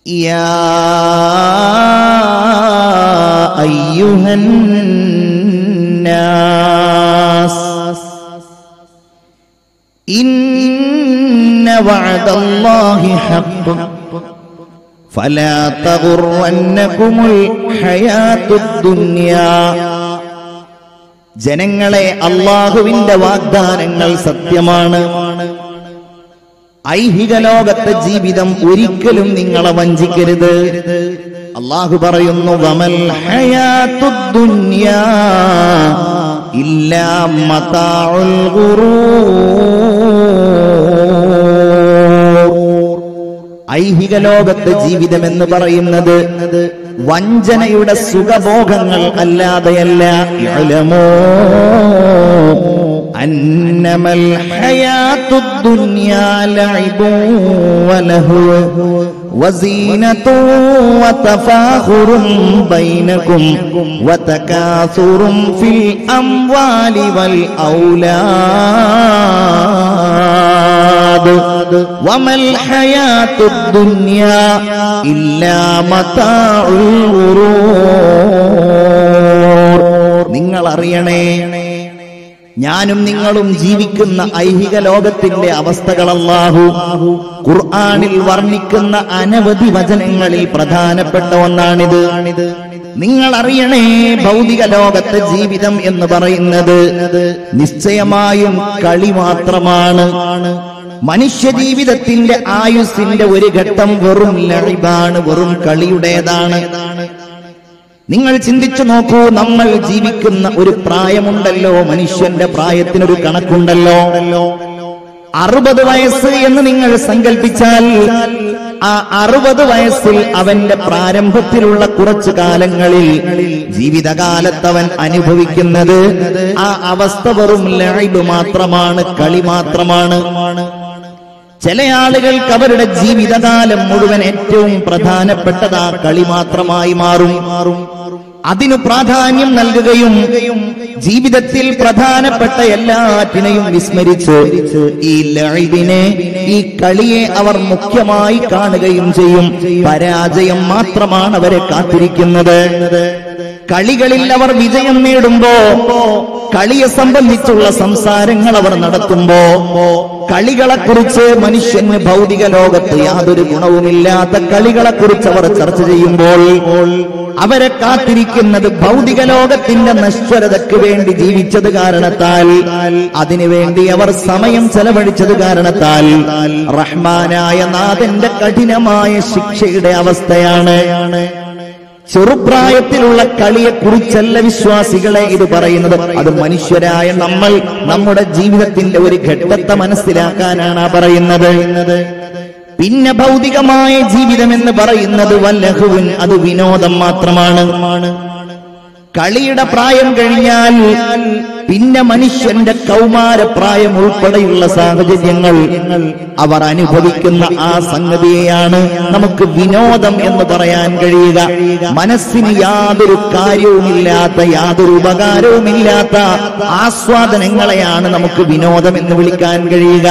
يا أيها الناس إن وعد الله حق فلا تغرنكم الحياة الدنيا ജനങ്ങളെ അള്ളാഹുവിന്റെ വാഗ്ദാനങ്ങൾ സത്യമാണ് ഐഹിക ലോകത്തെ ജീവിതം ഒരിക്കലും നിങ്ങളെ വഞ്ചിക്കരുത് അള്ളാഹു പറയുന്നു വമൽ ഹയാത്തുദ് ദുനിയാ ഇല്ലാ മതാഉൽ ഗുറൂർ ഐഹിക ലോകത്തെ ജീവിതം എന്ന് പറയുന്നത് വഞ്ചനയുടെ സുഖഭോഗങ്ങൾ അല്ലാതെയല്ല ഇഅ്ലമൂ അന്നമൽ ഹയാത്തുദ് ദുനിയാ ലഅബുൻ വലഹു وزينة وتفاخر بينكم وتكاثر في الأموال والأولاد وما الحياة الدنيا إلا متاع الغرور നിങ്ങൾ അറിയണേ ഞാനും നിങ്ങളും ജീവിക്കുന്ന ഐഹിക ലോകത്തിന്റെ അവസ്ഥകൾ അല്ലാഹു ഖുർആനിൽ വർണ്ണിക്കുന്ന അനവധി വചനങ്ങളിൽ പ്രധാനപ്പെട്ട ഒന്നാണിത് നിങ്ങൾ അറിയണേ ഭൗതിക ലോകത്തെ ജീവിതം എന്ന് പറയുന്നത് നിശ്ചയമായും കളി മാത്രമാണ് മനുഷ്യ ജീവിതത്തിന്റെ ആയുസ്സിന്റെ ഒരു ഘട്ടം വെറും ലളിബാണ് വെറും കളിയുടേതാണ് നിങ്ങൾ ചിന്തിച്ചു നോക്കൂ നമ്മൾ ജീവിക്കുന്ന ഒരു പ്രായമുണ്ടല്ലോ മനുഷ്യന്റെ പ്രായത്തിനൊരു കണക്കുണ്ടല്ലോ അറുപത് വയസ്സ് എന്ന് നിങ്ങൾ സങ്കല്പിച്ചാൽ ആ അറുപത് വയസ്സിൽ അവന്റെ പ്രാരംഭത്തിലുള്ള കുറച്ചു കാലങ്ങളിൽ ജീവിതകാലത്ത് അവൻ അനുഭവിക്കുന്നത് ആ അവസ്ഥ വെറും ലൈബ് മാത്രമാണ് കളി മാത്രമാണ് ചില ആളുകൾക്ക് അവരുടെ ജീവിതകാലം മുഴുവൻ ഏറ്റവും പ്രധാനപ്പെട്ടത് ആ കളി മാത്രമായി മാറും അതിനു പ്രാധാന്യം നൽകുകയും ജീവിതത്തിൽ പ്രധാനപ്പെട്ട എല്ലാറ്റിനെയും വിസ്മരിച്ച് ഈ ലൈബിനെ ഈ കളിയെ അവർ മുഖ്യമായി കാണുകയും ചെയ്യും പരാജയം മാത്രമാണ് അവരെ കാത്തിരിക്കുന്നത് കളികളിൽ അവർ വിജയം നേടുമ്പോ കളിയെ സംബന്ധിച്ചുള്ള സംസാരങ്ങൾ അവർ നടത്തുമ്പോ കളികളെ കുറിച്ച് മനുഷ്യന് ഭൗതിക ലോകത്ത് യാതൊരു ഗുണവുമില്ലാത്ത കളികളെ കുറിച്ച് അവർ ചർച്ച ചെയ്യുമ്പോൾ അവരെ കാത്തിരിക്കുന്നത് ഭൗതിക ലോകത്തിന്റെ നശ്വരതയ്ക്ക് വേണ്ടി ജീവിച്ചത് കാരണത്താൽ അതിനുവേണ്ടി അവർ സമയം ചെലവഴിച്ചത് കാരണത്താൽ റഹ്മാനായ നാഥന്റെ കഠിനമായ ശിക്ഷയുടെ അവസ്ഥയാണ് ചെറുപ്രായത്തിലുള്ള കളിയെ കുറിച്ചല്ല വിശ്വാസികളെ ഇത് പറയുന്നത് അത് മനുഷ്യരായ നമ്മൾ നമ്മുടെ ജീവിതത്തിന്റെ ഒരു ഘട്ടത്തെ മനസ്സിലാക്കാനാണ് ആ പറയുന്നത് പിന്നെ ഭൗതികമായ ജീവിതം എന്ന് പറയുന്നത് വല്ലഹുവിൻ അത് വിനോദം മാത്രമാണ് കളിയുടെ പ്രായം കഴിഞ്ഞാൽ പിന്നെ മനുഷ്യന്റെ കൗമാരപ്രായം ഉൾപ്പെടെയുള്ള സാഹചര്യങ്ങൾ അവർ അനുഭവിക്കുന്ന ആ സംഗതിയെയാണ് നമുക്ക് വിനോദം എന്ന് പറയാൻ കഴിയുക മനസ്സിന് യാതൊരു കാര്യവുമില്ലാത്ത യാതൊരു ഉപകാരവുമില്ലാത്ത ആസ്വാദനങ്ങളെയാണ് നമുക്ക് വിനോദം എന്ന് വിളിക്കാൻ കഴിയുക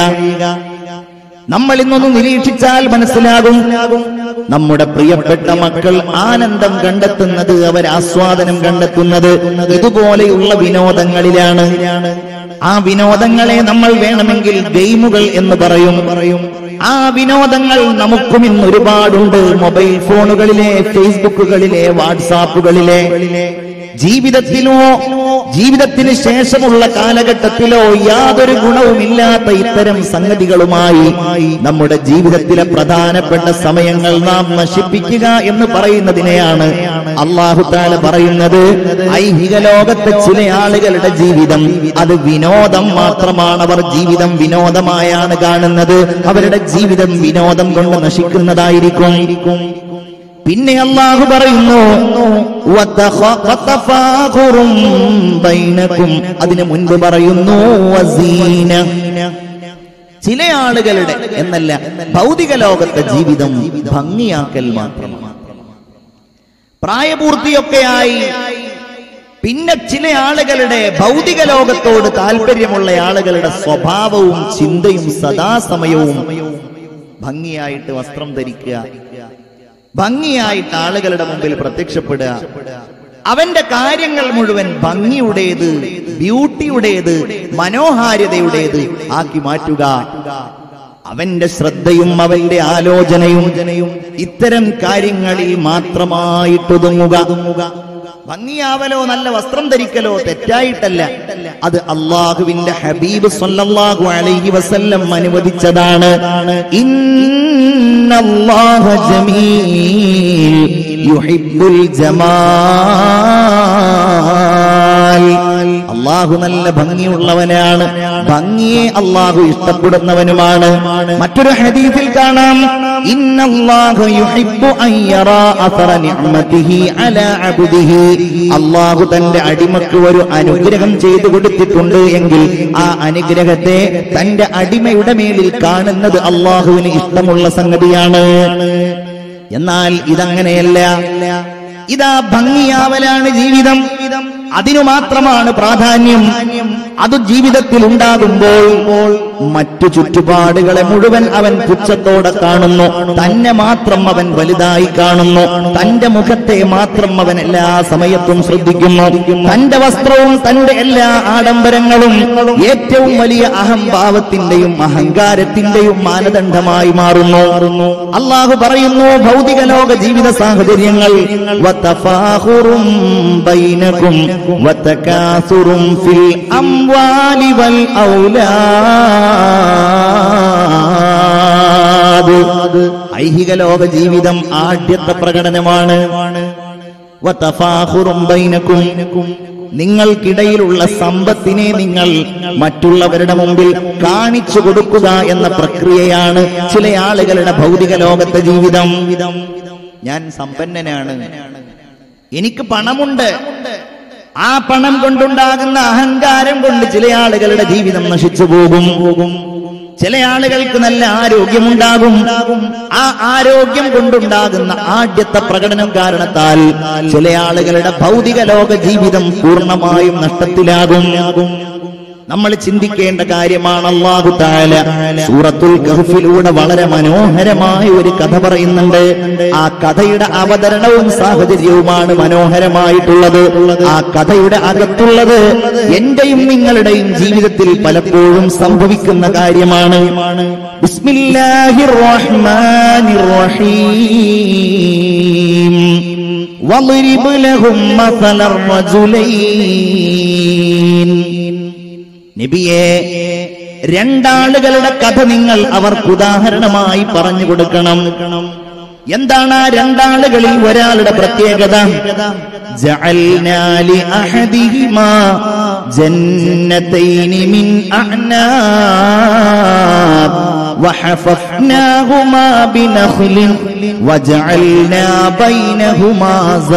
നമ്മൾ ഇന്നൊന്ന് നിരീക്ഷിച്ചാൽ മനസ്സിലാകും നമ്മുടെ പ്രിയപ്പെട്ട മക്കൾ ആനന്ദം കണ്ടെത്തുന്നത് അവർ ആസ്വാദനം കണ്ടെത്തുന്നത് ഇതുപോലെയുള്ള വിനോദങ്ങളിലാണ് ആ വിനോദങ്ങളെ നമ്മൾ വേണമെങ്കിൽ ഗെയിമുകൾ എന്ന് പറയും പറയും ആ വിനോദങ്ങൾ നമുക്കും ഇന്ന് ഒരുപാടുണ്ട് മൊബൈൽ ഫോണുകളിലെ ഫേസ്ബുക്കുകളിലെ വാട്സാപ്പുകളിലെ ജീവിതത്തിലോ ജീവിതത്തിന് ശേഷമുള്ള കാലഘട്ടത്തിലോ യാതൊരു ഗുണവുമില്ലാത്ത ഇത്തരം സംഗതികളുമായി നമ്മുടെ ജീവിതത്തിലെ പ്രധാനപ്പെട്ട സമയങ്ങൾ നാം നശിപ്പിക്കുക എന്ന് പറയുന്നതിനെയാണ് അള്ളാഹു താല പറയുന്നത് ഐഹിക ലോകത്തെ ചില ആളുകളുടെ ജീവിതം അത് വിനോദം മാത്രമാണ് അവർ ജീവിതം വിനോദമായാണ് കാണുന്നത് അവരുടെ ജീവിതം വിനോദം കൊണ്ട് നശിക്കുന്നതായിരിക്കും പിന്നെ അള്ളാഹു പറയുന്നു വതഖ- വതഫാഖുറും ബൈനക്കും അതിനു മുൻപ് പറയുന്നു വസീന ചില ആളുകളുടെ എന്നല്ല ഭൗതിക ലോകത്തെ ജീവിതം ഭംഗിയാക്കൽ മാത്രമാണ് പ്രായപൂർത്തിയൊക്കെയായി പിന്നെ ചില ആളുകളുടെ ഭൗതിക ലോകത്തോട് താല്പര്യമുള്ള ആളുകളുടെ സ്വഭാവവും ചിന്തയും സദാസമയവും ഭംഗിയായിട്ട് വസ്ത്രം ധരിക്കുക ഭംഗിയായിട്ട് ആളുകളുടെ മുമ്പിൽ പ്രത്യക്ഷപ്പെടുക അവന്റെ കാര്യങ്ങൾ മുഴുവൻ ഭംഗിയുടേത് ബ്യൂട്ടിയുടേത് മനോഹാരിതയുടേത് ആക്കി മാറ്റുക അവന്റെ ശ്രദ്ധയും അവന്റെ ആലോചനയും ഇത്തരം കാര്യങ്ങളിൽ മാത്രമായിട്ടൊതുങ്ങുക ഭംഗിയാവലോ നല്ല വസ്ത്രം ധരിക്കലോ തെറ്റായിട്ടല്ല അത് അള്ളാഹുവിന്റെ ഹബീബ് സല്ലല്ലാഹു അലൈഹി വസല്ലം അനുവദിച്ചതാണ് ഇന്നല്ലാഹ ജമീൽ യുഹിബ്ബുൽ ജമാൽ അള്ളാഹു നല്ല ഭംഗിയുള്ളവനാണ് ഭംഗിയെ അള്ളാഹു ഇഷ്ടപ്പെടുന്നവനുമാണ് മറ്റൊരു ഹദീസിൽ കാണാം ഇന്നല്ലാഹ യുഹിബ്ബു അൻ യറാ അസറ നിഅമതിഹി അലാ അബ്ദിഹി അള്ളാഹു തന്റെ അടിമക്ക് ഒരു അനുഗ്രഹം ചെയ്തു കൊടുത്തിട്ടുണ്ട് എങ്കിൽ ആ അനുഗ്രഹത്തെ തന്റെ അടിമയുടെ മേലിൽ കാണുന്നത് അള്ളാഹുവിന് ഇഷ്ടമുള്ള സംഗതിയാണ് എന്നാൽ ഇതങ്ങനെയല്ല ഇതാ ഭംഗിയാവലാണ് ജീവിതം അതിനു മാത്രമാണ് പ്രാധാന്യം അത് ജീവിതത്തിൽ ഉണ്ടാകുമ്പോൾ മറ്റു ചുറ്റുപാടുകളെ മുഴുവൻ അവൻ പുച്ഛത്തോടെ കാണുന്നു തന്നെ മാത്രം അവൻ വലുതായി കാണുന്നു തന്റെ മുഖത്തെ മാത്രം അവൻ എല്ലാ സമയത്തും ശ്രദ്ധിക്കുന്നു തന്റെ വസ്ത്രവും തന്റെ എല്ലാ ആഡംബരങ്ങളും ഏറ്റവും വലിയ അഹംഭാവത്തിന്റെയും അഹങ്കാരത്തിന്റെയും മാനദണ്ഡമായി മാറുന്നു അള്ളാഹു പറയുന്നു ഭൗതിക ലോക ജീവിത സാഹചര്യങ്ങൾ വതഫാഖുറും ബൈനകും വതകാസുറും ഫിൽ അംവാലി വൽ ഔലാദ് ഐഹിക ലോക ജീവിതം ആദ്യത്തെ പ്രകടനമാണ് വതഫാഖുറും ബൈനകും നിങ്ങൾക്കിടയിലുള്ള സമ്പത്തിനെ നിങ്ങൾ മറ്റുള്ളവരുടെ മുമ്പിൽ കാണിച്ചു കൊടുക്കുക എന്ന പ്രക്രിയയാണ് ചില ആളുകളുടെ ഭൗതിക ലോകത്തെ ജീവിതം ഞാൻ സമ്പന്നനാണ് എനിക്ക് പണമുണ്ട് ആ പണം കൊണ്ടുണ്ടാകുന്ന അഹങ്കാരം കൊണ്ട് ചില ആളുകളുടെ ജീവിതം നശിച്ചു പോകും പോകും ചില ആളുകൾക്ക് നല്ല ആരോഗ്യമുണ്ടാകും ആ ആരോഗ്യം കൊണ്ടുണ്ടാകുന്ന ആദ്യത്തെ പ്രകടനം കാരണത്താൽ ചില ആളുകളുടെ ഭൗതിക ലോക ജീവിതം പൂർണ്ണമായും നഷ്ടത്തിലാകും നമ്മൾ ചിന്തിക്കേണ്ട കാര്യമാണ് അള്ളാഹു താല സൂറത്തുൽ കഹഫിലൂടെ വളരെ മനോഹരമായ ഒരു കഥ പറയുന്നുണ്ട് ആ കഥയുടെ അവതരണവും സാഹചര്യവുമാണ് മനോഹരമായിട്ടുള്ളത് ആ കഥയുടെ അകത്തുള്ളത് എന്റെയും നിങ്ങളുടെയും ജീവിതത്തിൽ പലപ്പോഴും സംഭവിക്കുന്ന കാര്യമാണ് ബിസ്മില്ലാഹിർ റഹ്മാനിർ റഹീം واضرب لهم مثل الرجلين നബിയെ രണ്ടാളുകളുടെ കഥ നിങ്ങൾ അവർക്ക് ഉദാഹരണമായി പറഞ്ഞു കൊടുക്കണം എന്താണ് ആ രണ്ടാളുകളിൽ ഒരാളുടെ പ്രത്യേകത جعلنا لأحدهما جنتين من أعناب وحففناهما بنخل وجعلنا بينهما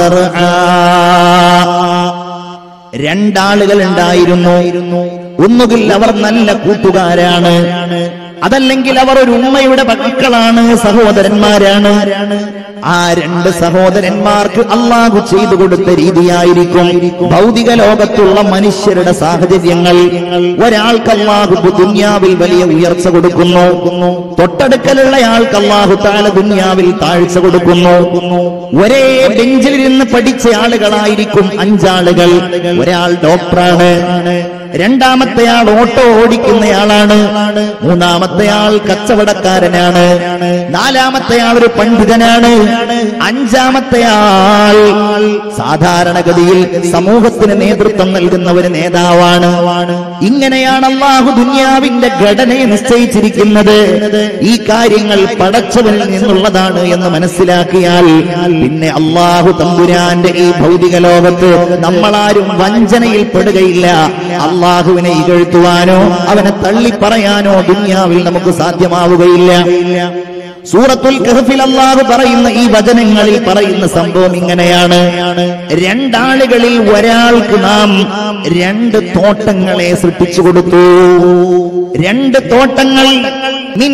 زرعا രണ്ടാളുകൾ ഉണ്ടായിരുന്നു ഒന്നുകിൽ അവർ നല്ല കൂട്ടുകാരാണ് അതല്ലെങ്കിൽ അവർ ഒരു ഉമ്മയുടെ മക്കളാണ് സഹോദരന്മാരാണ് ആ രണ്ട് സഹോദരന്മാർക്ക് അള്ളാഹു ചെയ്തു കൊടുത്ത രീതിയായിരിക്കും ഭൗതിക ലോകത്തുള്ള മനുഷ്യരുടെ സാഹചര്യങ്ങൾ ഒരാൾക്ക് അള്ളാഹു ദുന്യാവിൽ വലിയ ഉയർച്ച കൊടുക്കുന്നു തൊട്ടടുക്കലുള്ള ആൾക്ക് അള്ളാഹു താല ദുന്യാവിൽ താഴ്ച കൊടുക്കുന്നു ഒരേ ബെഞ്ചിലിരുന്ന് പഠിച്ച ആളുകളായിരിക്കും അഞ്ചാളുകൾ ഒരാൾ ഡോക്ടറാണ് രണ്ടാമത്തെ ആൾ ഓട്ടോ ഓടിക്കുന്നയാളാണ് മൂന്നാമത്തെ ആൾ കച്ചവടക്കാരനാണ് നാലാമത്തെ ആൾ ഒരു പണ്ഡിതനാണ് അഞ്ചാമത്തെ ആൾ സാധാരണഗതിയിൽ സമൂഹത്തിന് നേതൃത്വം നൽകുന്ന ഒരു നേതാവാണ് ഇങ്ങനെയാണ് അള്ളാഹു ദുനിയാവിന്റെ ഘടനയെ നിശ്ചയിച്ചിരിക്കുന്നത് ഈ കാര്യങ്ങൾ പടച്ചവനിൽ നിന്നുള്ളതാണ് എന്ന് മനസ്സിലാക്കിയാൽ പിന്നെ അള്ളാഹു തമ്പുരാന്റെ ഈ ഭൗതിക ലോകത്ത് നമ്മളാരും വഞ്ചനയിൽ പെടുകയില്ല അള്ളാഹുവിനെ ഇകഴ്ത്തുവാനോ അവനെ തള്ളിപ്പറയാനോ ദുനിയാവിൽ നമുക്ക് സാധ്യമാവുകയില്ല സൂറത്തുൽ കഹഫിൽ അള്ളാഹു പറയുന്ന ഈ വചനങ്ങളിൽ പറയുന്ന സംഭവം ഇങ്ങനെയാണ് രണ്ടാളുകളിൽ ഒരാൾക്ക് നാം രണ്ട് തോട്ടങ്ങളെ സൃഷ്ടിച്ചു കൊടുത്തു രണ്ട് തോട്ടങ്ങൾ മിൻ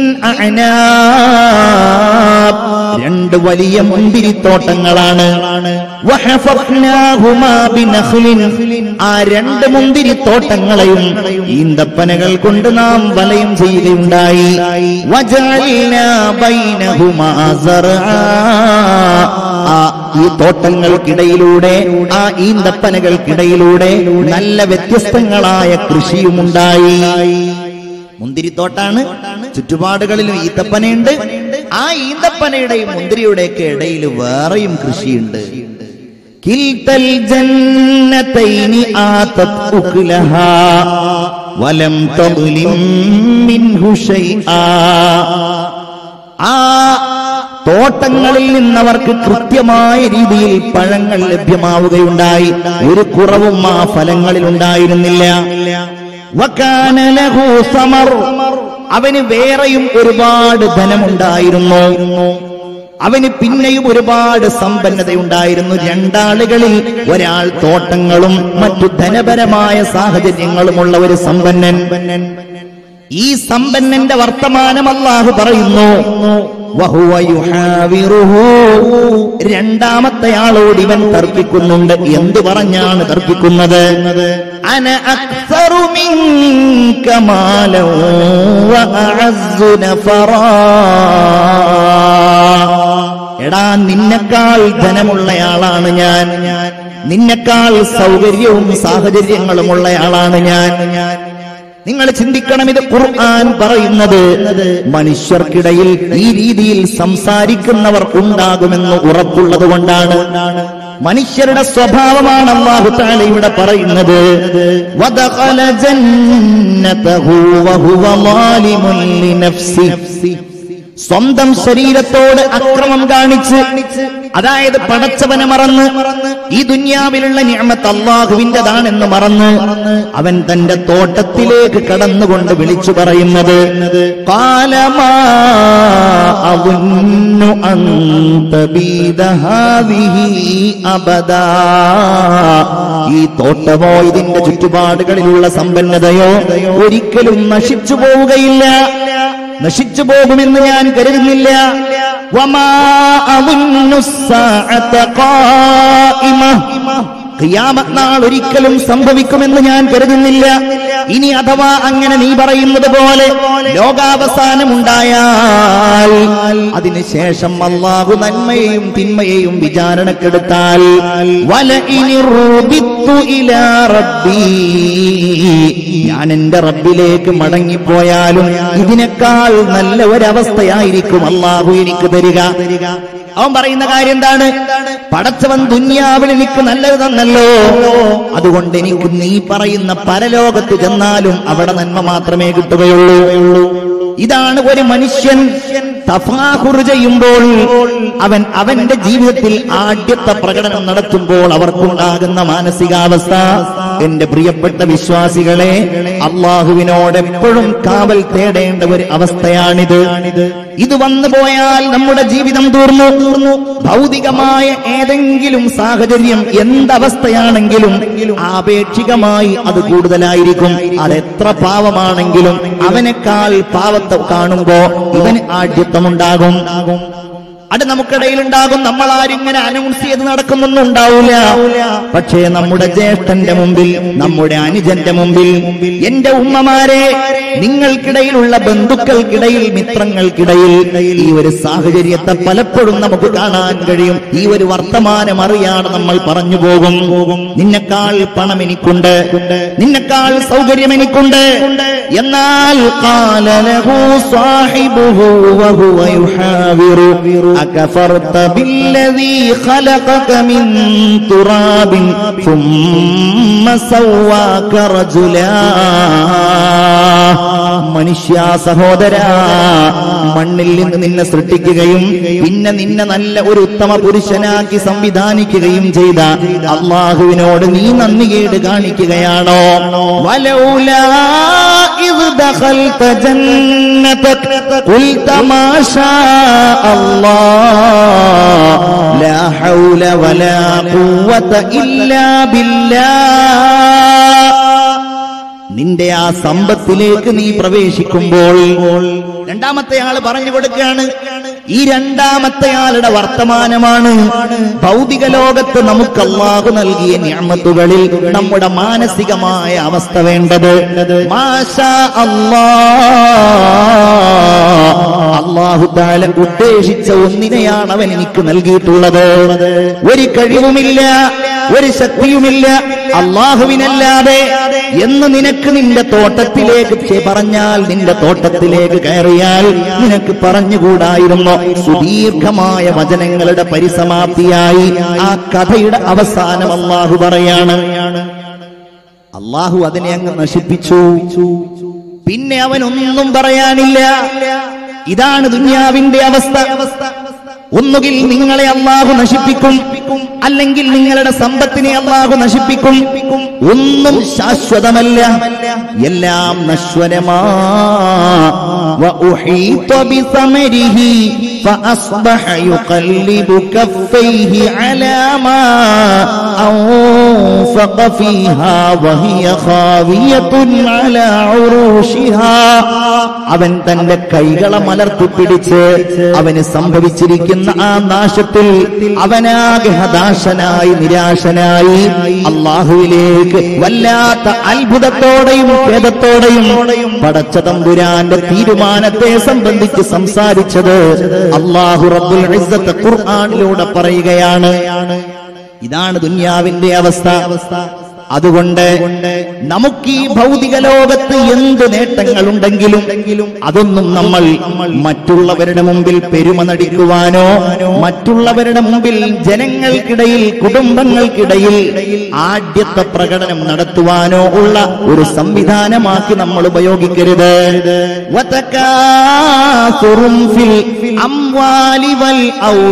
അഅനാബ് രണ്ട് വലിയ മുന്തിരിത്തോട്ടങ്ങളാണ് വഹഫഫ്നാഹുമാ ബിനഖ്ലിൻ. ആ രണ്ട് മുന്തിരി തോട്ടങ്ങളെയും ഈന്തപ്പനകൾ കൊണ്ട് നാം വലയം ചെയ്യുകയുണ്ടായി വജഅൽനാ ബൈനഹുമാ സർആ. ആ ഈ തോട്ടങ്ങൾക്കിടയിലൂടെ ആ ഈന്തപ്പനകൾക്കിടയിലൂടെ നല്ല വ്യത്യസ്തങ്ങളായ കൃഷിയുമുണ്ടായി മുന്തിരിത്തോട്ടാണ് ചുറ്റുപാടുകളിലും ഈത്തപ്പനയുണ്ട് ആ ഈന്തപ്പനയുടെയും മുന്തിരിയുടെയൊക്കെ ഇടയിൽ വേറെയും കൃഷിയുണ്ട് കിൽത്തൽ ജന്നതൈനി ആതത് ഉക്ലഹാ വലം തദ്ലിം മിൻഹു ശൈആ ആ തോട്ടങ്ങളിൽ നിന്നവർക്ക് കൃത്യമായ രീതിയിൽ പഴങ്ങൾ ലഭ്യമാവുകയുണ്ടായി ഒരു കുറവും ആ ഫലങ്ങളിൽ ഉണ്ടായിരുന്നില്ല വകാന ലഹു സമർ അവന് വേറെയും ഒരുപാട് ധനമുണ്ടായിരുന്നു അവന് പിന്നെയും ഒരുപാട് സമ്പന്നതയുണ്ടായിരുന്നു രണ്ടാളുകളിൽ ഒരാൾ തോട്ടങ്ങളും മറ്റു ധനപരമായ സാഹചര്യങ്ങളുമുള്ള ഒരു സമ്പന്നൻ ഈ സമ്പന്നന്റെ വർത്തമാനം അല്ലാഹു പറയുന്നു വഹുവ യുഹാവിറുഹു. രണ്ടാമത്തെ ആളോട് ഇവൻ തർക്കിക്കുന്നുണ്ട് എന്തു പറഞ്ഞാണ് തർക്കിക്കുന്നത് അന അക്സറു മിൻക മാലൻ വ അഅസ്സു നഫറാ. എടാ നിന്നെക്കാൾ ധനമുള്ളയാളാണ് ഞാൻ നിന്നെക്കാൾ സൗകര്യവും സാഹചര്യങ്ങളുമുള്ള ആളാണ് ഞാൻ നിങ്ങൾ ചിന്തിക്കണം ഇത് ഖുർആൻ പറയുന്നത് മനുഷ്യർക്കിടയിൽ ഈ രീതിയിൽ സംസാരിക്കുന്നവർ ഉണ്ടാകുമെന്ന് ഉറപ്പുള്ളത് കൊണ്ടാണ് മനുഷ്യരുടെ സ്വഭാവമാണ് അള്ളാഹു താല ഇവിടെ പറയുന്നത് വദഖല ജന്നതഹു വഹുവ ളാലിമുൻ ലിനഫ്സി സ്വന്തം ശരീരത്തോട് അക്രമം കാണിച്ച് അതായത് പടച്ചവനെ മറന്ന് ഈ ദുന്യാവിലുള്ള നിയമത്ത് അള്ളാഹുവിൻ്റെതാണെന്ന് മറന്ന് അവൻ തന്റെ തോട്ടത്തിലേക്ക് കടന്നുകൊണ്ട് വിളിച്ചു പറയുന്നത് കാലമാ അവന്നു അബദാ ഈ തോട്ടമോ ഇതിന്റെ ചുറ്റുപാടുകളിലുള്ള സമ്പന്നതയോ ഒരിക്കലും നശിച്ചു പോവുകയില്ല നശിച്ചു പോകുമെന്ന് ഞാൻ കരുതുന്നില്ല വമാ അവുന്നു സ്സാഅത ഖായിമ. ഖിയാമത്ത് നാൾ ഒരിക്കലും സംഭവിക്കുമെന്ന് ഞാൻ കരുതുന്നില്ല ഇനി അഥവാ അങ്ങനെ നീ പറയുന്നത് പോലെ ലോകാവസാനമുണ്ടായാൽ അതിനുശേഷം അള്ളാഹു നന്മയെയും തിന്മയെയും വിചാരണക്കെടുത്താൽ വല ഇനി റുബിത്തു ഇലാ റബ്ബീ ഞാൻ എന്റെ റബ്ബിലേക്ക് മടങ്ങിപ്പോയാലും ഇതിനേക്കാൾ നല്ല ഒരവസ്ഥയായിരിക്കും അള്ളാഹു എനിക്ക് തരിക അവൻ പറയുന്ന കാര്യം എന്താണ് പടച്ചവൻ ദുന്യാവിൽ എനിക്ക് നല്ലത് തന്നല്ലോ അതുകൊണ്ട് എനിക്ക് നീ പറയുന്ന പരലോകത്ത് ചെന്നാലും അവിടെ നന്മ മാത്രമേ കിട്ടുകയുള്ളൂ ഇതാണ് ഒരു മനുഷ്യൻ തഫാഹുർ ചെയ്യുമ്പോൾ അവൻ അവന്റെ ജീവിതത്തിൽ ആദ്യത്തെ പ്രകടനം നടത്തുമ്പോൾ അവർക്കുണ്ടാകുന്ന മാനസികാവസ്ഥ എന്റെ പ്രിയപ്പെട്ട വിശ്വാസികളെ അള്ളാഹുവിനോട് എപ്പോഴും കാവൽ തേടേണ്ട ഒരു അവസ്ഥയാണിത് ഇത് വന്നു പോയാൽ നമ്മുടെ ജീവിതം തീർന്നു തീർന്നു ഭൗതികമായ ഏതെങ്കിലും സാഹചര്യം എന്തവസ്ഥയാണെങ്കിലും ആപേക്ഷികമായി അത് കൂടുതലായിരിക്കും അതെത്ര പാവമാണെങ്കിലും അവനേക്കാൾ പാവത്തെ കാണുമ്പോ ഇവന് ആഢ്യത്വമുണ്ടാകും അത് നമുക്കിടയിൽ ഉണ്ടാകും നമ്മൾ ആരും ഇങ്ങനെ അനൗൺസ് ചെയ്ത് നടക്കുന്നൊന്നും ഉണ്ടാവില്ല പക്ഷേ നമ്മുടെ ജ്യേഷ്ഠന്റെ മുമ്പിൽ നമ്മുടെ അനുജന്റെ മുമ്പിൽ എന്റെ ഉമ്മമാരെ നിങ്ങൾക്കിടയിലുള്ള ബന്ധുക്കൾക്കിടയിൽ മിത്രങ്ങൾക്കിടയിൽ ഈ ഒരു സാഹചര്യത്തെ പലപ്പോഴും നമുക്ക് കാണാൻ കഴിയും ഈ ഒരു വർത്തമാനം അറിയാതെ നമ്മൾ പറഞ്ഞു പോകും നിന്നെക്കാൾ പണം എനിക്കുണ്ട് നിന്നെക്കാൾ സൗകര്യം എനിക്കുണ്ട് എന്നാൽ قال له صاحبه وهو يحاور أكفرت بالذي خلقك من تراب ثم سواك رجلا മനുഷ്യ സഹോദര മണ്ണിൽ നിന്ന് നിന്നെ സൃഷ്ടിക്കുകയും പിന്നെ നിന്നെ നല്ല ഒരു ഉത്തമ പുരുഷനാക്കി സംവിധാനിക്കുകയും ചെയ്ത അള്ളാഹുവിനോട് നീ നന്ദികേട് കാണിക്കുകയാണോ വലൗലാ ഇദ് ദഖൽത ജന്നതക ഖുൽത മാ ഷാ അല്ലാഹ് ലാ ഹൗല വലാ ഖുവത ഇല്ലാ ബില്ലാഹ് നിന്റെ ആ സമ്പത്തിലേക്ക് നീ പ്രവേശിക്കുമ്പോൾ രണ്ടാമത്തെ ആള് പറഞ്ഞു കൊടുക്കുകയാണ് ഈ രണ്ടാമത്തെ ആളുടെ വർത്തമാനമാണ് ഭൗതിക ലോകത്ത് നമുക്ക് അള്ളാഹു നൽകിയ ഞാമത്തുകളിൽ നമ്മുടെ മാനസികമായ അവസ്ഥ വേണ്ടത് മാഷാ അല്ലാ അള്ളാഹു താല ഉദ്ദേശിച്ച ഒന്നിനെയാണ് അവൻ എനിക്ക് നൽകിയിട്ടുള്ളത് ഒരു കഴിവുമില്ല ഒരു ശക്തിയുമില്ല അള്ളാഹുവിനല്ലാതെ എന്ന് നിനക്ക് നിന്റെ തോട്ടത്തിലേക്ക് ചെ- പറഞ്ഞാൽ നിന്റെ തോട്ടത്തിലേക്ക് കയറിയാൽ നിനക്ക് പറഞ്ഞുകൂടായിരുന്നു സുദീർഘമായ വചനങ്ങളുടെ പരിസമാപ്തിയായി ആ കഥയുടെ അവസാനം അള്ളാഹു പറയാണ് അള്ളാഹു അതിനെ അങ്ങ് നശിപ്പിച്ചു പിന്നെ അവനൊന്നും പറയാനില്ല ഇതാണ് ദുന്യാവിന്റെ അവസ്ഥ ഒന്നുകിൽ നിങ്ങളെ അള്ളാഹു നശിപ്പിക്കും അല്ലെങ്കിൽ നിങ്ങളുടെ സമ്പത്തിനെ അള്ളാഹു നശിപ്പിക്കും ഒന്നും ശാശ്വതമല്ല എല്ലാം നശ്വരമാ وأحيط بثمره فأصبح يقلب كفيه على ما أنفق فيها وهي خاوية على عروشها അവൻ തന്റെ കൈകളെ മലർത്തിപ്പിടിച്ച് അവന് സംഭവിച്ചിരിക്കുന്ന ആ നാശത്തിൽ അവനാകെ ഹതാശനായി നിരാശനായി അള്ളാഹുവിലേക്ക് വല്ലാത്ത അത്ഭുതത്തോടെയും ഖേദത്തോടെയും പടച്ച തമ്പുരാന്റെ തീരുമാനത്തെ സംബന്ധിച്ച് സംസാരിച്ചത് അള്ളാഹു റബ്ബുൽ ഇസ്സത്ത് ഖുർആനിലൂടെ പറയുകയാണ് ഇതാണ് ദുന്യാവിന്റെ അവസ്ഥ അതുകൊണ്ട് നമുക്ക് ഈ ഭൗതിക ലോകത്ത് എന്ത് നേട്ടങ്ങളുണ്ടെങ്കിലും അതൊന്നും നമ്മൾ മറ്റുള്ളവരുടെ മുമ്പിൽ പെരുമ നടിക്കുവാനോ മറ്റുള്ളവരുടെ മുമ്പിൽ ജനങ്ങൾക്കിടയിൽ കുടുംബങ്ങൾക്കിടയിൽ ആദ്യത്തെ പ്രകടനം നടത്തുവാനോ ഉള്ള ഒരു സംവിധാനമാക്കി നമ്മൾ ഉപയോഗിക്കരുത് വതകാസുറും ഫിൽ അംവാലി വൽ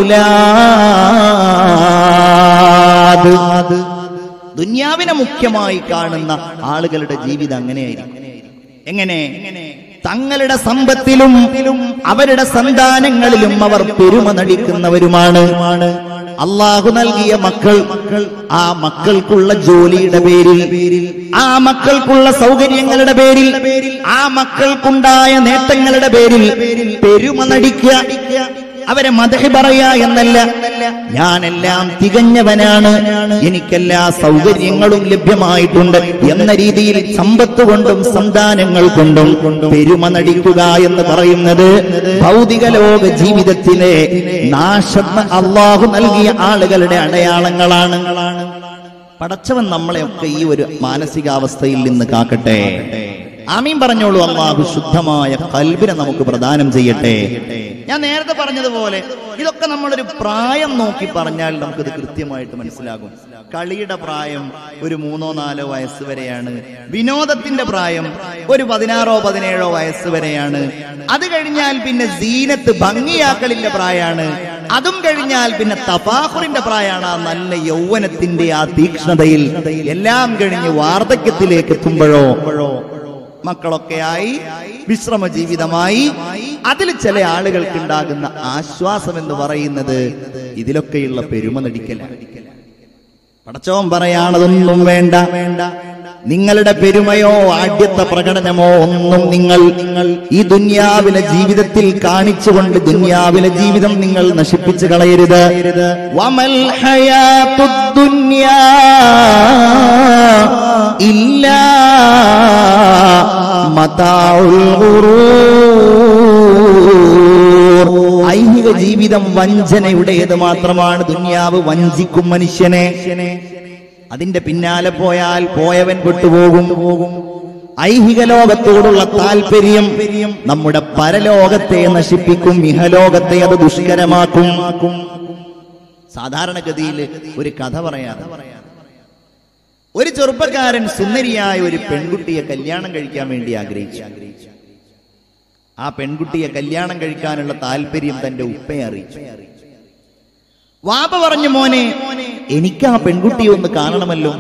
ഔലാദ് ദുന്യാവിനെ മുഖ്യമായി കാണുന്ന ആളുകളുടെ ജീവിതം അങ്ങനെയായിരിക്കും എങ്ങനെ തങ്ങളുടെ സമ്പത്തിലും അവരുടെ സന്താനങ്ങളിലും അവർ പെരുമ നടിക്കുന്നവരുമാണ് അള്ളാഹു നൽകിയ മക്കൾ ആ മക്കൾക്കുള്ള ജോലിയുടെ പേരിൽ ആ മക്കൾക്കുള്ള സൗകര്യങ്ങളുടെ പേരിൽ ആ മക്കൾക്കുണ്ടായ നേട്ടങ്ങളുടെ പേരിൽ പെരുമ നടിക്കുക അവരെ മതഹി പറയാ എന്നല്ല ഞാനെല്ലാം തികഞ്ഞവനാണ് എനിക്കെല്ലാ സൗകര്യങ്ങളും ലഭ്യമായിട്ടുണ്ട് എന്ന രീതിയിൽ സമ്പത്ത് കൊണ്ടും സന്താനങ്ങൾ കൊണ്ടും പെരുമ നടിക്കുക എന്ന് പറയുന്നത് ഭൗതിക ലോക ജീവിതത്തിലെ നാശം അള്ളാഹു നൽകിയ ആളുകളുടെ അടയാളങ്ങളാണ് പടച്ചവൻ നമ്മളെയൊക്കെ ഈ ഒരു മാനസികാവസ്ഥയിൽ നിന്ന് കാക്കട്ടെ ആമീൻ പറഞ്ഞോളൂ അള്ളാഹു ശുദ്ധമായ കൽബിനെ നമുക്ക് പ്രദാനം ചെയ്യട്ടെ ഞാൻ നേരത്തെ പറഞ്ഞതുപോലെ ഇതൊക്കെ നമ്മളൊരു പ്രായം നോക്കി പറഞ്ഞാൽ നമുക്കിത് കൃത്യമായിട്ട് മനസ്സിലാകും കളിയുടെ പ്രായം ഒരു മൂന്നോ നാലോ വയസ്സ് വരെയാണ് വിനോദത്തിന്റെ പ്രായം ഒരു പതിനാറോ പതിനേഴോ വയസ്സ് വരെയാണ് അത് കഴിഞ്ഞാൽ പിന്നെ സീനത്ത് ഭംഗിയാക്കലിന്റെ പ്രായമാണ് അതും കഴിഞ്ഞാൽ പിന്നെ തഫാഹുറിന്റെ പ്രായമാണ് ആ നല്ല യൗവനത്തിന്റെ ആ തീക്ഷ്ണതയിൽ എല്ലാം കഴിഞ്ഞ് വാർദ്ധക്യത്തിലേക്ക് എത്തുമ്പോഴോ മക്കളൊക്കെയായി വിശ്രമ ജീവിതമായി അതിൽ ചില ആളുകൾക്ക് ഉണ്ടാകുന്ന ആശ്വാസം എന്ന് പറയുന്നത് ഇതിലൊക്കെയുള്ള പെരുമ നടിക്കലാണ് പടച്ചോൻ പറയാണതൊന്നും വേണ്ട വേണ്ട നിങ്ങളുടെ പെരുമയോ ആദ്യത്തെ പ്രകടനമോ ഒന്നും നിങ്ങൾ നിങ്ങൾ ഈ ദുന്യാവിലെ ജീവിതത്തിൽ കാണിച്ചുകൊണ്ട് ദുന്യാവിലെ ജീവിതം നിങ്ങൾ നശിപ്പിച്ചു കളയരുത് വമൽ ഹയാത്തുദ് ദുന്യാ ഇല്ലാ മതാഉൽ ഗുറൂർ ഐഹിക ജീവിതം വഞ്ചനയുടേത് മാത്രമാണ് ദുന്യാവ് വഞ്ചിക്കും മനുഷ്യനെ അതിന്റെ പിന്നാലെ പോയാൽ പോയവൻ വിട്ടുപോകും പോകും ഐഹിക ലോകത്തോടുള്ള താല്പര്യം നമ്മുടെ പരലോകത്തെ നശിപ്പിക്കും ഇഹലോകത്തെ അത് ദുഷ്കരമാക്കും സാധാരണഗതിയിൽ ഒരു കഥ പറയാതെ ഒരു ചെറുപ്പക്കാരൻ സുന്ദരിയായ ഒരു പെൺകുട്ടിയെ കല്യാണം കഴിക്കാൻ വേണ്ടി ആഗ്രഹിച്ചു ആ പെൺകുട്ടിയെ കല്യാണം കഴിക്കാനുള്ള താല്പര്യം തന്റെ ഉപ്പയെ അറിയിച്ചു വാപ്പ പറഞ്ഞു മോനെ എനിക്ക് ആ പെൺകുട്ടിയെ ഒന്ന് കാണണമല്ലോ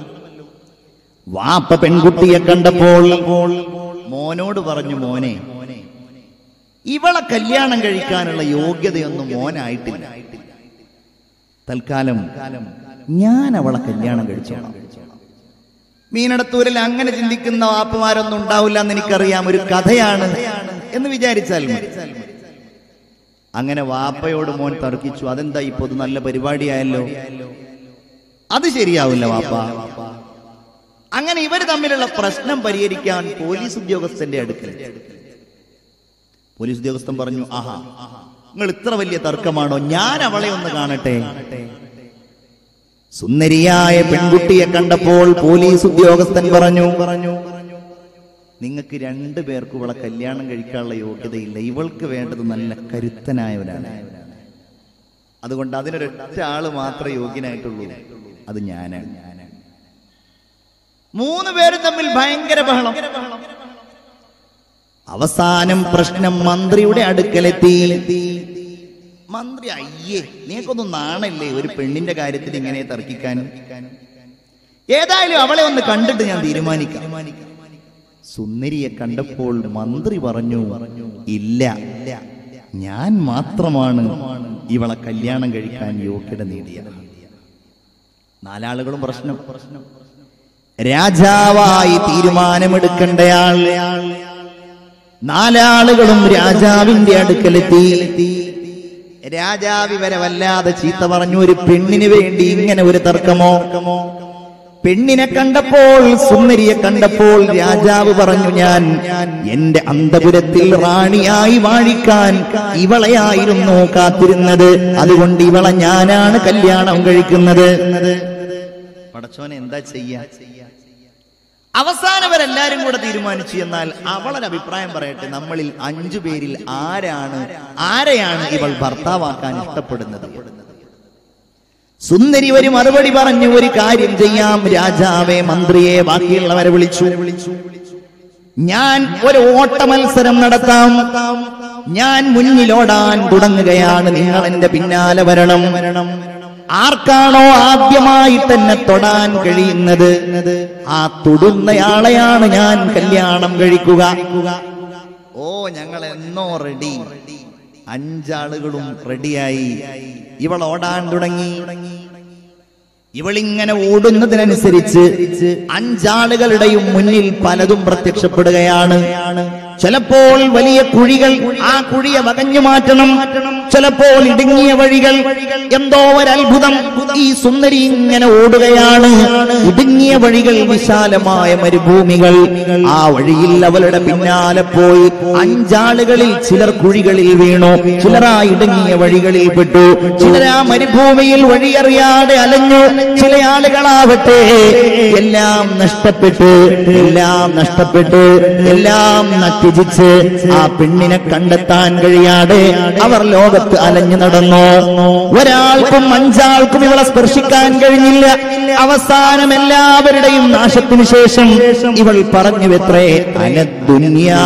വാപ്പ പെൺകുട്ടിയെ കണ്ടപ്പോൾ മോനോട് പറഞ്ഞു മോനെ ഇവളെ കല്യാണം കഴിക്കാനുള്ള യോഗ്യതയൊന്നും മോനായിട്ടില്ല തൽക്കാലം ഞാൻ അവളെ കല്യാണം കഴിച്ചോളാം മീനടത്തൂരിൽ അങ്ങനെ ചിന്തിക്കുന്ന വാപ്പമാരൊന്നും ഉണ്ടാവില്ല എന്ന് എനിക്കറിയാം ഒരു കഥയാണ് എന്ന് വിചാരിച്ചാൽ മതി അങ്ങനെ വാപ്പയോട് മോൻ തർക്കിച്ചു അതെന്താ ഇപ്പൊ ഇത് നല്ല പരിപാടിയായല്ലോ അത് ശരിയാവില്ല വാപ്പ അങ്ങനെ ഇവർ തമ്മിലുള്ള പ്രശ്നം പരിഹരിക്കാൻ പോലീസ് ഉദ്യോഗസ്ഥന്റെ അടുക്കൽ പോലീസ് ഉദ്യോഗസ്ഥൻ പറഞ്ഞു ആഹാ നിങ്ങൾ ഇത്ര വലിയ തർക്കമാണോ ഞാൻ അവളെ ഒന്ന് കാണട്ടെ സുന്ദരിയായ പെൺകുട്ടിയെ കണ്ടപ്പോൾ പോലീസ് ഉദ്യോഗസ്ഥൻ പറഞ്ഞു പറഞ്ഞു നിങ്ങൾക്ക് രണ്ടു പേർക്കും ഇവളെ കല്യാണം കഴിക്കാനുള്ള യോഗ്യതയില്ല ഇവൾക്ക് വേണ്ടത് നല്ല കരുത്തനായവരാണ് അതുകൊണ്ട് അതിനൊരൊറ്റ ആള് മാത്രമേ യോഗ്യനായിട്ടുള്ളൂ അത് ഞാനാണ് മൂന്ന് പേരും തമ്മിൽ ഭയങ്കര ബഹളം അവസാനം പ്രശ്നം മന്ത്രിയുടെ അടുക്കലെത്തി മന്ത്രി അയ്യേ നിങ്ങൾക്കൊന്നും നാണല്ലേ ഒരു പെണ്ണിന്റെ കാര്യത്തിൽ ഇങ്ങനെ തർക്കിക്കാൻ ഏതായാലും അവളെ ഒന്ന് കണ്ടിട്ട് ഞാൻ തീരുമാനിക്കാം സുന്ദരിയെ കണ്ടപ്പോൾ മന്ത്രി പറഞ്ഞു ഇല്ല ഞാൻ മാത്രമാണ് ഇവളെ കല്യാണം കഴിക്കാൻ യോഗ്യത നേടിയത് നാലാളുകളും പ്രശ്നം പ്രശ്നം രാജാവായി തീരുമാനമെടുക്കേണ്ടയാൾ നാലാളുകളും രാജാവിന്റെ അടുക്കലെത്തി രാജാവ് ഇവരെ വല്ലാതെ ചീത്ത പറഞ്ഞു ഒരു പെണ്ണിന് വേണ്ടി ഇങ്ങനെ ഒരു തർക്കമോ പെണ്ണിനെ കണ്ടപ്പോൾ സുന്ദരിയെ കണ്ടപ്പോൾ രാജാവ് പറഞ്ഞു ഞാൻ എന്റെ അന്തപുരത്തിൽ റാണിയായി വാഴിക്കാൻ ഇവളെയായിരുന്നു കാത്തിരുന്നത് അതുകൊണ്ട് ഇവളെ ഞാനാണ് കല്യാണം കഴിക്കുന്നത് പടച്ചോനെ എന്താ ചെയ്യാ അവസാനവരെല്ലാരും കൂടെ തീരുമാനിച്ചു എന്നാൽ അവളൊരു അഭിപ്രായം പറയട്ടെ നമ്മളിൽ അഞ്ചു പേരിൽ ആരാണ് ആരെയാണ് ഇവൾ ഭർത്താവാക്കാൻ ഇഷ്ടപ്പെടുന്നത് സുന്ദരി ഒരു മറുപടി പറഞ്ഞു ഒരു കാര്യം ചെയ്യാം രാജാവെ മന്ത്രിയെ ബാക്കിയുള്ളവരെ വിളിച്ചു ഞാൻ ഒരു ഓട്ട മത്സരം നടത്താം ഞാൻ മുന്നിലോടാൻ തുടങ്ങുകയാണ് നിങ്ങൾ എന്റെ പിന്നാലെ വരണം ആർക്കാണോ ആദ്യമായി തന്നെ തൊടാൻ കഴിയുന്നത് ആ തൊടുന്നയാളെയാണ് ഞാൻ കല്യാണം കഴിക്കുക ഓ ഞങ്ങൾ എന്നോ റെഡി അഞ്ചാളുകളും റെഡിയായി ഇവൾ ഓടാൻ തുടങ്ങി ഇവളിങ്ങനെ ഓടുന്നതിനനുസരിച്ച് അഞ്ചാളുകളുടെയും മുന്നിൽ പലതും പ്രത്യക്ഷപ്പെടുകയാണ് ചിലപ്പോൾ വലിയ കുഴികൾ ആ കുഴിയെ വകഞ്ഞു മാറ്റണം ചിലപ്പോൾ ഇടുങ്ങിയ വഴികൾ എന്തോ ഒരത്ഭുതം ഈ സുന്ദരി ഇങ്ങനെ ഓടുകയാണ് ഇടുങ്ങിയ വഴികൾ വിശാലമായ മരുഭൂമികൾ ആ വഴിയിൽ അവളുടെ പിന്നാലെ പോയി അഞ്ചാളുകളിൽ ചിലർ കുഴികളിൽ വീണു ചിലർ ആ ഇടുങ്ങിയ വഴികളിൽ പെട്ടു ചിലർ ആ മരുഭൂമിയിൽ വഴിയറിയാതെ അലഞ്ഞു ചില ആളുകളാവട്ടെ എല്ലാം നഷ്ടപ്പെട്ട് എല്ലാം നഷ്ടപ്പെട്ട് എല്ലാം നത്യജിച്ച് ആ പെണ്ണിനെ കണ്ടെത്താൻ കഴിയാതെ അവർ ലോകത്ത് അലഞ്ഞു നടന്നു ഒരാൾക്കും അഞ്ചാൾക്കും ഇവളെ സ്പർശിക്കാൻ കഴിഞ്ഞില്ല അവസാനം എല്ലാവരുടെയും നാശത്തിനു ശേഷം ഇവൾ പറഞ്ഞു എത്രേ അനദുന്യാ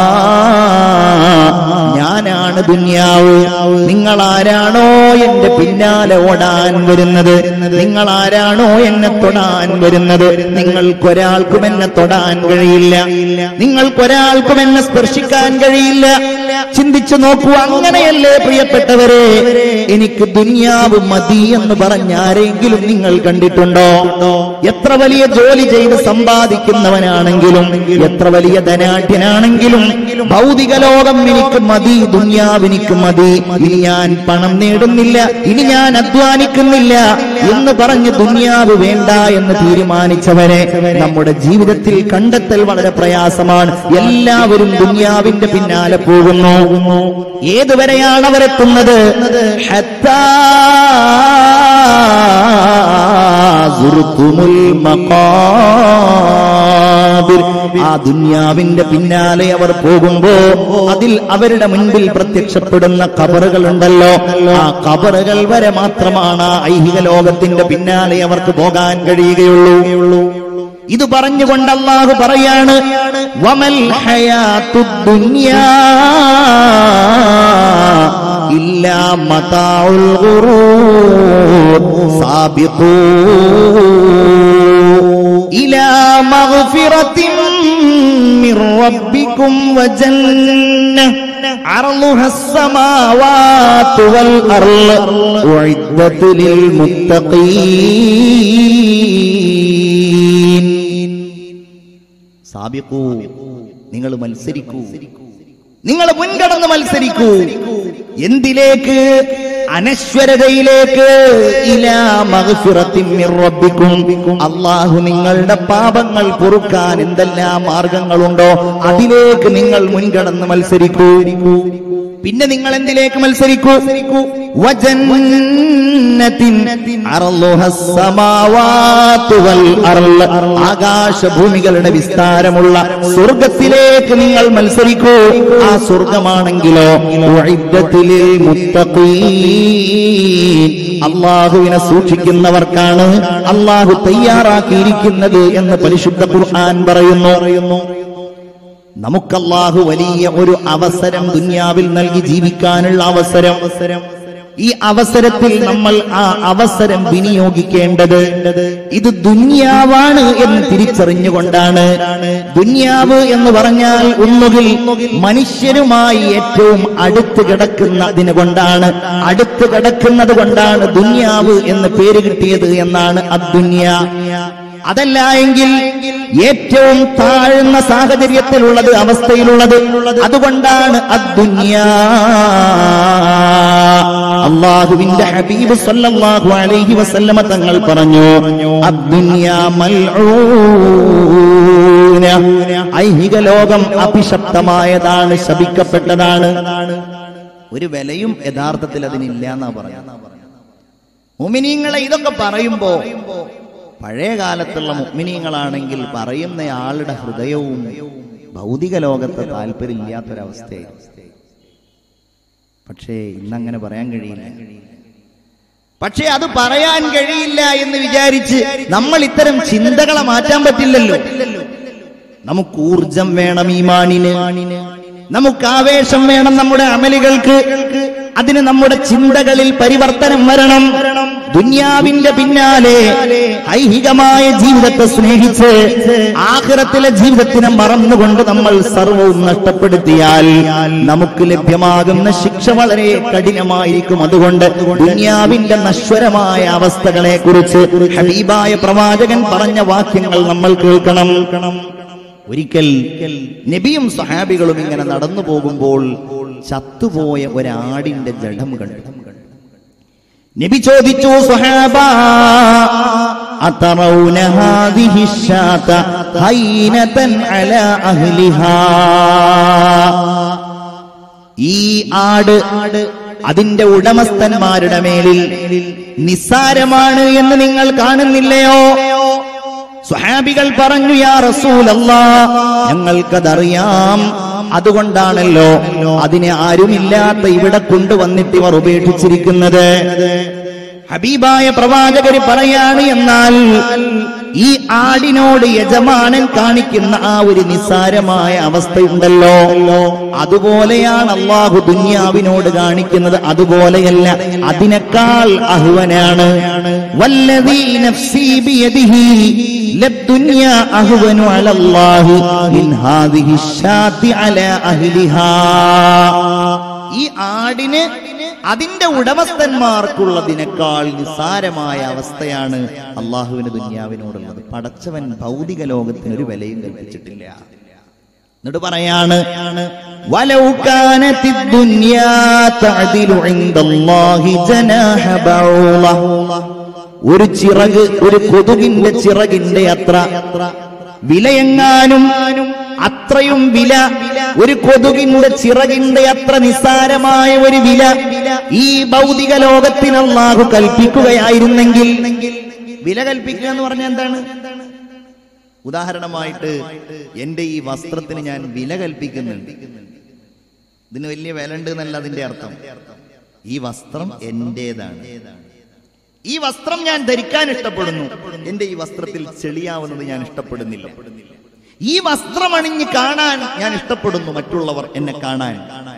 ഞാനാണ് ദുന്യാവ് നിങ്ങൾ ആരാണോ എന്റെ പിന്നാലെ ഓടാൻ വരുന്നത് നിങ്ങൾ ആരാണോ എന്നെ തൊടാൻ വരുന്നത് നിങ്ങൾക്കൊരാൾക്കും എന്നെ തൊടാൻ കഴിയില്ല നിങ്ങൾക്കൊരാൾക്കും എന്നെ സ്പർശിക്കാൻ കഴിയില്ല ചിന്തിച്ചു നോക്കൂ അങ്ങനെയല്ലേ പ്രിയപ്പെട്ടവരെ എനിക്ക് ദുന്യാവ് മതി എന്ന് പറഞ്ഞ ആരെങ്കിലും നിങ്ങൾ കണ്ടിട്ടുണ്ടോ എത്ര വലിയ ജോലി ചെയ്ത് സമ്പാദിക്കുന്നവനാണെങ്കിലും എത്ര വലിയ ധനാഢ്യനാണെങ്കിലും ഭൗതിക ലോകം എനിക്ക് മതി ദുന്യാവ് എനിക്ക് മതി ഇനി ഞാൻ പണം നേടുന്നില്ല ഇനി ഞാൻ അധ്വാനിക്കുന്നില്ല എന്ന് പറഞ്ഞ് ദുന്യാവ് വേണ്ട എന്ന് തീരുമാനിച്ചവരെ നമ്മുടെ ജീവിതത്തിൽ കണ്ടെത്തൽ വളരെ പ്രയാസമാണ് എല്ലാവരും ദുന്യാവിന്റെ പിന്നാലെ പോകുന്നു ഏതുവരെയാണ് അവരെത്തുന്നത് ഹത്താ സുറുത്തുമുൽ മഖാബിർ. ആ ദുന്യാവിന്റെ പിന്നാലെ അവർ പോകുമ്പോ അതിൽ അവരുടെ മുൻപിൽ പ്രത്യക്ഷപ്പെടുന്ന കബറുകൾ ഉണ്ടല്ലോ ആ കബറുകൾ വരെ മാത്രമാണ് ആ ഐഹിക ലോകത്തിന്റെ പിന്നാലെ അവർക്ക് പോകാൻ കഴിയുകയുള്ളൂ ഇത് പറഞ്ഞുകൊണ്ട് അള്ളാഹു പറയാണ് വമൽ ഹയാത്തുദ് ദുനിയാ ഇല്ലാ മതാഉൽ ഗുറൂർ സാബിഖൂ ഇലാ മഗ്ഫിറത്തിൻ മിർ റബ്ബിക്കും വജന്നah عرضها السماوات والأرض أعدت للمتقين സാബിക്കൂ നിങ്ങൾ മത്സരിക്കൂ നിങ്ങൾ മുൻകടന്ന് മത്സരിക്കൂ എന്തിലേക്ക് അനശ്വരതയിലേക്ക് ഇലാ മഗ്ഫിറത്തിൻ മിർ റബ്ബിക്കും അള്ളാഹു നിങ്ങളുടെ പാപങ്ങൾ പൊറുക്കാൻ എന്തെല്ലാം മാർഗങ്ങളുണ്ടോ അതിലേക്ക് നിങ്ങൾ മുൻകടന്ന് മത്സരിക്കൂ പിന്നെ നിങ്ങൾ എന്തിലേക്ക് മത്സരിക്കൂ വജന്നത്തിൻ അർളുഹസ് സമാവാതു വൽ അർള്. ആകാശഭൂമികളുടെ വിസ്താരമുള്ള സ്വർഗത്തിലേക്ക് നിങ്ങൾ മത്സരിക്കൂ ആ സ്വർഗമാണെങ്കിലോ ഉഇദ്ദത്തിലിൽ മുത്തഖീൻ. അള്ളാഹുവിനെ സൂക്ഷിക്കുന്നവർക്കാണ് അള്ളാഹു തയ്യാറാക്കിയിരിക്കുന്നത് എന്ന് പരിശുദ്ധ ഖുർആൻ പറയുന്നു നമുക്കല്ലാഹു വലിയ ഒരു അവസരം ദുന്യാവിൽ നൽകി ജീവിക്കാനുള്ള അവസരം ഈ അവസരത്തിൽ നമ്മൾ ആ അവസരം വിനിയോഗിക്കേണ്ടത് ഇത് ദുന്യാവാണ് എന്ന് തിരിച്ചറിഞ്ഞുകൊണ്ടാണ് ദുന്യാവ് എന്ന് പറഞ്ഞാൽ ഒന്നുകിൽ മനുഷ്യരുമായി ഏറ്റവും അടുത്ത് കിടക്കുന്നതിന് കൊണ്ടാണ് അടുത്ത് കിടക്കുന്നത് കൊണ്ടാണ് ദുന്യാവ് എന്ന് പേര് കിട്ടിയത് എന്നാണ് അദ്ദുന്യ അതല്ല എങ്കിൽ ഏറ്റവും താഴ്ന്ന സാഹചര്യത്തിലുള്ളത് അവസ്ഥയിലുള്ളത് അതുകൊണ്ടാണ് അദ്ദുന്യ അള്ളാഹുവിന്റെ ഹബീബ് സല്ലല്ലാഹു അലൈഹി വസല്ലമ തങ്ങൾ പറഞ്ഞു അദ്ദുന്യ മൽഊന ഐഹിക ലോകം അഭിശപ്തമായതാണ് ശപിക്കപ്പെട്ടതാണ് ഒരു വിലയും യഥാർത്ഥത്തിൽ അതിനില്ല എന്നാ പറഞ്ഞു മുമിനീങ്ങളെ ഇതൊക്കെ പറയുമ്പോ പഴയ കാലത്തുള്ള മുഗ്മിനീങ്ങളാണെങ്കിൽ പറയുന്ന ആളുടെ ഹൃദയവും ഭൗതിക ലോകത്ത് താല്പര്യമില്ലാത്തൊരവസ്ഥയായിരുന്നു പക്ഷേ ഇന്നങ്ങനെ പറയാൻ കഴിയില്ല പക്ഷേ അത് പറയാൻ കഴിയില്ല എന്ന് വിചാരിച്ച് നമ്മൾ ഇത്തരം ചിന്തകളെ മാറ്റാൻ പറ്റില്ലല്ലോ നമുക്ക് ഊർജം വേണം ഈമാനിന് നമുക്ക് ആവേശം വേണം നമ്മുടെ അമലുകൾക്ക് അതിന് നമ്മുടെ ചിന്തകളിൽ പരിവർത്തനം വരണം ദുന്യാവിന്റെ പിന്നാലെ ഐഹികമായ ജീവിതത്തെ സ്നേഹിച്ച് ആഖിറത്തിലെ ജീവിതത്തിനെ മറന്നുകൊണ്ട് നമ്മൾ സർവവും നഷ്ടപ്പെടുത്തിയാൽ നമുക്ക് ലഭ്യമാകുന്ന ശിക്ഷ വളരെ കഠിനമായിരിക്കും അതുകൊണ്ട് ദുന്യാവിന്റെ നശ്വരമായ അവസ്ഥകളെ കുറിച്ച് ഹബീബായ പ്രവാചകൻ പറഞ്ഞ വാക്യങ്ങൾ നമ്മൾ കേൾക്കണം ഒരിക്കൽ നബിയും സഹാബികളും ഇങ്ങനെ നടന്നു പോകുമ്പോൾ ചത്തുപോയ ഒരാടിന്റെ ജഡം കണ്ടു നബി ചോദിച്ചു സഹാബ അതറൗന ഹാദിഹി الشاة ഹൈനത അലാ അഹ്ലിഹാ ഈ ആട് അതിന്റെ ഉടമസ്ഥന്മാരുടെ മേലിൽ നിസ്സാരമാണ് എന്ന് നിങ്ങൾ കാണുന്നില്ലയോ സ്വഹാബികൾ പറഞ്ഞു യാ റസൂലല്ലാ ഞങ്ങൾക്കതറിയാം അതുകൊണ്ടാണല്ലോ അതിനെ ആരുമില്ലാത്ത ഇവിടെ കൊണ്ടുവന്നിട്ട് ഇവർ ഉപേക്ഷിച്ചിരിക്കുന്നത് ഹബീബായ പ്രവാചകര് പറയാണ് എന്നാൽ ഈ ആടിനോട് യജമാനൻ കാണിക്കുന്ന ആ ഒരു നിസ്സാരമായ അവസ്ഥയുണ്ടല്ലോ അതുപോലെയാണ് അള്ളാഹു ദുന്യാവിനോട് കാണിക്കുന്നത് അതുപോലെയല്ല അതിനേക്കാൾ അഹുവനാണ് വല്ലദീ നഫ്സീ ബിയദിഹി ലദ്ദുന്യാ അഹ്വനു അലല്ലാഹി മിൻ ഹാദിഹി ശാത്തി അലാ അഹ്ലിഹാ ഈ ആടിന് അതിന്റെ ഉടമസ്ഥന്മാർക്കുള്ളതിനേക്കാൾ നിസ്സാരമായ അവസ്ഥയാണ് അള്ളാഹുവിന് ദുന്യാവിനോടുള്ളത് പടച്ചവൻ ഭൗതിക ലോകത്തിന് ഒരു വിലയും കൽപ്പിച്ചിട്ടില്ല എന്നിട്ട് പറയാണ് വലൗ കാനത്തി ദുന്യാ തഅദിലു ഇൻദല്ലാഹി ജനാഹ ബൗള ഒരു ചിറക് ഒരു കൊതുകിന്റെ ചിറകിന്റെ അത്ര വിലയെങ്ങാനും അത്രയും വില ഒരു കൊതുകിന്റെ ചിറകിന്റെ അത്ര നിസ്സാരമായ ഒരു വില ഈ ഭൗതിക ലോകത്തിന് അള്ളാഹു കൽപ്പിക്കുകയായിരുന്നെങ്കിൽ വില കൽപ്പിക്കുക എന്ന് പറഞ്ഞാൽ എന്താണ് ഉദാഹരണമായിട്ട് എന്റെ ഈ വസ്ത്രത്തിന് ഞാൻ വില കൽപ്പിക്കുന്നുണ്ട് ഇതിന് വലിയ വില ഉണ്ട് എന്നല്ല അതിന്റെ അർത്ഥം ഈ വസ്ത്രം എന്റേതാണ് ഈ വസ്ത്രം ഞാൻ ധരിക്കാൻ ഇഷ്ടപ്പെടുന്നു എന്റെ ഈ വസ്ത്രത്തിൽ ചെളിയാവുന്നത് ഞാൻ ഇഷ്ടപ്പെടുന്നില്ല ഈ വസ്ത്രം അണിഞ്ഞ് കാണാൻ ഞാൻ ഇഷ്ടപ്പെടുന്നു മറ്റുള്ളവർ എന്നെ കാണാൻ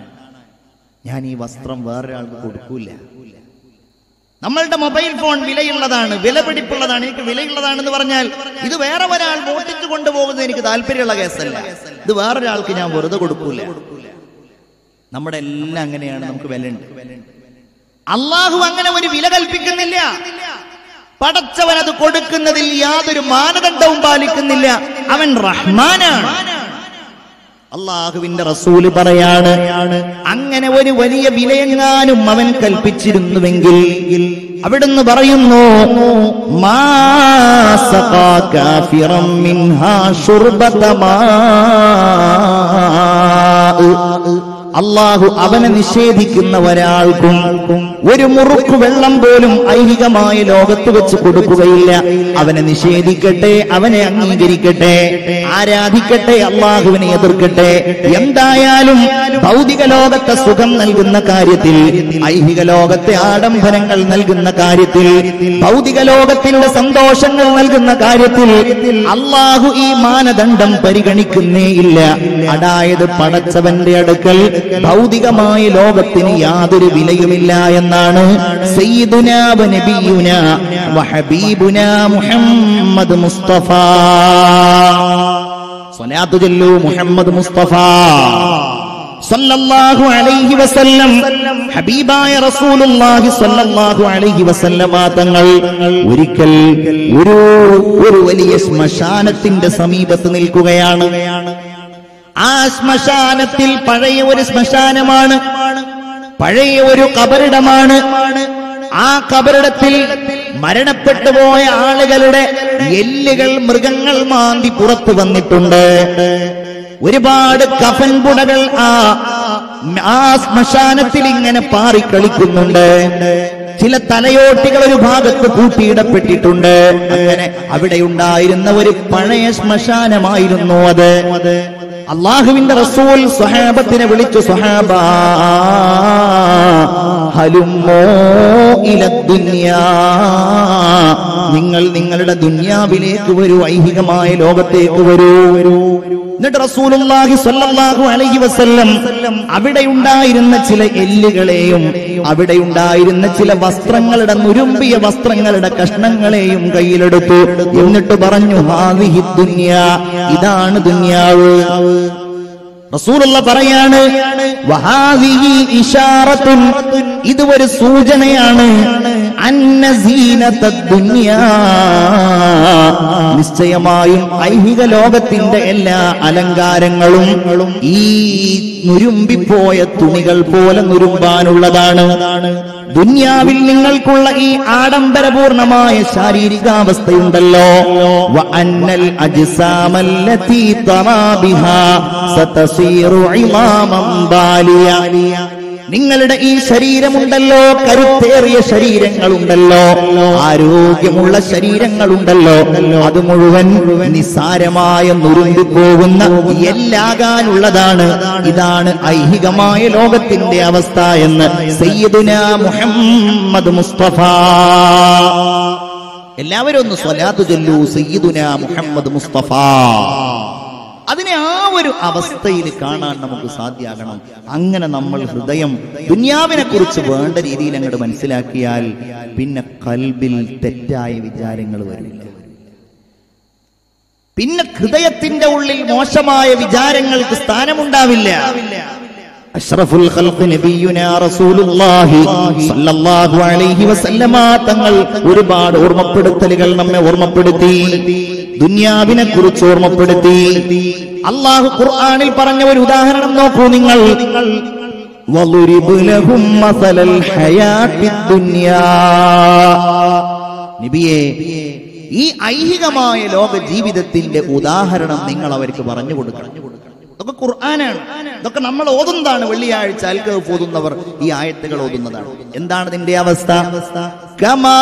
ഞാൻ ഈ വസ്ത്രം വേറൊരാൾക്ക് കൊടുക്കൂല നമ്മളുടെ മൊബൈൽ ഫോൺ വിലയുള്ളതാണ് വിലപിടിപ്പുള്ളതാണ് എനിക്ക് വിലയുള്ളതാണെന്ന് പറഞ്ഞാൽ ഇത് വേറെ ഒരാൾ മോട്ടിച്ചു കൊണ്ടുപോകുന്നത് എനിക്ക് താല്പര്യമുള്ള കേസല്ല ഇത് വേറൊരാൾക്ക് ഞാൻ വെറുതെ കൊടുക്കൂല നമ്മുടെ എല്ലാം അങ്ങനെയാണ് നമുക്ക് വിലയുണ്ട് അള്ളാഹു അങ്ങനെ ഒരു വില കൽപ്പിക്കുന്നില്ല പടച്ചവൻ അത് കൊടുക്കുന്നതിൽ യാതൊരു മാനദണ്ഡവും പാലിക്കുന്നില്ല അവൻ റഹ്മാനാണ് അള്ളാഹുവിന്റെ റസൂല് പറയാണ് അങ്ങനെ ഒരു വലിയ വിലയെങ്ങാനും അവൻ കൽപ്പിച്ചിരുന്നുവെങ്കിൽ അവിടുന്ന് പറയുന്നു മാ സഖാ കാഫിറൻ മിൻഹാ ശുർബത മാ അള്ളാഹു അവനെ നിഷേധിക്കുന്ന ഒരാൾക്കും ഒരു മുറുക്ക് വെള്ളം പോലും ഐഹികമായ ലോകത്ത് വെച്ച് കൊടുക്കുകയില്ല അവനെ നിഷേധിക്കട്ടെ അവനെ അംഗീകരിക്കട്ടെ ആരാധിക്കട്ടെ അള്ളാഹുവിനെ എതിർക്കട്ടെ എന്തായാലും ഭൗതിക ലോകത്തെ സുഖം നൽകുന്ന കാര്യത്തിൽ ഐഹിക ലോകത്തെ ആഡംബരങ്ങൾ നൽകുന്ന കാര്യത്തിൽ ഭൗതിക ലോകത്തിന്റെ സന്തോഷങ്ങൾ നൽകുന്ന കാര്യത്തിൽ അള്ളാഹു ഈ മാനദണ്ഡം പരിഗണിക്കുന്നേ ഇല്ല അതായത് പടച്ചവന്റെ അടുക്കൽ ഭൗതികമായ ലോകത്തിന് യാതൊരു വിലയുമില്ല എന്നാണ് സയ്യിദുന വ നബിയുന വ ഹബീബുന മുഹമ്മദ് മുസ്തഫ സ്വലാത്തു ചൊല്ലൂ മുഹമ്മദ് മുസ്തഫ സല്ലല്ലാഹു അലൈഹി വസല്ലം ഹബീബായ റസൂലുള്ളാഹി സല്ലല്ലാഹു അലൈഹി വസല്ലമ തങ്ങൾ ഒരിക്കൽ ഒരു ഒരു വലിയ ശ്മശാനത്തിന്റെ സമീപത്ത് നിൽക്കുകയാണ് ആ ശ്മശാനത്തിൽ പഴയ ഒരു ശ്മശാനമാണ് പഴയ ഒരു കബറിടമാണ് ആ കബറിടത്തിൽ മരണപ്പെട്ടു പോയ ആളുകളുടെ എല്ലുകൾ മൃഗങ്ങൾ മാന്തി പുറത്തു വന്നിട്ടുണ്ട് ഒരുപാട് കഫൻ പുടകൾ ആ ആ ശ്മശാനത്തിൽ ഇങ്ങനെ പാറിക്കളിക്കുന്നുണ്ട് ചില തലയോട്ടികൾ ഒരു ഭാഗത്ത് കൂട്ടിയിടപ്പെട്ടിട്ടുണ്ട് അങ്ങനെ അവിടെ ഉണ്ടായിരുന്ന ഒരു പഴയ ശ്മശാനമായിരുന്നു അത് അള്ളാഹുവിന്റെ റസൂൽ സ്വഹാബത്തിനെ വിളിച്ചു സ്വഹാബ ഹലുമോ ഇലദ്ദുന്യാ നിങ്ങൾ നിങ്ങളുടെ ദുന്യാവിലേക്ക് വരൂ ഐഹികമായ ലോകത്തേക്ക് വരൂ വരൂ എന്നിട്ട് റസൂലുള്ളാഹി സ്വല്ലല്ലാഹു അലൈഹി വസല്ലം അവിടെ ഉണ്ടായിരുന്ന ചില എല്ലുകളെയും അവിടെ ഉണ്ടായിരുന്ന ചില വസ്ത്രങ്ങളുടെ നുരുമ്പിയ വസ്ത്രങ്ങളുടെ കഷ്ണങ്ങളെയും കയ്യിലെടുത്തു എന്നിട്ട് പറഞ്ഞു ഹാദിഹി ദുന്യ ഇതാണ് ദുന്യാവ് റസൂലുള്ള പറയാണ് വഹാദിഹി ഇശാറത്തുൻ ഇത് ഒരു സൂചനയാണ് അന്ന സീനത്തദ് ദുനിയാ നിശ്ചയമായും ഐഹിക ലോകത്തിന്റെ എല്ലാ അലങ്കാരങ്ങളും ഈ നുരുമ്പിപ്പോയ തുണികൾ പോലെ നുരുമ്പാനുള്ളതാണ് ദുന്യാവിൽ നിങ്ങൾക്കുള്ള ഈ ആഡംബരപൂർണമായ ശാരീരികാവസ്ഥയുണ്ടല്ലോ വ അന്നൽ അജ്സാമല്ലതി തറാ ബിഹാ സതസീറു ഇമാമം ബാലിയ നിങ്ങളുടെ ഈ ശരീരമുണ്ടല്ലോ കരുത്തേറിയ ശരീരങ്ങളുണ്ടല്ലോ ആരോഗ്യമുള്ള ശരീരങ്ങളുണ്ടല്ലോ അത് മുഴുവൻ നിസ്സാരമായ നുരുമ്പി പോകുന്ന എല്ലാകാനുള്ളതാണ് ഇതാണ് ഐഹികമായ ലോകത്തിന്റെ അവസ്ഥ എന്ന് സയ്യിദുന മുഹമ്മദ് മുസ്തഫ എല്ലാവരും ഒന്ന് സ്വലാത്ത് ചൊല്ലൂ സയ്യിദുന മുഹമ്മദ് മുസ്തഫ അതിനെ ആ ഒരു അവസ്ഥയിൽ കാണാൻ നമുക്ക് സാധ്യമാകണം അങ്ങനെ നമ്മൾ ഹൃദയം ദുന്യാവിനെ കുറിച്ച് വേണ്ട രീതിയിൽ അങ്ങോട്ട് മനസ്സിലാക്കിയാൽ പിന്നെ കൽബിൽ തെറ്റായ വിചാരങ്ങൾ വരില്ല പിന്നെ ഹൃദയത്തിന്റെ ഉള്ളിൽ മോശമായ വിചാരങ്ങൾക്ക് സ്ഥാനമുണ്ടാവില്ല അഷ്റഫുൽ ഖൽഖ് നബിയുനാ റസൂലുള്ളാഹി സ്വല്ലല്ലാഹു അലൈഹി വസല്ലമ തങ്ങൾ ഒരുപാട് ഓർമ്മപ്പെടുത്തലുകൾ നമ്മെ ഓർമ്മപ്പെടുത്തി ദുനിയാവിനെ കുറിച്ച് ഓർമ്മപ്പെടുത്തി അള്ളാഹു ഖുർആനിൽ പറഞ്ഞ ഒരു ഉദാഹരണം നോക്കൂ നിങ്ങൾ وَضُرِبْ لَهُمْ مَثَلَ الْحَيَاةِ الدُّنْيَا നബിയെ ഈ ഐഹികമായ ലോക ജീവിതത്തിന്റെ ഉദാഹരണം നിങ്ങൾ അവർക്ക് പറഞ്ഞു കൊടുക്കണം ഇതൊക്കെ ഖുർആനാണ് ഇതൊക്കെ നമ്മൾ ഓതുന്നതാണ് വെള്ളിയാഴ്ച അൽക്കഹഫ് ഓതുന്നവർ ഈ ആയത്തുകൾ ഓതുന്നതാണ് എന്താണ് ഇതിന്റെ അവസ്ഥ കമാ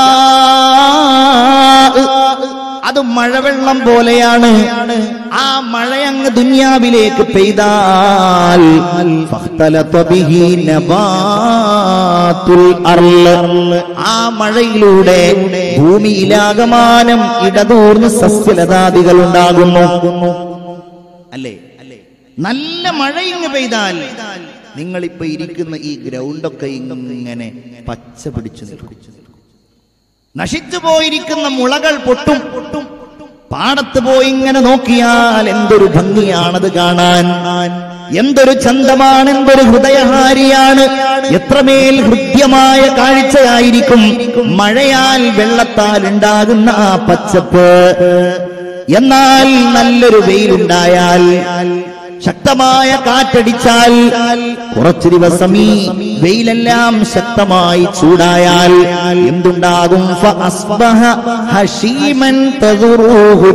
അത് മഴവെള്ളം പോലെയാണ് ആ മഴയങ്ങ് ദുന്യാവിലേക്ക് പെയ്താൽ ഫഖ്തലത ബിഹി നബാത്തുൽ അർള്. ആ മഴയിലൂടെ ഭൂമിയിലാകമാനം ഇടതൂർന്ന് സസ്യലതാദികൾ ഉണ്ടാകുന്നു അല്ലേ അല്ലേ നല്ല മഴ ഇങ്ങ് പെയ്താൽ നിങ്ങളിപ്പോ ഇരിക്കുന്ന ഈ ഗ്രൗണ്ടൊക്കെ ഇങ്ങനെ പച്ച പിടിച്ചു നിൽക്കും നശിച്ചു പോയിരിക്കുന്ന മുളകൾ പൊട്ടും പാടത്ത് പോയി ഇങ്ങനെ നോക്കിയാൽ എന്തൊരു ഭംഗിയാണത് കാണാൻ എന്തൊരു ചന്തമാണ് എന്തൊരു ഹൃദയഹാരിയാണ് എത്രമേൽ ഹൃദ്യമായ കാഴ്ചയായിരിക്കും മഴയാൽ വെള്ളത്താൽ ഉണ്ടാകുന്ന ആ പച്ചപ്പ് എന്നാൽ നല്ലൊരു വെയിലുണ്ടായാൽ ശക്തമായ കാറ്റടിച്ചാൽ കുറച്ചു ദിവസം ഈ വെയിലെല്ലാം ശക്തമായി ചൂടായാൽ എന്തുണ്ടാകും ഫഅസ്ബഹ ഹശീമൻ തദുറൂഹു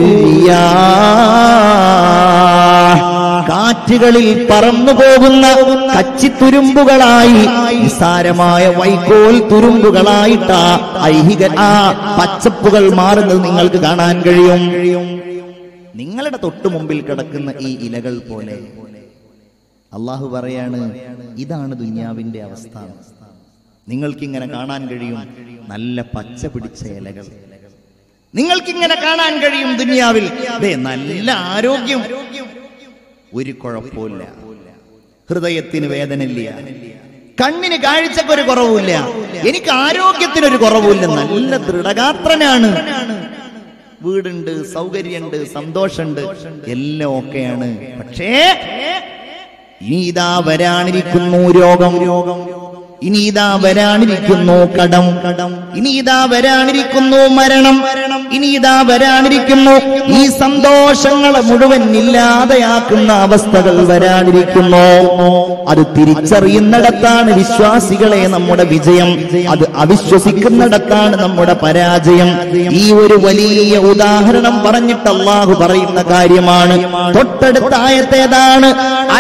റിയാഹ്. കാറ്റുകളിൽ പറന്നു പോകുന്ന കച്ചിത്തുരുമ്പുകളായി നിസ്സാരമായ വൈക്കോൽ തുരുമ്പുകളായിട്ട് ആ ഐഹിക ആ പച്ചപ്പുകൾ മാറുന്നത് നിങ്ങൾക്ക് കാണാൻ കഴിയും നിങ്ങളുടെ തൊട്ടു മുമ്പിൽ കിടക്കുന്ന ഈ ഇലകൾ പോലെ അള്ളാഹു പറയാണ് ഇതാണ് ദുന്യാവിന്റെ അവസ്ഥ നിങ്ങൾക്കിങ്ങനെ കാണാൻ കഴിയും നല്ല പച്ച പിടിച്ച ഇലകൾ നിങ്ങൾക്കിങ്ങനെ കാണാൻ കഴിയും ദുന്യാവിൽ ദേ നല്ല ആരോഗ്യം ഒരു കുഴപ്പമില്ല ഹൃദയത്തിന് വേദനയില്ല കണ്ണിന് കാഴ്ചക്കൊരു കുറവുമില്ല എനിക്ക് ആരോഗ്യത്തിനൊരു കുറവുമില്ല നല്ല ദൃഢഗാത്രനാണ് വീടുണ്ട് സൗകര്യമുണ്ട് സന്തോഷമുണ്ട് എല്ലാം ഒക്കെയാണ് പക്ഷേ ഇനി ഇതാ വരാനിരിക്കുന്നു രോഗം രോഗം ഇനി ഇതാ വരാനിരിക്കുന്നു കടം കടം ഇനി ഇതാ വരാനിരിക്കുന്നു മരണം മരണം ഇനി ഇതാ വരാനിരിക്കുന്നു ഈ സന്തോഷങ്ങളെ മുഴുവൻ ഇല്ലാതെയാക്കുന്ന അവസ്ഥകൾ വരാനിരിക്കുന്നു അത് തിരിച്ചറിയുന്നിടത്താണ് വിശ്വാസികളെ നമ്മുടെ വിജയം അത് അവിശ്വസിക്കുന്നിടത്താണ് നമ്മുടെ പരാജയം ഈ ഒരു വലിയ ഉദാഹരണം പറഞ്ഞിട്ട് അള്ളാഹു പറയുന്ന കാര്യമാണ് തൊട്ടടുത്ത ആയത്തേതാണ്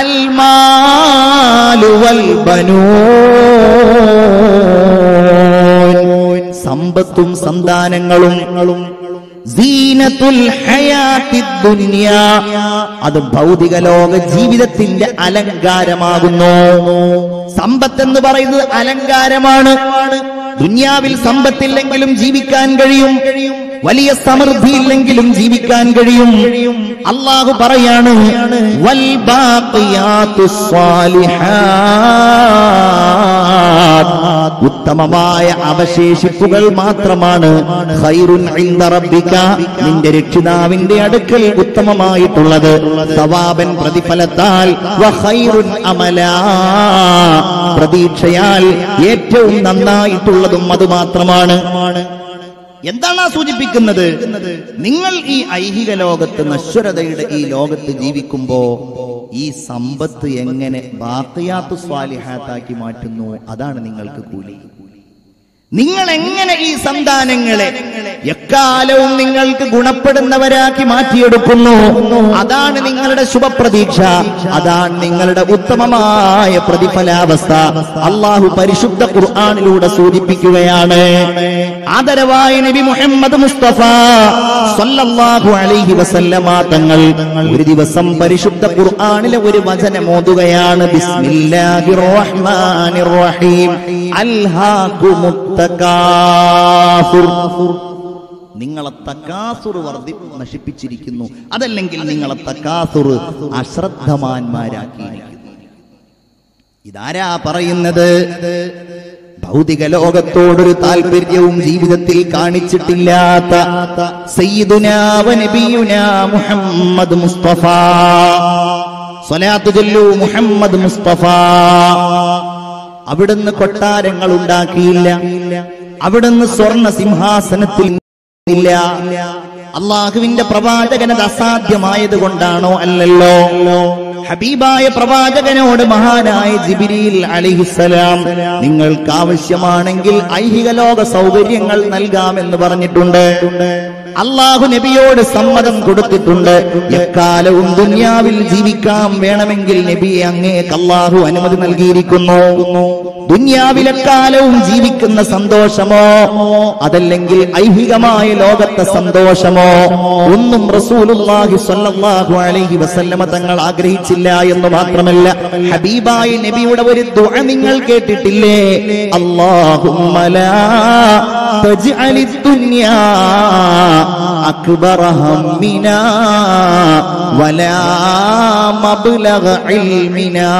അൽമാലു വൽ ബനൂൻ സമ്പത്തും സന്താനങ്ങളും സീനത്തുൽ ഹയാത്തി ദുനിയാ അത് ഭൗതിക ലോക ജീവിതത്തിന്റെ അലങ്കാരമാകുന്നു സമ്പത്ത് എന്ന് പറയുന്നത് അലങ്കാരമാണ് ദുനിയാവിൽ സമ്പത്തില്ലെങ്കിലും ജീവിക്കാൻ കഴിയും വലിയ സമൃദ്ധി ഇല്ലെങ്കിലും ജീവിക്കാൻ കഴിയും അള്ളാഹു പറയാണ് വൽ ബാഖിയാത്തുസ് സാലിഹാത്ത് ഉത്തമമായ അവശേഷിപ്പുകൾ മാത്രമാണ് ഖൈറുൻ ഇൻദ റബ്ബിക നിന്റെ രക്ഷിതാവിന്റെ അടുക്കൽ ഉത്തമമായിട്ടുള്ളത് സവാബൻ പ്രതിഫലത്താൽ വ ഖൈറുൻ അമലാ പ്രതീക്ഷയാൽ ഏറ്റവും നന്നായിട്ടുള്ളതും അത് മാത്രമാണ് എന്താണ് ആ സൂചിപ്പിക്കുന്നത് നിങ്ങൾ ഈ ഐഹിക ലോകത്ത് നശ്വരതയുടെ ഈ ലോകത്ത് ജീവിക്കുമ്പോ ഈ സമ്പത്ത് എങ്ങനെ ബാക്കിയാത്തു സ്വാലിഹാത്താക്കി മാറ്റുന്നു അതാണ് നിങ്ങൾക്ക് കൂലി നിങ്ങൾ എങ്ങനെ ഈ സന്താനങ്ങളെ എക്കാലവും നിങ്ങൾക്ക് ഗുണപ്പെടുന്നവരാക്കി മാറ്റിയെടുക്കുന്നു അതാണ് നിങ്ങളുടെ ശുഭപ്രതീക്ഷ അതാണ് നിങ്ങളുടെ ഉത്തമമായ പ്രതിഫലാവസ്ഥ അള്ളാഹു പരിശുദ്ധ ഖുർആാനിലൂടെ സൂചിപ്പിക്കുകയാണ് ആദരവായ നബി മുഹമ്മദ് മുസ്തഫ സല്ലല്ലാഹു അലൈഹി വസല്ലമ തങ്ങൾ ഒരു ദിവസം പരിശുദ്ധ ഖുർആാനിലെ ഒരു വചനം ഓതുകയാണ് ബിസ്മില്ലാഹിർ റഹ്മാനിർ റഹീം അൽഹാകുമുത് തകാസുർ നിങ്ങളെ തക്കാസുർ വർദ്ധി നശിപ്പിച്ചിരിക്കുന്നു അതല്ലെങ്കിൽ നിങ്ങളെ തക്കാസുർ അശ്രദ്ധമാന്മാരാക്കിയിരിക്കുന്നു ഇതാരാ പറയുന്നത് ഭൗതിക ലോകത്തോടൊരു താല്പര്യവും ജീവിതത്തിൽ കാണിച്ചിട്ടില്ലാത്ത സയ്യിദുനാ വ നബിയുനാ മുഹമ്മദ് മുസ്തഫ സ്വലാത്തു ചൊല്ലൂ മുഹമ്മദ് മുസ്തഫ അവിടുന്ന് കൊട്ടാരങ്ങൾ ഉണ്ടാക്കിയില്ല അവിടുന്ന് സ്വർണ സിംഹാസനത്തിൽ ഇല്ല അള്ളാഹുവിന്റെ പ്രവാചകൻ അത് അസാധ്യമായത് കൊണ്ടാണോ അല്ലല്ലോ ഹബീബായ പ്രവാചകനോട് മഹാനായ ജിബിരിയിൽ അലിഹിസലാം നിങ്ങൾക്ക് ആവശ്യമാണെങ്കിൽ ഐഹിക ലോക സൗകര്യങ്ങൾ നൽകാമെന്ന് പറഞ്ഞിട്ടുണ്ട് അള്ളാഹു നബിയോട് സമ്മതം കൊടുത്തിട്ടുണ്ട് എക്കാലവും ദുന്യാവിൽ ജീവിക്കാം വേണമെങ്കിൽ നബിയെ അങ്ങേക്ക് അള്ളാഹു അനുമതി നൽകിയിരിക്കുന്നു ദുന്യാവിലെക്കാലവും ജീവിക്കുന്ന സന്തോഷമോ അതല്ലെങ്കിൽ ഐഹികമായ ലോകത്തെ സന്തോഷമോ ഒന്നും റസൂലുള്ളാഹി സ്വല്ലല്ലാഹു അലൈഹി വസല്ലമ തങ്ങൾ ആഗ്രഹിച്ചില്ല എന്ന് മാത്രമല്ല ഹബീബായ നബിയുടെ ഒരു ദുആ നിങ്ങൾ കേട്ടിട്ടില്ലേ അല്ലാഹുമ്മ ലാ തജ്അലി ദുനിയാ അക്ബറ ഹമ്മിനാ വലാ മബ്ലഗ ഇൽമിനാ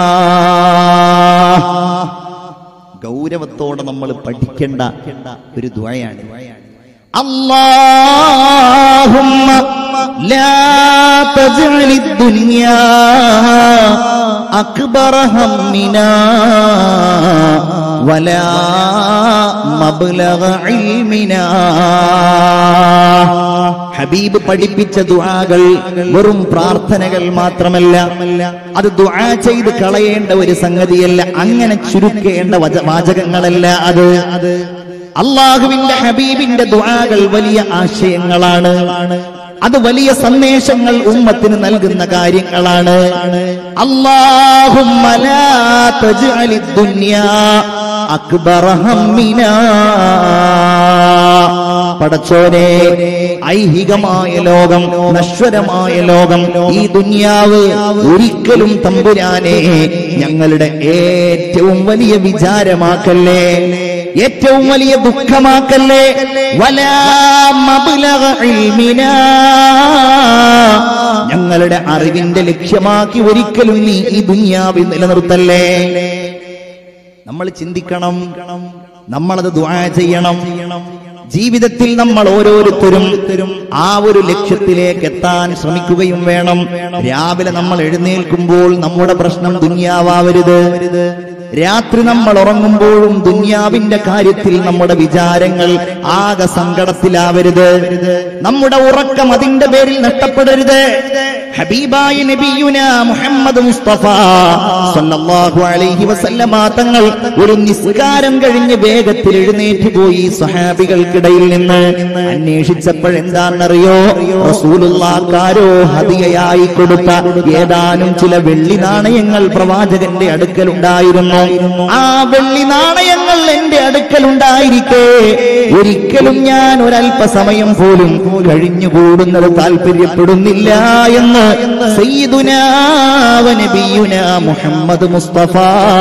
ഗൗരവത്തോടെ നമ്മൾ പഠിക്കേണ്ട ഒരു ദ്വയാണ് അല്ലാഹുമ്മ ലാ തജ്അലി ദുനിയാ അക്ബറ ഹമ്മിനാ വലാ മബ്ലഗ ഇൽമിനാ ഹബീബ് പഠിപ്പിച്ച ദുആകൾ വെറും പ്രാർത്ഥനകൾ മാത്രമല്ല അത് ദുആ ചെയ്ത് കളയേണ്ട ഒരു സംഗതിയല്ല അങ്ങനെ ചുരുക്കേണ്ട വച- വാചകങ്ങളല്ല അത് അള്ളാഹുവിന്റെ ഹബീബിന്റെ ദുആകൾ വലിയ ആശയങ്ങളാണ് അത് വലിയ സന്ദേശങ്ങൾ ഉമ്മത്തിന് നൽകുന്ന കാര്യങ്ങളാണ് അല്ലാഹുമ്മ ലാ തജ്അലി ദുനിയാ അക്ബറ ഹമ്മിനാ പടച്ചോനെ ഐഹികമായ ലോകം നശ്വരമായ ലോകം ഈ ദുനിയാവ് ഒരിക്കലും തമ്പുരാനെ ഞങ്ങളുടെ ഏറ്റവും വലിയ വിചാരമാക്കല്ലേ ഏറ്റവും വലിയ ദുഃഖമാക്കല്ലേ വലാ മബ്ലഗ ഇൽമിനാ ഞങ്ങളുടെ അറിവിന്റെ ലക്ഷ്യമാക്കി ഒരിക്കലും നീ ഈ ദുനിയാവിൽ നിലനിർത്തല്ലേ നമ്മൾ ചിന്തിക്കണം നമ്മളത് ദുആ ചെയ്യണം ജീവിതത്തിൽ നമ്മൾ ഓരോരുത്തരും ആ ഒരു ലക്ഷ്യത്തിലേക്ക് എത്താൻ ശ്രമിക്കുകയും വേണം രാവിലെ നമ്മൾ എഴുന്നേൽക്കുമ്പോൾ നമ്മുടെ പ്രശ്നം ദുന്യാവാവരുത് രാത്രി നമ്മൾ ഉറങ്ങുമ്പോഴും ദുന്യാവിന്റെ കാര്യത്തിൽ നമ്മുടെ വിചാരങ്ങൾ ആകെ സങ്കടത്തിലാവരുത് നമ്മുടെ ഉറക്കം അതിന്റെ പേരിൽ നഷ്ടപ്പെടരുത് ഹബീബായ നബിയുന മുഹമ്മദ് മുസ്തഫ സല്ലല്ലാഹു അലൈഹി വസല്ലമ തങ്ങൾ ഒരു നിസ്കാരം കഴിഞ്ഞ് വേഗത്തിൽ എഴുന്നേറ്റ് പോയി സ്വഹാബികൾക്കിടയിൽ നിന്ന് അന്വേഷിച്ചപ്പോഴെന്താണെന്നറിയോ റസൂലുള്ളാക്കാരോ ഹദിയയായി കൊടുത്ത ഏതാനും ചില വെള്ളി നാണയങ്ങൾ പ്രവാചകന്റെ അടുക്കൽ ഉണ്ടായിരുന്നു ആ വെള്ളി നാണയങ്ങൾ എന്റെ അടുക്കൽ ഉണ്ടായിരിക്കെ ഒരിക്കലും ഞാൻ ഒരല്പസമയം പോലും കഴിഞ്ഞുകൂടുന്നത് താല്പര്യപ്പെടുന്നില്ല എന്ന് സയ്യിദുനാ വ നബിയുനാ മുഹമ്മദ് മുസ്തഫ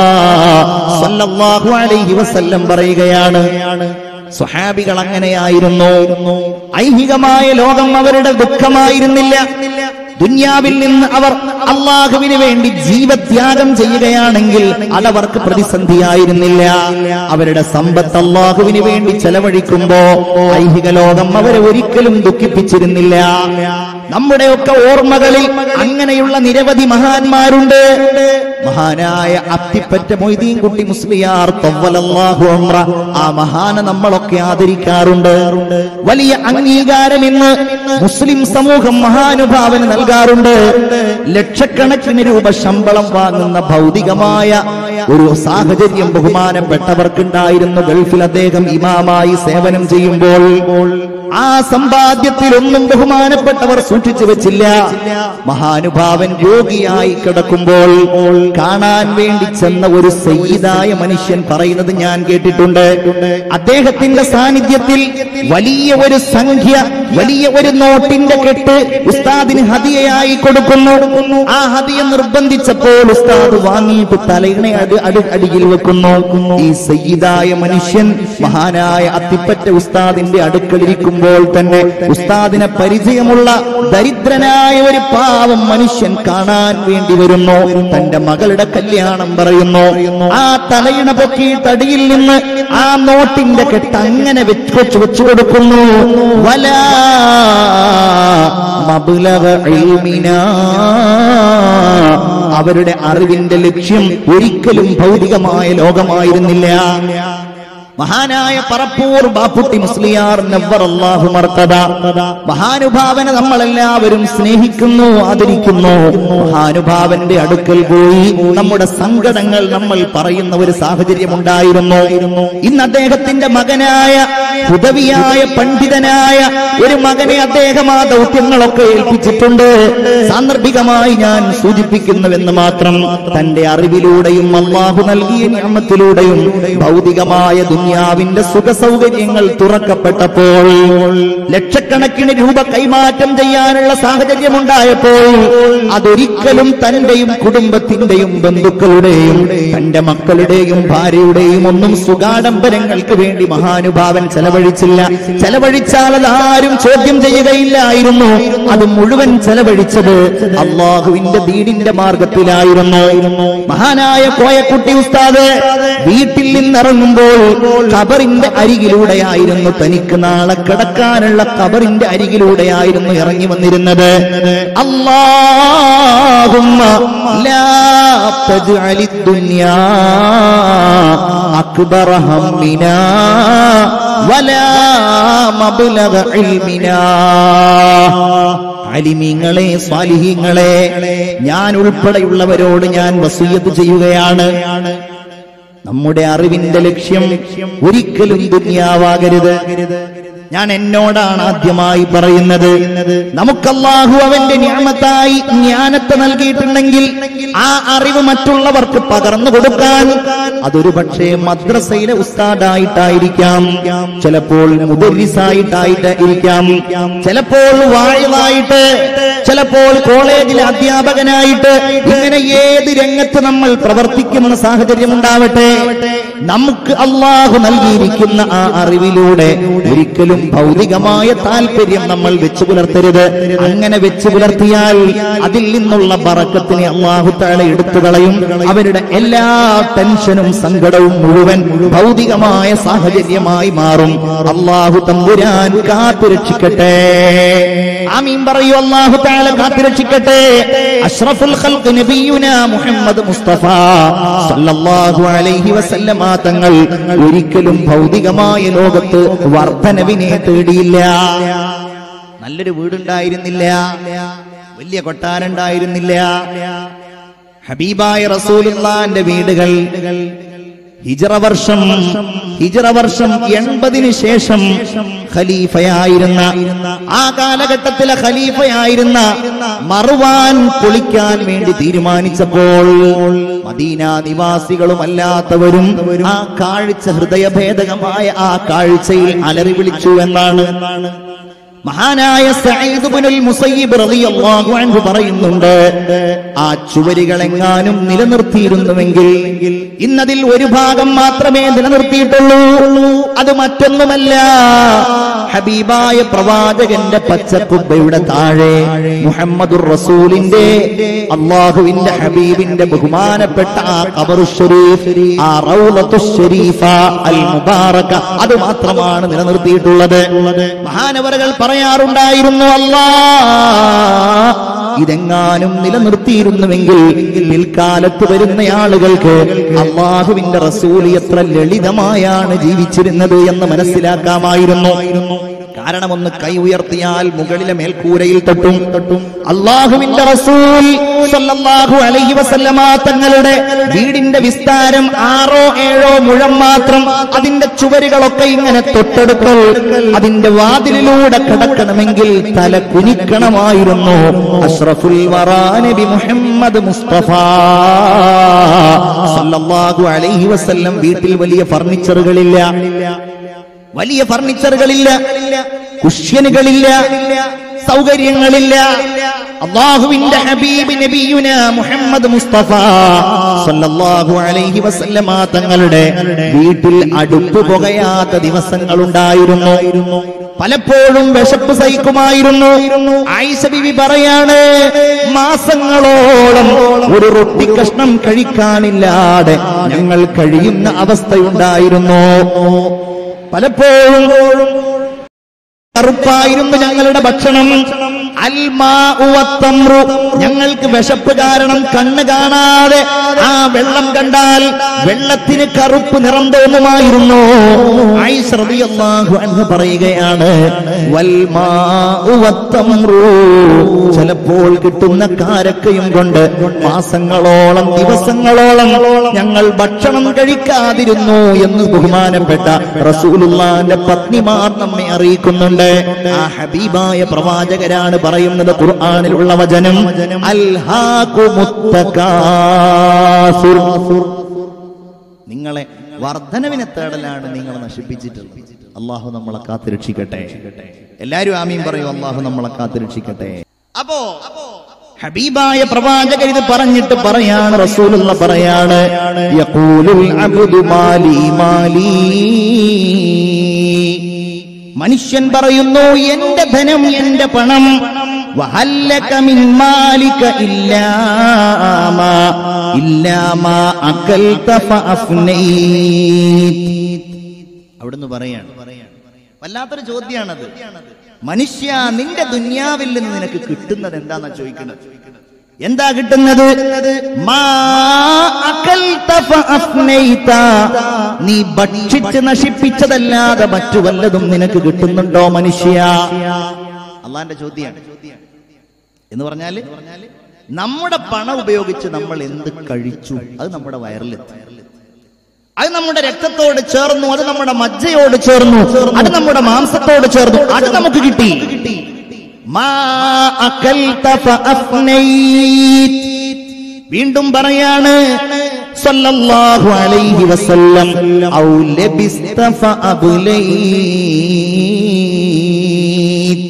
സല്ലല്ലാഹു അലൈഹി വസല്ലം പറയുകയാണ് സ്വഹാബികൾ അങ്ങനെയായിരുന്നു ഐഹികമായ ലോകം അവരുടെ ദുഃഖമായിരുന്നില്ല ദുന്യാവിൽ നിന്ന് അവർ അള്ളാഹുവിന് വേണ്ടി ജീവത്യാഗം ചെയ്യുകയാണെങ്കിൽ അതവർക്ക് പ്രതിസന്ധിയായിരുന്നില്ല അവരുടെ സമ്പത്ത് അള്ളാഹുവിന് വേണ്ടി ചെലവഴിക്കുമ്പോ ഐഹിക ലോകം അവരെ ഒരിക്കലും ദുഃഖിപ്പിച്ചിരുന്നില്ല നമ്മുടെയൊക്കെ ഓർമ്മകളിൽ അങ്ങനെയുള്ള നിരവധി മഹാന്മാരുണ്ട് മഹാനായ അത്തിപ്പറ്റ മൊയ്തീൻ കുട്ടി മുസ്ലിയാർ തൊവ്വലല്ലാഹു അമ്ര ആ മഹാനെ നമ്മളൊക്കെ ആദരിക്കാറുണ്ട് വലിയ അംഗീകാരം ഇന്ന് മുസ്ലിം സമൂഹം മഹാനുഭാവന് നൽകാറുണ്ട് ലക്ഷക്കണക്കിന് രൂപ ശമ്പളം വാങ്ങുന്ന ഭൗതികമായ ഒരു സാഹചര്യം ബഹുമാനപ്പെട്ടവർക്കുണ്ടായിരുന്നു ഗൾഫിൽ അദ്ദേഹം ഇമാമായി സേവനം ചെയ്യുമ്പോൾ ആ സമ്പാദ്യത്തിൽ ഒന്നും ബഹുമാനപ്പെട്ടവർ സൂക്ഷിച്ചു വെച്ചില്ല മഹാനുഭാവൻ രോഗിയായി കിടക്കുമ്പോൾ കാണാൻ വേണ്ടി ചെന്ന ഒരു സയ്യിദായ മനുഷ്യൻ പറയുന്നത് ഞാൻ കേട്ടിട്ടുണ്ട് അദ്ദേഹത്തിന്റെ സാന്നിധ്യത്തിൽ വലിയ ഒരു സംഖ്യ വലിയ ഒരു നോട്ടിന്റെ കെട്ട് ഉസ്താദിന് ഹദിയയായി കൊടുക്കുന്നു ആ ഹദിയ നിർബന്ധിച്ചപ്പോൾ ഉസ്താദ് വാങ്ങിയിട്ട് തലയിണെ അടി അടി അടിയിൽ വെക്കുന്നു ഈ സയ്യിദായ മനുഷ്യൻ മഹാനായ അത്തിപ്പറ്റ ഉസ്താദിന്റെ അടുക്കലിരിക്കുമ്പോൾ തന്നെ ഉസ്താദിനെ പരിചയമുള്ള ദരിദ്രനായ ഒരു പാവം മനുഷ്യൻ കാണാൻ വേണ്ടി വരുന്നു തന്റെ മകളുടെ കല്യാണം പറയുന്നു ആ തലയിണ പൊക്കി തടിയിൽ നിന്ന് ആ നോട്ടിന്റെ കെട്ട് അങ്ങനെ വെച്ച് വെച്ച് വെച്ചു കൊടുക്കുന്നു വല മബുലക ഇൽമിനാ അവരുടെ അറിവിന്റെ ലക്ഷ്യം ഒരിക്കലും ഭൗതികമായ ലോകമായിരുന്നില്ല മഹാനായ പറപ്പൂർ ബാപ്പുട്ടി മുസ്ലിയാർ നവ്വർ അല്ലാഹു മർത്തദ മഹാനുഭാവനെ നമ്മളെല്ലാവരും സ്നേഹിക്കുന്നു ആദരിക്കുന്നു മഹാനുഭാവന്റെ അടുക്കൽ പോയി നമ്മുടെ സങ്കടങ്ങൾ നമ്മൾ പറയുന്ന ഒരു സാഹചര്യം ഉണ്ടായിരുന്നു ഇന്ന് അദ്ദേഹത്തിന്റെ മകനായ ഹുദവിയായ പണ്ഡിതനായ ഒരു മകനെ അദ്ദേഹം ആ ദൗത്യങ്ങളൊക്കെ ഏൽപ്പിച്ചിട്ടുണ്ട് സാന്ദർഭികമായി ഞാൻ സൂചിപ്പിക്കുന്നുവെന്ന് മാത്രം തന്റെ അറിവിലൂടെയും അള്ളാഹു നൽകിയ നിയമത്തിലൂടെയും ഭൗതികമായ ദുന്യാവിന്റെ സുഖ സൗകര്യങ്ങൾ തുറക്കപ്പെട്ടപ്പോൾ ലക്ഷക്കണക്കിന് രൂപ കൈമാറ്റം ചെയ്യാനുള്ള സാഹചര്യം ഉണ്ടായപ്പോൾ അതൊരിക്കലും തന്റെയും കുടുംബത്തിന്റെയും ബന്ധുക്കളുടെയും തന്റെ മക്കളുടെയും ഭാര്യയുടെയും ഒന്നും സുഖാഡംബരങ്ങൾക്ക് വേണ്ടി മഹാനുഭാവൻ ചെലവഴിച്ചില്ല ചെലവഴിച്ചാൽ അത് ആരും ചോദ്യം ചെയ്യുകയില്ലായിരുന്നു അത് മുഴുവൻ ചെലവഴിച്ചത് അള്ളാഹുവിന്റെ ദീനിന്റെ മാർഗത്തിലായിരുന്നു മഹാനായ കോയക്കുട്ടി ഉസ്താദ് വീട്ടിൽ നിന്നിറങ്ങുമ്പോൾ ഖബറിന്റെ അരികിലൂടെയായിരുന്നു തനിക്ക് നാളെ കിടക്കാനുള്ള ഖബറിന്റെ അരികിലൂടെയായിരുന്നു ഇറങ്ങി വന്നിരുന്നത് അല്ലാഹുമ്മ ലാ തജ്അലിദ് ദുനിയാ അക്ബറ ഹമ്മിനാ വലാ മബ്ലഗ ഇൽമിനാ അലിമീങ്ങളെ സ്വാലിഹീങ്ങളെ ഞാൻ ഉൾപ്പെടെയുള്ളവരോട് ഞാൻ വസീയത്ത് ചെയ്യുകയാണ് നമ്മുടെ അറിവിന്റെ ലക്ഷ്യം ഒരിക്കലും ദുന്യാവാകരുത് ഞാൻ എന്നോടാണ് ആദ്യമായി പറയുന്നത് നമുക്കല്ലാഹു അവന്റെ ന്യാമത്തായി ജ്ഞാനത്തെ നൽകിയിട്ടുണ്ടെങ്കിൽ ആ അറിവ് മറ്റുള്ളവർക്ക് പകർന്നു കൊടുക്കാൻ അതൊരു പക്ഷേ മദ്രസയിലെ ഉസ്താദായിട്ടായിരിക്കാം ചിലപ്പോൾ മുദരിസായിട്ടായിട്ട് ഇരിക്കാം ചിലപ്പോൾ വാഴവായിട്ട് ചിലപ്പോൾ കോളേജിലെ അധ്യാപകനായിട്ട് ഇങ്ങനെ ഏത് രംഗത്ത് നമ്മൾ പ്രവർത്തിക്കുന്ന സാഹചര്യം ഉണ്ടാവട്ടെ നമുക്ക് അള്ളാഹു നൽകിയിരിക്കുന്ന ആ അറിവിലൂടെ ഒരിക്കലും ഭൗതികമായ താല്പര്യം നമ്മൾ വെച്ചു പുലർത്തരുത് അങ്ങനെ വെച്ചു പുലർത്തിയാൽ അതിൽ നിന്നുള്ള ബറക്കത്തിനെ അള്ളാഹു താഴെ എടുത്തു കളയും അവരുടെ എല്ലാ ടെൻഷനും സങ്കടവും മുഴുവൻ ഭൗതികമായ സാഹചര്യമായി മാറും അള്ളാഹു തമ്പുരാൻ കാത്തുരക്ഷിക്കട്ടെ ആമീൻ പറയൂ അള്ളാഹു താഴെ കാത്തുരക്ഷിക്കട്ടെ അഷ്റഫുൽ ഖൽഖ് നബിയുന മുഹമ്മദ് മുസ്തഫ സല്ലല്ലാഹു അലൈഹി വസല്ലമ തങ്ങൾ ഒരിക്കലും ഭൗതികമായ ലോകത്ത് വർധനവിനെ തേടിയില്ല നല്ലൊരു വീടുണ്ടായിരുന്നില്ല വലിയ കൊട്ടാരുണ്ടായിരുന്നില്ല ഹബീബായ റസൂലുള്ളാന്റെ വീടുകൾ ഹിജറ വർഷം ഹിജറ വർഷം എൺപതിന് ശേഷം ഖലീഫയായിരുന്ന ആ കാലഘട്ടത്തിലെ ഖലീഫയായിരുന്ന മറുവാൻ പൊളിക്കാൻ വേണ്ടി തീരുമാനിച്ചപ്പോൾ മദീന നിവാസികളുമല്ലാത്തവരും ആ കാഴ്ച ഹൃദയഭേദകമായ ആ കാഴ്ചയിൽ അലറി വിളിച്ചു എന്നാണ് മഹാനായ സഈദ് ഇബ്നുൽ മുസയ്യിബ് റളിയല്ലാഹു അൻഹു പറയുന്നുണ്ട് ആ ചുവരുകൾ എങ്ങാനും നിലനിർത്തിയിരുന്നുവെങ്കിൽ ഇന്നതിൽ ഒരു ഭാഗം മാത്രമേ നിലനിർത്തിയിട്ടുള്ളൂ അത് മറ്റൊന്നുമല്ല ഹബീബായ പ്രവാചകന്റെ പച്ചക്കുബ്ബയുടെ താഴെ മുഹമ്മദുർ റസൂലിന്റെ അള്ളാഹുവിന്റെ ഹബീബിന്റെ ബഹുമാനപ്പെട്ട ആ ഖബറു ഷരീഫ് ആ റൗളത്തു ഷരീഫ അൽ മുബാറക അത് മാത്രമാണ് നിലനിർത്തിയിട്ടുള്ളത് മഹാനവറുകൾ പറയാറുണ്ടായിരുന്നു അല്ലാ ഇതെങ്ങാനും നിലനിർത്തിയിരുന്നുവെങ്കിൽ പിൽക്കാലത്ത് വരുന്ന ആളുകൾക്ക് അള്ളാഹുവിന്റെ റസൂൽ എത്ര ലളിതമായാണ് ജീവിച്ചിരുന്നത് എന്ന് മനസ്സിലാക്കാമായിരുന്നു കാരണം ഒന്ന് കൈ ഉയർത്തിയാൽ മുകളിലെ മേൽക്കൂരയിൽ തട്ടും തട്ടും അള്ളാഹുവിന്റെ റസൂൽ സല്ലല്ലാഹു അലൈഹി വസല്ലമ തങ്ങളുടെ വീടിന്റെ വിസ്താരം ആറോ ഏഴോ മുഴം മാത്രം അതിന്റെ ചുവരുകളൊക്കെ ഇങ്ങനെ തൊട്ടെടുക്കൽ അതിന്റെ വാതിലിലൂടെ കടക്കണമെങ്കിൽ തല കുനിക്കണമായിരുന്നു അഷ്റഫുൽ വറാ നബി മുഹമ്മദ് മുസ്തഫ സല്ലല്ലാഹു അലൈഹി വസല്ലം വീട്ടിൽ വലിയ ഫർണിച്ചറുകളില്ല വലിയ ഫർണിച്ചറുകളില്ല കുഷ്യനുകളില്ല സൗകര്യങ്ങളില്ല അള്ളാഹുവിന്റെ ഹബീബ് നബിയുന മുഹമ്മദ് മുസ്തഫ സല്ലല്ലാഹു അലൈഹി വസല്ലമ തങ്ങളുടെ വീട്ടിൽ അടുപ്പ് പുകയാത്ത ദിവസങ്ങൾ ഉണ്ടായിരുന്നു പലപ്പോഴും വിശപ്പ് സഹിക്കുമായിരുന്നു ആയിഷ ബിബി പറയാണ് മാസങ്ങളോളം ഒരു റൊട്ടി കഷ്ണം കഴിക്കാനില്ലാതെ ഞങ്ങൾ കഴിയുന്ന അവസ്ഥയുണ്ടായിരുന്നു പലപ്പോഴും കറുപ്പായിരുന്നു ഞങ്ങളുടെ ഭക്ഷണം അൽമാഉ വത്തംറു. ഞങ്ങൾക്ക് വിശപ്പ് കാരണം കണ്ണ് കാണാതെ ആ വെള്ളം കണ്ടാൽ വെള്ളത്തിന് കറുപ്പ് നിറം തോന്നുമായിരുന്നു ആയിഷ റളിയല്ലാഹു അൻഹ പറയുകയാണ് വൽമാഉ വത്തംറു. ചിലപ്പോൾ കിട്ടുന്ന കാരക്കയും കൊണ്ട് മാസങ്ങളോളം ദിവസങ്ങളോളം ഞങ്ങൾ ഭക്ഷണം കഴിക്കാതിരുന്നു എന്ന് ബഹുമാനപ്പെട്ട റസൂലുള്ളാന്റെ പത്നിമാർ നമ്മെ അറിയിക്കുന്നുണ്ട് ആ ഹബീബായ പ്രവാചകരാണ് പറയുന്നത് ഖുർആനിലുള്ള വചനം അൽഹാഖുമുത്തകാസുർ നിങ്ങളെ വർധനവിനെ തേടലാണ് നിങ്ങളെ നശിപ്പിച്ചിട്ടുള്ളത് അള്ളാഹു നമ്മളെ കാത്തുരക്ഷിക്കട്ടെ എല്ലാരും ആമീൻ പറയൂ അള്ളാഹു നമ്മളെ കാത്തുരക്ഷിക്കട്ടെ അപ്പോ ഹബീബായ പ്രവാചകർ ഇത് പറഞ്ഞിട്ട് പറയാണ് റസൂലുള്ള പറയാണ് യഖൂലുൽ അബ്ദു മാലി മാലി മനുഷ്യൻ പറയുന്നു എന്റെ ധനം എന്റെ പണം വഹല്ലക മിൻ മാലിക ഇല്ലാമാ ഇല്ലാമാ അകൽത ഫഅഫ്നൈത് അവിടുന്ന് പറയാണ് വല്ലാത്തൊരു ചോദ്യമാണത് മനുഷ്യ നിന്റെ ദുന്യാവിൽ നിന്ന് നിനക്ക് കിട്ടുന്നത് എന്താന്നാ ചോദിക്കുന്നത് എന്താ കിട്ടുന്നത് മാ അകൽത ഫഅഫ്നൈത. നീ ഭക്ഷിച്ച് നശിപ്പിച്ചതല്ലാതെ മറ്റു വല്ലതും നിനക്ക് കിട്ടുന്നുണ്ടോ മനുഷ്യ അള്ളാന്റെ ചോദ്യമാണ് എന്ന് പറഞ്ഞാല് നമ്മുടെ പണം ഉപയോഗിച്ച് നമ്മൾ എന്ത് കഴിച്ചു അത് നമ്മുടെ വയറിലെത്തി അത് നമ്മുടെ രക്തത്തോട് ചേർന്നു അത് നമ്മുടെ മജ്ജയോട് ചേർന്നു അത് നമ്മുടെ മാംസത്തോട് ചേർന്നു അത് നമുക്ക് കിട്ടി മാ അകൽത ഫഅഫ്നൈത്. വീണ്ടും പറയാണ് സല്ലല്ലാഹു അലൈഹി വസല്ലം ഔ ലബിസ്ത ഫഅബ്ലൈത്.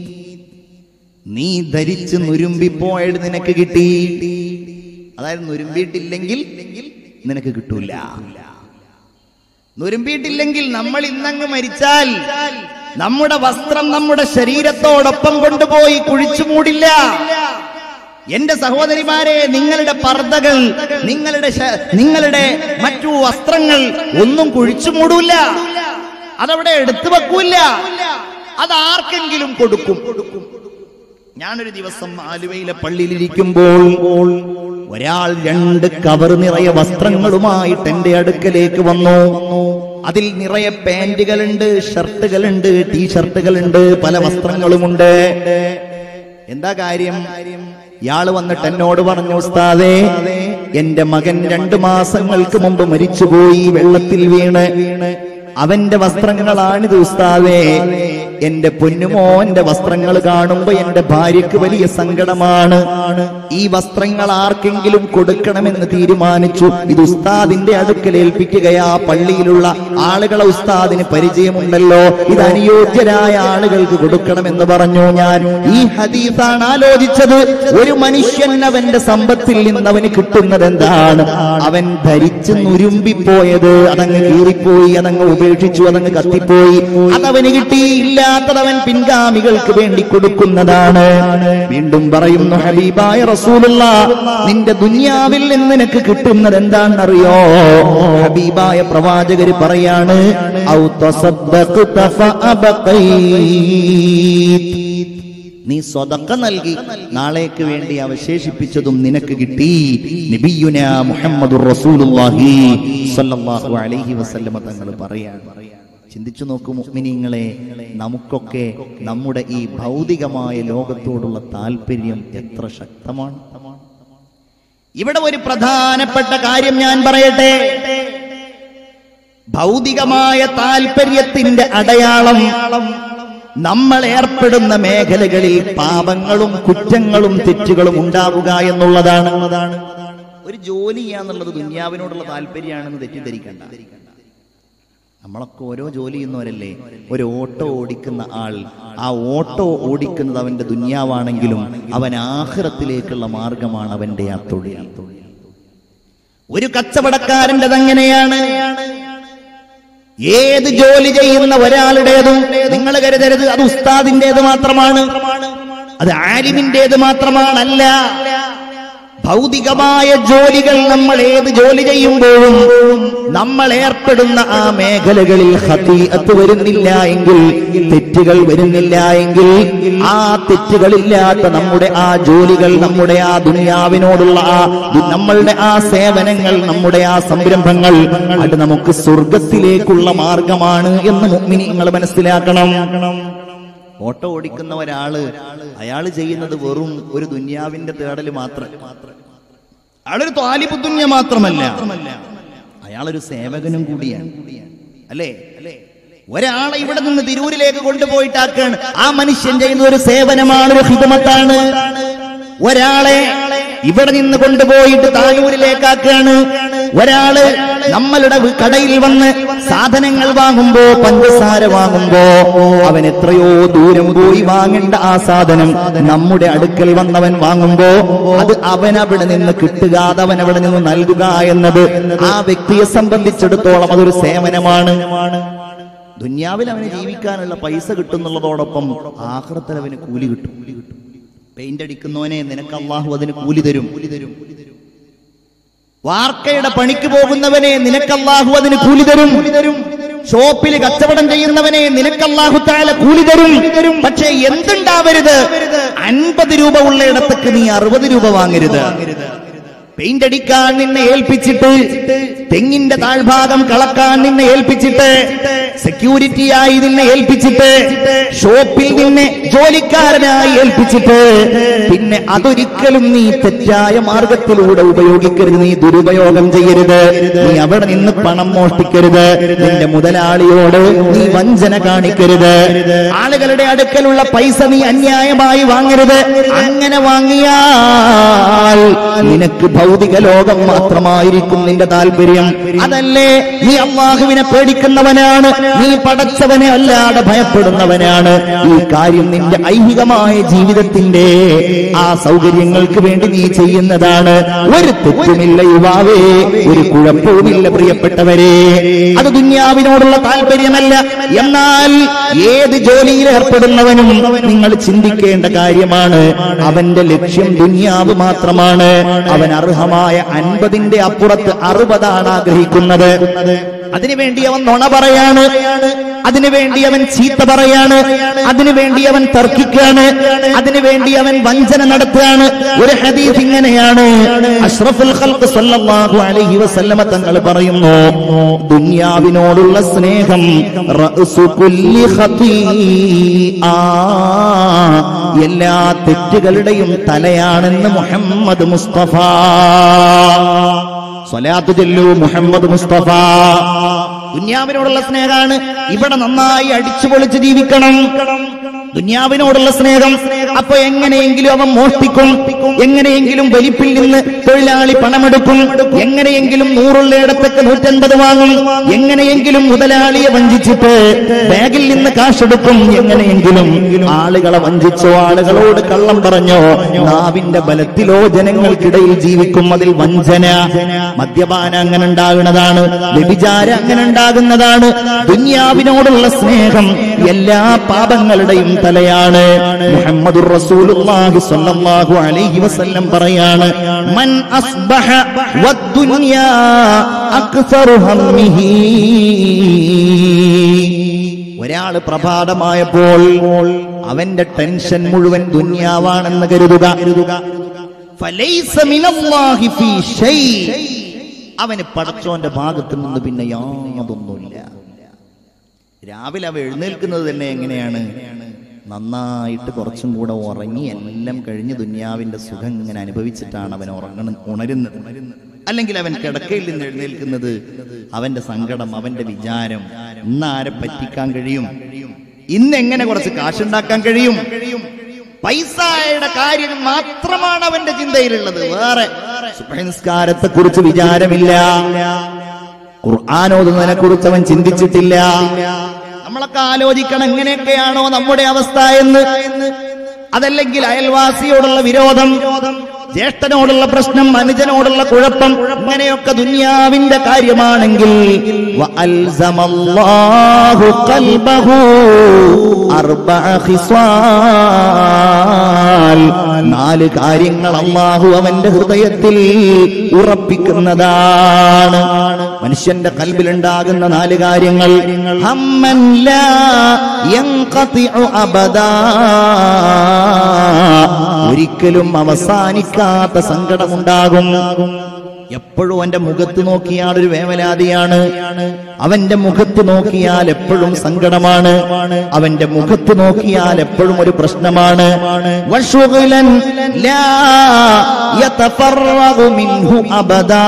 നീ ധരിച്ച് നുരുമ്പിപ്പോയത് നിനക്ക് കിട്ടി അതായത് നുരുമ്പിയിട്ടില്ലെങ്കിൽ നിനക്ക് കിട്ടൂല നുരുമ്പിയിട്ടില്ലെങ്കിൽ നമ്മൾ ഇന്നങ്ങ് മരിച്ചാൽ നമ്മുടെ വസ്ത്രം നമ്മുടെ ശരീരത്തോടൊപ്പം കൊണ്ടുപോയി കുഴിച്ചു മൂടില്ല എന്റെ സഹോദരിമാരെ നിങ്ങളുടെ പർദ്ദകൾ നിങ്ങളുടെ ശ- നിങ്ങളുടെ മറ്റു വസ്ത്രങ്ങൾ ഒന്നും കുഴിച്ചു മൂടൂല അതവിടെ എടുത്തു വെക്കൂല അത് ആർക്കെങ്കിലും കൊടുക്കും ഞാനൊരു ദിവസം ആലുവയിലെ പള്ളിയിലിരിക്കുമ്പോൾ ഒരാൾ രണ്ട് കവർ നിറയെ വസ്ത്രങ്ങളുമായിട്ട് എന്റെ അടുക്കലേക്ക് വന്നു അതിൽ നിറയെ പാന്റുകളുണ്ട് ഷർട്ടുകളുണ്ട് ടീഷർട്ടുകളുണ്ട് പല വസ്ത്രങ്ങളുമുണ്ട് എന്താ കാര്യം ഇയാള് വന്നിട്ട് എന്നോട് പറഞ്ഞു ഉസ്താദേ എന്റെ മകൻ രണ്ടു മാസങ്ങൾക്ക് മുമ്പ് മരിച്ചുപോയി വെള്ളത്തിൽ വീണ് അവന്റെ വസ്ത്രങ്ങളാണിത് ഉസ്താദേ എന്റെ പൊന്നുമോന്റെ വസ്ത്രങ്ങൾ കാണുമ്പോ എന്റെ ഭാര്യക്ക് വലിയ സങ്കടമാണ് ഈ വസ്ത്രങ്ങൾ ആർക്കെങ്കിലും കൊടുക്കണമെന്ന് തീരുമാനിച്ചു ഇത് ഉസ്താദിന്റെ അടുക്കൽ ഏൽപ്പിക്കുകയാ പള്ളിയിലുള്ള ആളുകളെ ഉസ്താദിന് പരിചയമുണ്ടല്ലോ ഇത് അനുയോജ്യരായ ആളുകൾക്ക് കൊടുക്കണമെന്ന് പറഞ്ഞു ഞാൻ ഈ ഹദീസാണ് ആലോചിച്ചത് ഒരു മനുഷ്യൻ അവന്റെ സമ്പത്തിൽ നിന്ന് അവന് കിട്ടുന്നത് എന്താണ് അവൻ ധരിച്ച് നുരുമ്പിപ്പോയത് അതങ്ങ് കീറിപ്പോയി അതങ്ങ് ഉപേക്ഷിച്ചു അതങ്ങ് കത്തിപ്പോയി അതവന് കിട്ടിയില്ലാത്തത് അവൻ പിൻഗാമികൾക്ക് വേണ്ടി കൊടുക്കുന്നതാണ് വീണ്ടും പറയുന്നു ഹബീബായ റസൂലുള്ള നിന്റെ ദുനിയാവിൽ നിന്ന് നിനക്ക് കിട്ടുന്നത് എന്താണെന്നറിയോ ഹബീബായ പ്രവാചകര് പറയാണ് ഔ തസദ്ദഖ്ത ഫഅബഖൈത്. നീ സ്വതക്ക നൽകി നാളേക്ക് വേണ്ടി അവശേഷിപ്പിച്ചതും നിനക്ക് കിട്ടി നബിയുന മുഹമ്മദുർ റസൂലുള്ളാഹി സ്വല്ലല്ലാഹു അലൈഹി വസല്ലമ തങ്ങൾ പറയാണ് ചിന്തിച്ചു നോക്കൂ മുഅ്മിനീങ്ങളെ നമുക്കൊക്കെ നമ്മുടെ ഈ ഭൗതികമായ ലോകത്തോടുള്ള താല്പര്യം എത്ര ശക്തമാണ് ഇവിടെ ഒരു പ്രധാനപ്പെട്ട കാര്യം ഞാൻ പറയട്ടെ ഭൗതികമായ താല്പര്യത്തിന്റെ അടയാളം നമ്മൾ ഏർപ്പെടുന്ന മേഖലകളിൽ പാപങ്ങളും കുറ്റങ്ങളും തെറ്റുകളും ഉണ്ടാവുക എന്നുള്ളതാണ് ഒരു ജോലി ചെയ്യാന്നുള്ളത് ദുന്യാവിനോടുള്ള താല്പര്യമാണെന്ന് തെറ്റിദ്ധരിക്കണ്ട നമ്മളൊക്കെ ഓരോ ജോലി ചെയ്യുന്നവരല്ലേ ഒരു ഓട്ടോ ഓടിക്കുന്ന ആൾ ആ ഓട്ടോ ഓടിക്കുന്നത് അവന്റെ ദുന്യാവാണെങ്കിലും അവൻ ആഹ്റത്തിലേക്കുള്ള മാർഗമാണ് അവന്റെ ആ തൊഴിൽ ഒരു കച്ചവടക്കാരൻ്റെത് അങ്ങനെയാണ് ഏത് ജോലി ചെയ്യുന്ന ഒരാളുടേതും നിങ്ങൾ കരുതരുത് അത് ഉസ്താദിന്റേത് മാത്രമാണ് അത് ആലിമിന്റേത് മാത്രമാണല്ല ഭൗതികമായ ജോലികൾ നമ്മൾ ഏത് ജോലി ചെയ്യുമ്പോഴും നമ്മൾ ഏർപ്പെടുന്ന ആ മേഖലകളിൽ ഹതീഅത്ത് വരുന്നില്ല എങ്കിൽ തെറ്റുകൾ വരുന്നില്ല എങ്കിൽ ആ തെറ്റുകളില്ലാത്ത നമ്മുടെ ആ ജോലികൾ നമ്മുടെ ആ ദുനിയാവിനോടുള്ള ആ ദു- നമ്മളുടെ ആ സേവനങ്ങൾ നമ്മുടെ ആ സംരംഭങ്ങൾ അത് നമുക്ക് സ്വർഗത്തിലേക്കുള്ള മാർഗമാണ് എന്ന് നിങ്ങൾ മനസ്സിലാക്കണം ഓട്ടോ ഓടിക്കുന്ന ഒരാള് അയാള് ചെയ്യുന്നത് വെറും ഒരു ദുന്യാവിന്റെ തേടല് മാത്രം അയാളൊരു താലിബ് ദുന്യ മാത്രമല്ല അയാളൊരു സേവകനും കൂടിയാണ് അല്ലേ ഒരാളെ ഇവിടെ നിന്ന് തിരൂരിലേക്ക് കൊണ്ടുപോയിട്ടാക്കാണ് ആ മനുഷ്യൻ ചെയ്യുന്ന ഒരു സേവനമാണ് ഒരു ഹിതമത്താണ് ഒരാളെ ഇവിടെ നിന്ന് കൊണ്ടുപോയിട്ട് താനൂരിലേക്കാക്കാണ് ഒരാള് നമ്മളുടെ വി- കടയിൽ വന്ന് സാധനങ്ങൾ വാങ്ങുമ്പോ പഞ്ചസാര വാങ്ങുമ്പോ അവൻ എത്രയോ ദൂരം പോയി വാങ്ങേണ്ട ആ സാധനം നമ്മുടെ അടുക്കൽ വന്നവൻ വാങ്ങുമ്പോ അത് അവൻ അവിടെ നിന്ന് കിട്ടുക അത് അവൻ അവിടെ നിന്ന് നൽകുക എന്നത് ആ വ്യക്തിയെ സംബന്ധിച്ചിടത്തോളം അതൊരു സേവനമാണ് ദുന്യാവിൽ അവന് ജീവിക്കാനുള്ള പൈസ കിട്ടുന്നുള്ളതോടൊപ്പം ആഹ്റത്തിൽ അവന് കൂലി കിട്ടും പെയിന്റ് അടിക്കുന്നവനെ നിനക്ക് അള്ളാഹു അതിന് കൂലി തരും വാർക്കയുടെ പണിക്ക് പോകുന്നവനെ നിനക്ക് അള്ളാഹു അതിന് കൂലി തരും ഷോപ്പിൽ കച്ചവടം ചെയ്യുന്നവനെ നിനക്ക് അള്ളാഹുത്താല കൂലി തരും പക്ഷേ എന്തുണ്ടാവരുത് അൻപത് രൂപ ഉള്ളയിടത്തേക്ക് നീ അറുപത് രൂപ വാങ്ങരുത് പെയിന്റ് അടിക്കാൻ നിന്നെ ഏൽപ്പിച്ചിട്ട് തെങ്ങിന്റെ താഴ്ഭാഗം കളക്കാൻ നിന്നെ ഏൽപ്പിച്ചിട്ട് സെക്യൂരിറ്റിയായി നിന്നെ ഏൽപ്പിച്ചിട്ട് ഷോപ്പിൽ നിന്നെ ജോലിക്കാരനായി ഏൽപ്പിച്ചിട്ട് പിന്നെ അതൊരിക്കലും നീ തെറ്റായ മാർഗത്തിലൂടെ ഉപയോഗിക്കരുത് നീ ദുരുപയോഗം ചെയ്യരുത് നീ അവിടെ നിന്ന് പണം മോഷ്ടിക്കരുത് നിന്റെ മുതലാളിയോട് നീ വഞ്ചന കാണിക്കരുത് ആളുകളുടെ അടുക്കലുള്ള പൈസ നീ അന്യായമായി വാങ്ങരുത് അങ്ങനെ വാങ്ങിയാൽ നിനക്ക് ഭൗതിക ലോകം മാത്രമായിരിക്കും നിന്റെ താല്പര്യം അതല്ലേ നീ അള്ളാഹുവിനെ പേടിക്കുന്നവനാണ് നീ പടച്ചവനെ അല്ലാതെ ഭയപ്പെടുന്നവനാണ് ഈ കാര്യം നിന്റെ ഐഹികമായ ജീവിതത്തിന്റെ ആ സൗകര്യങ്ങൾക്ക് വേണ്ടി നീ ചെയ്യുന്നതാണ് ഒരു തെറ്റുമില്ല യുവാവേ ഒരു കുഴപ്പവുമില്ല പ്രിയപ്പെട്ടവരെ അത് ദുന്യാവിനോടുള്ള താല്പര്യമല്ല എന്നാൽ ഏത് ജോലിയിൽ ഏർപ്പെടുന്നവനും നിങ്ങൾ ചിന്തിക്കേണ്ട കാര്യമാണ് അവന്റെ ലക്ഷ്യം ദുന്യാവ് മാത്രമാണ് അവൻ അർഹമായ അൻപതിന്റെ അപ്പുറത്ത് അറുപതാണ് ആഗ്രഹിക്കുന്നത് അതിനുവേണ്ടി അവൻ നുണ പറയാണ് അതിനുവേണ്ടി അവൻ ചീത്ത പറയാണ് അതിനുവേണ്ടി അവൻ തർക്കിക്കാണ് അതിനുവേണ്ടി അവൻ വഞ്ചന നടത്തുകയാണ് ഒരു ഹദീസ് ഇങ്ങനെയാണ് അഷ്റഫുൽ ഖൽഖ് സല്ലല്ലാഹു അലൈഹി വസല്ലമ തങ്ങൾ പറയുന്നു ദുനിയാവിനോടുള്ള സ്നേഹം റഅ്സു കുല്ലി ഖതീആ എല്ലാ തെറ്റുകളുടെയും തലയാണെന്ന് മുഹമ്മദ് മുസ്തഫ സ്വലാത്ത് ചെല്ലു മുഹമ്മദ് മുസ്തഫ ദുന്യാവിനോടുള്ള സ്നേഹമാണ് ഇവിടെ നന്നായി അടിച്ചു പൊളിച്ച് ജീവിക്കണം ദുന്യാവിനോടുള്ള സ്നേഹം അപ്പൊ എങ്ങനെയെങ്കിലും അവൻ മോഷ്ടിക്കും എങ്ങനെയെങ്കിലും വലിപ്പിൽ നിന്ന് തൊഴിലാളി പണമെടുക്കും എങ്ങനെയെങ്കിലും നൂറുള്ളയിടത്തൊക്കെ നൂറ്റൻപത് വാങ്ങും എങ്ങനെയെങ്കിലും മുതലാളിയെ വഞ്ചിച്ചിട്ട് ബാഗിൽ നിന്ന് കാശെടുക്കും എങ്ങനെയെങ്കിലും ആളുകളെ വഞ്ചിച്ചോ ആളുകളോട് കള്ളം പറഞ്ഞോ നാവിന്റെ ബലത്തിലോ ജനങ്ങൾക്കിടയിൽ ജീവിക്കും അതിൽ വഞ്ചന മദ്യപാനം അങ്ങനെ ഉണ്ടാകുന്നതാണ് വ്യഭിചാരം അങ്ങനെ ഉണ്ടാകുന്നതാണ് ദുന്യാവിനോടുള്ള സ്നേഹം എല്ലാ പാപങ്ങളുടെയും തലയാണ് മുഹമ്മദുർ റസൂലുള്ളാഹി സ്വല്ലല്ലാഹു അലൈഹി വസല്ലം പറയാണ് മൻ അസ്ബഹ വദ്ദുനിയാ അക്സറു ഹമ്മിഹി ഒരാള് പ്രഭാതമായപ്പോൾ അവന്റെ ടെൻഷൻ മുഴുവൻ ദുന്യാവാണെന്ന് കരുതുക ഫലൈസ മിനല്ലാഹി ഫീ ഷൈ അവന് പടച്ചോന്റെ ഭാഗത്ത് നിന്ന് പിന്നെ യാതൊന്നുമില്ല രാവിലെ അവ എഴുന്നേൽക്കുന്നത് തന്നെ എങ്ങനെയാണ് നന്നായിട്ട് കുറച്ചും കൂടെ ഉറങ്ങി എല്ലാം കഴിഞ്ഞ് ദുന്യാവിന്റെ സുഖം ഇങ്ങനെ അനുഭവിച്ചിട്ടാണ് അവൻ ഉറങ്ങണ ഉണരുന്നത് അല്ലെങ്കിൽ അവൻ കിടക്കയിൽ നിന്ന് എഴുന്നേൽക്കുന്നത് അവന്റെ സങ്കടം അവന്റെ വിചാരം ഇന്ന് ആരെ പറ്റിക്കാൻ കഴിയും ഇന്ന് എങ്ങനെ കുറച്ച് കാശുണ്ടാക്കാൻ കഴിയും പൈസയുടെ കാര്യം മാത്രമാണ് അവന്റെ ചിന്തയിലുള്ളത് വേറെ സുബ്ഹനിസ്കാരത്തെ കുറിച്ച് വിചാരമില്ല ഖുർആാനോതുന്നതിനെ കുറിച്ച് അവൻ ചിന്തിച്ചിട്ടില്ല നമ്മളൊക്കെ ആലോചിക്കണം എങ്ങനെയൊക്കെയാണോ നമ്മുടെ അവസ്ഥ എന്ന് അതല്ലെങ്കിൽ അയൽവാസിയോടുള്ള വിരോധം ജ്യേഷ്ഠനോടുള്ള പ്രശ്നം അനുജനോടുള്ള കുഴപ്പം ഇങ്ങനെയൊക്കെ ദുന്യാവിന്റെ കാര്യമാണെങ്കിൽ വഅൽസമല്ലാഹു ഖൽബഹു അർബഅ ഖിസ്വാൽ നാല് കാര്യങ്ങൾ അള്ളാഹു അവന്റെ ഹൃദയത്തിൽ ഉറപ്പിക്കുന്നതാണ് മനുഷ്യന്റെ കൽബിലുണ്ടാകുന്ന നാല് കാര്യങ്ങൾ ഹമ്മൻ ലാ യൻഖതിഉ അബദാ ഒരിക്കലും അവസാനിക്കാത്ത സങ്കടമുണ്ടാകും എപ്പോഴും അവന്റെ മുഖത്ത് നോക്കിയാൽ ഒരു വേവലാതിയാണ് അവന്റെ മുഖത്ത് നോക്കിയാൽ എപ്പോഴും സങ്കടമാണ് അവന്റെ മുഖത്ത് നോക്കിയാൽ എപ്പോഴും ഒരു പ്രശ്നമാണ് വശുഗലൻ ലാ യതഫറഗു മിൻഹു അബദാ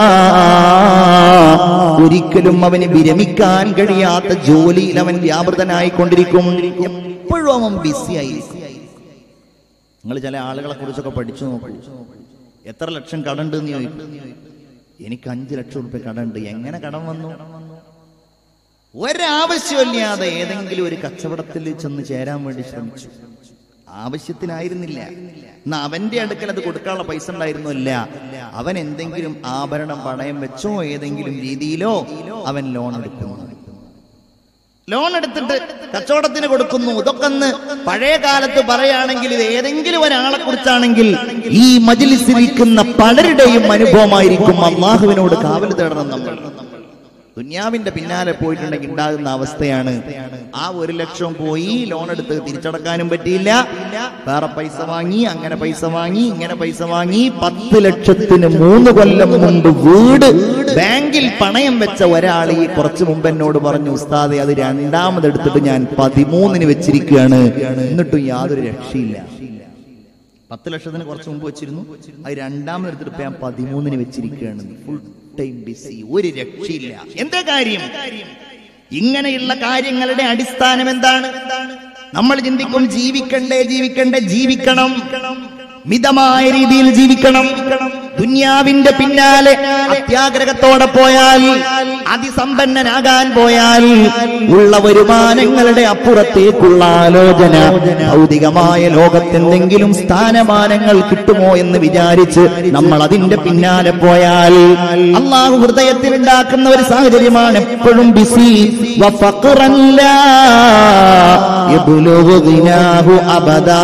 ഒരിക്കലും അവന് വിരമിക്കാൻ കഴിയാത്ത ജോലിയിൽ അവൻ വ്യാപൃതനായിക്കൊണ്ടിരിക്കും എപ്പോഴും അവൻ ബിസി ആയിരിക്കും നിങ്ങൾ ചില ആളുകളെ കുറിച്ചൊക്കെ പഠിച്ചു നോക്കൂ എത്ര ലക്ഷം കടണ്ട് എന്ന് ചോദിക്കും എനിക്ക് അഞ്ചു ലക്ഷം റുപ്യ കടണ്ട് എങ്ങനെ കടം വന്നു ഒരാവശ്യമില്ലാതെ ഏതെങ്കിലും ഒരു കച്ചവടത്തിൽ ചെന്ന് ചേരാൻ വേണ്ടി ശ്രമിച്ചു ആവശ്യത്തിനായിരുന്നില്ല എന്നാ അവന്റെ അടുക്കൽ അത് കൊടുക്കാനുള്ള പൈസ ഉണ്ടായിരുന്നു അല്ല അവൻ എന്തെങ്കിലും ആഭരണം പണയം വെച്ചോ ഏതെങ്കിലും രീതിയിലോ അവൻ ലോൺ എടുക്കുന്നു ലോൺ എടുത്തിട്ട് കച്ചവടത്തിന് കൊടുക്കുന്നു ഇതൊക്കെ ഒന്ന് പഴയ കാലത്ത് പറയുകയാണെങ്കിൽ ഇത് ഏതെങ്കിലും ഒരാളെ കുറിച്ചാണെങ്കിൽ ഈ മജിലിസിരിക്കുന്ന പലരുടെയും അനുഭവമായിരിക്കും അള്ളാഹുവിനോട് കാവൽ തേടണം നമ്മൾ ദുന്യാവിന്റെ പിന്നാലെ പോയിട്ടുണ്ടെങ്കിൽ ഉണ്ടാകുന്ന അവസ്ഥയാണ് ആ ഒരു ലക്ഷം പോയി ലോൺ എടുത്ത് തിരിച്ചടക്കാനും പറ്റിയില്ല വേറെ പൈസ വാങ്ങി അങ്ങനെ പൈസ വാങ്ങി ഇങ്ങനെ പൈസ വാങ്ങി പത്ത് ലക്ഷത്തിന് മൂന്ന് കൊല്ലം മുമ്പ് വീട് ബാങ്കിൽ പണയം വെച്ച ഒരാൾ ഈ കുറച്ചു മുമ്പ് എന്നോട് പറഞ്ഞു ഉസ്താദെ അത് രണ്ടാമത് എടുത്തിട്ട് ഞാൻ പതിമൂന്നിന് വെച്ചിരിക്കുകയാണ് എന്നിട്ടും യാതൊരു രക്ഷയില്ല പത്ത് ലക്ഷത്തിന് കുറച്ച് മുമ്പ് വെച്ചിരുന്നു അത് രണ്ടാമത് എടുത്തിട്ട് ഇപ്പൊ ഞാൻ പതിമൂന്നിന് വെച്ചിരിക്കുകയാണ് ഫുൾ ടൈം ബിസി ഒരു രക്ഷയില്ല എന്താ കാര്യം ഇങ്ങനെയുള്ള കാര്യങ്ങളുടെ അടിസ്ഥാനം എന്താണ് നമ്മൾ ചിന്തിക്കും ജീവിക്കണ്ടേ ജീവിക്കണ്ടേ ജീവിക്കണം മിതമായ രീതിയിൽ ജീവിക്കണം ദുന്യാവിന്റെ പിന്നാലെ അത്യാഗ്രഹത്തോടെ പോയാൽ അതിസമ്പന്നനാകാൻ പോയാൽ ഉള്ള വരുമാനങ്ങളുടെ അപ്പുറത്തേക്കുള്ള ആലോചന ഭൗതികമായ ലോകത്തെന്തെങ്കിലും സ്ഥാനമാനങ്ങൾ കിട്ടുമോ എന്ന് വിചാരിച്ച് നമ്മൾ അതിന്റെ പിന്നാലെ പോയാൽ അള്ളാഹു ഹൃദയത്തിൽ ഉണ്ടാക്കുന്ന ഒരു സാഹചര്യമാണ് എപ്പോഴും ബിസി വഫഖറല്ല യബ്ലുഗു ഗിനാഹു അബദാ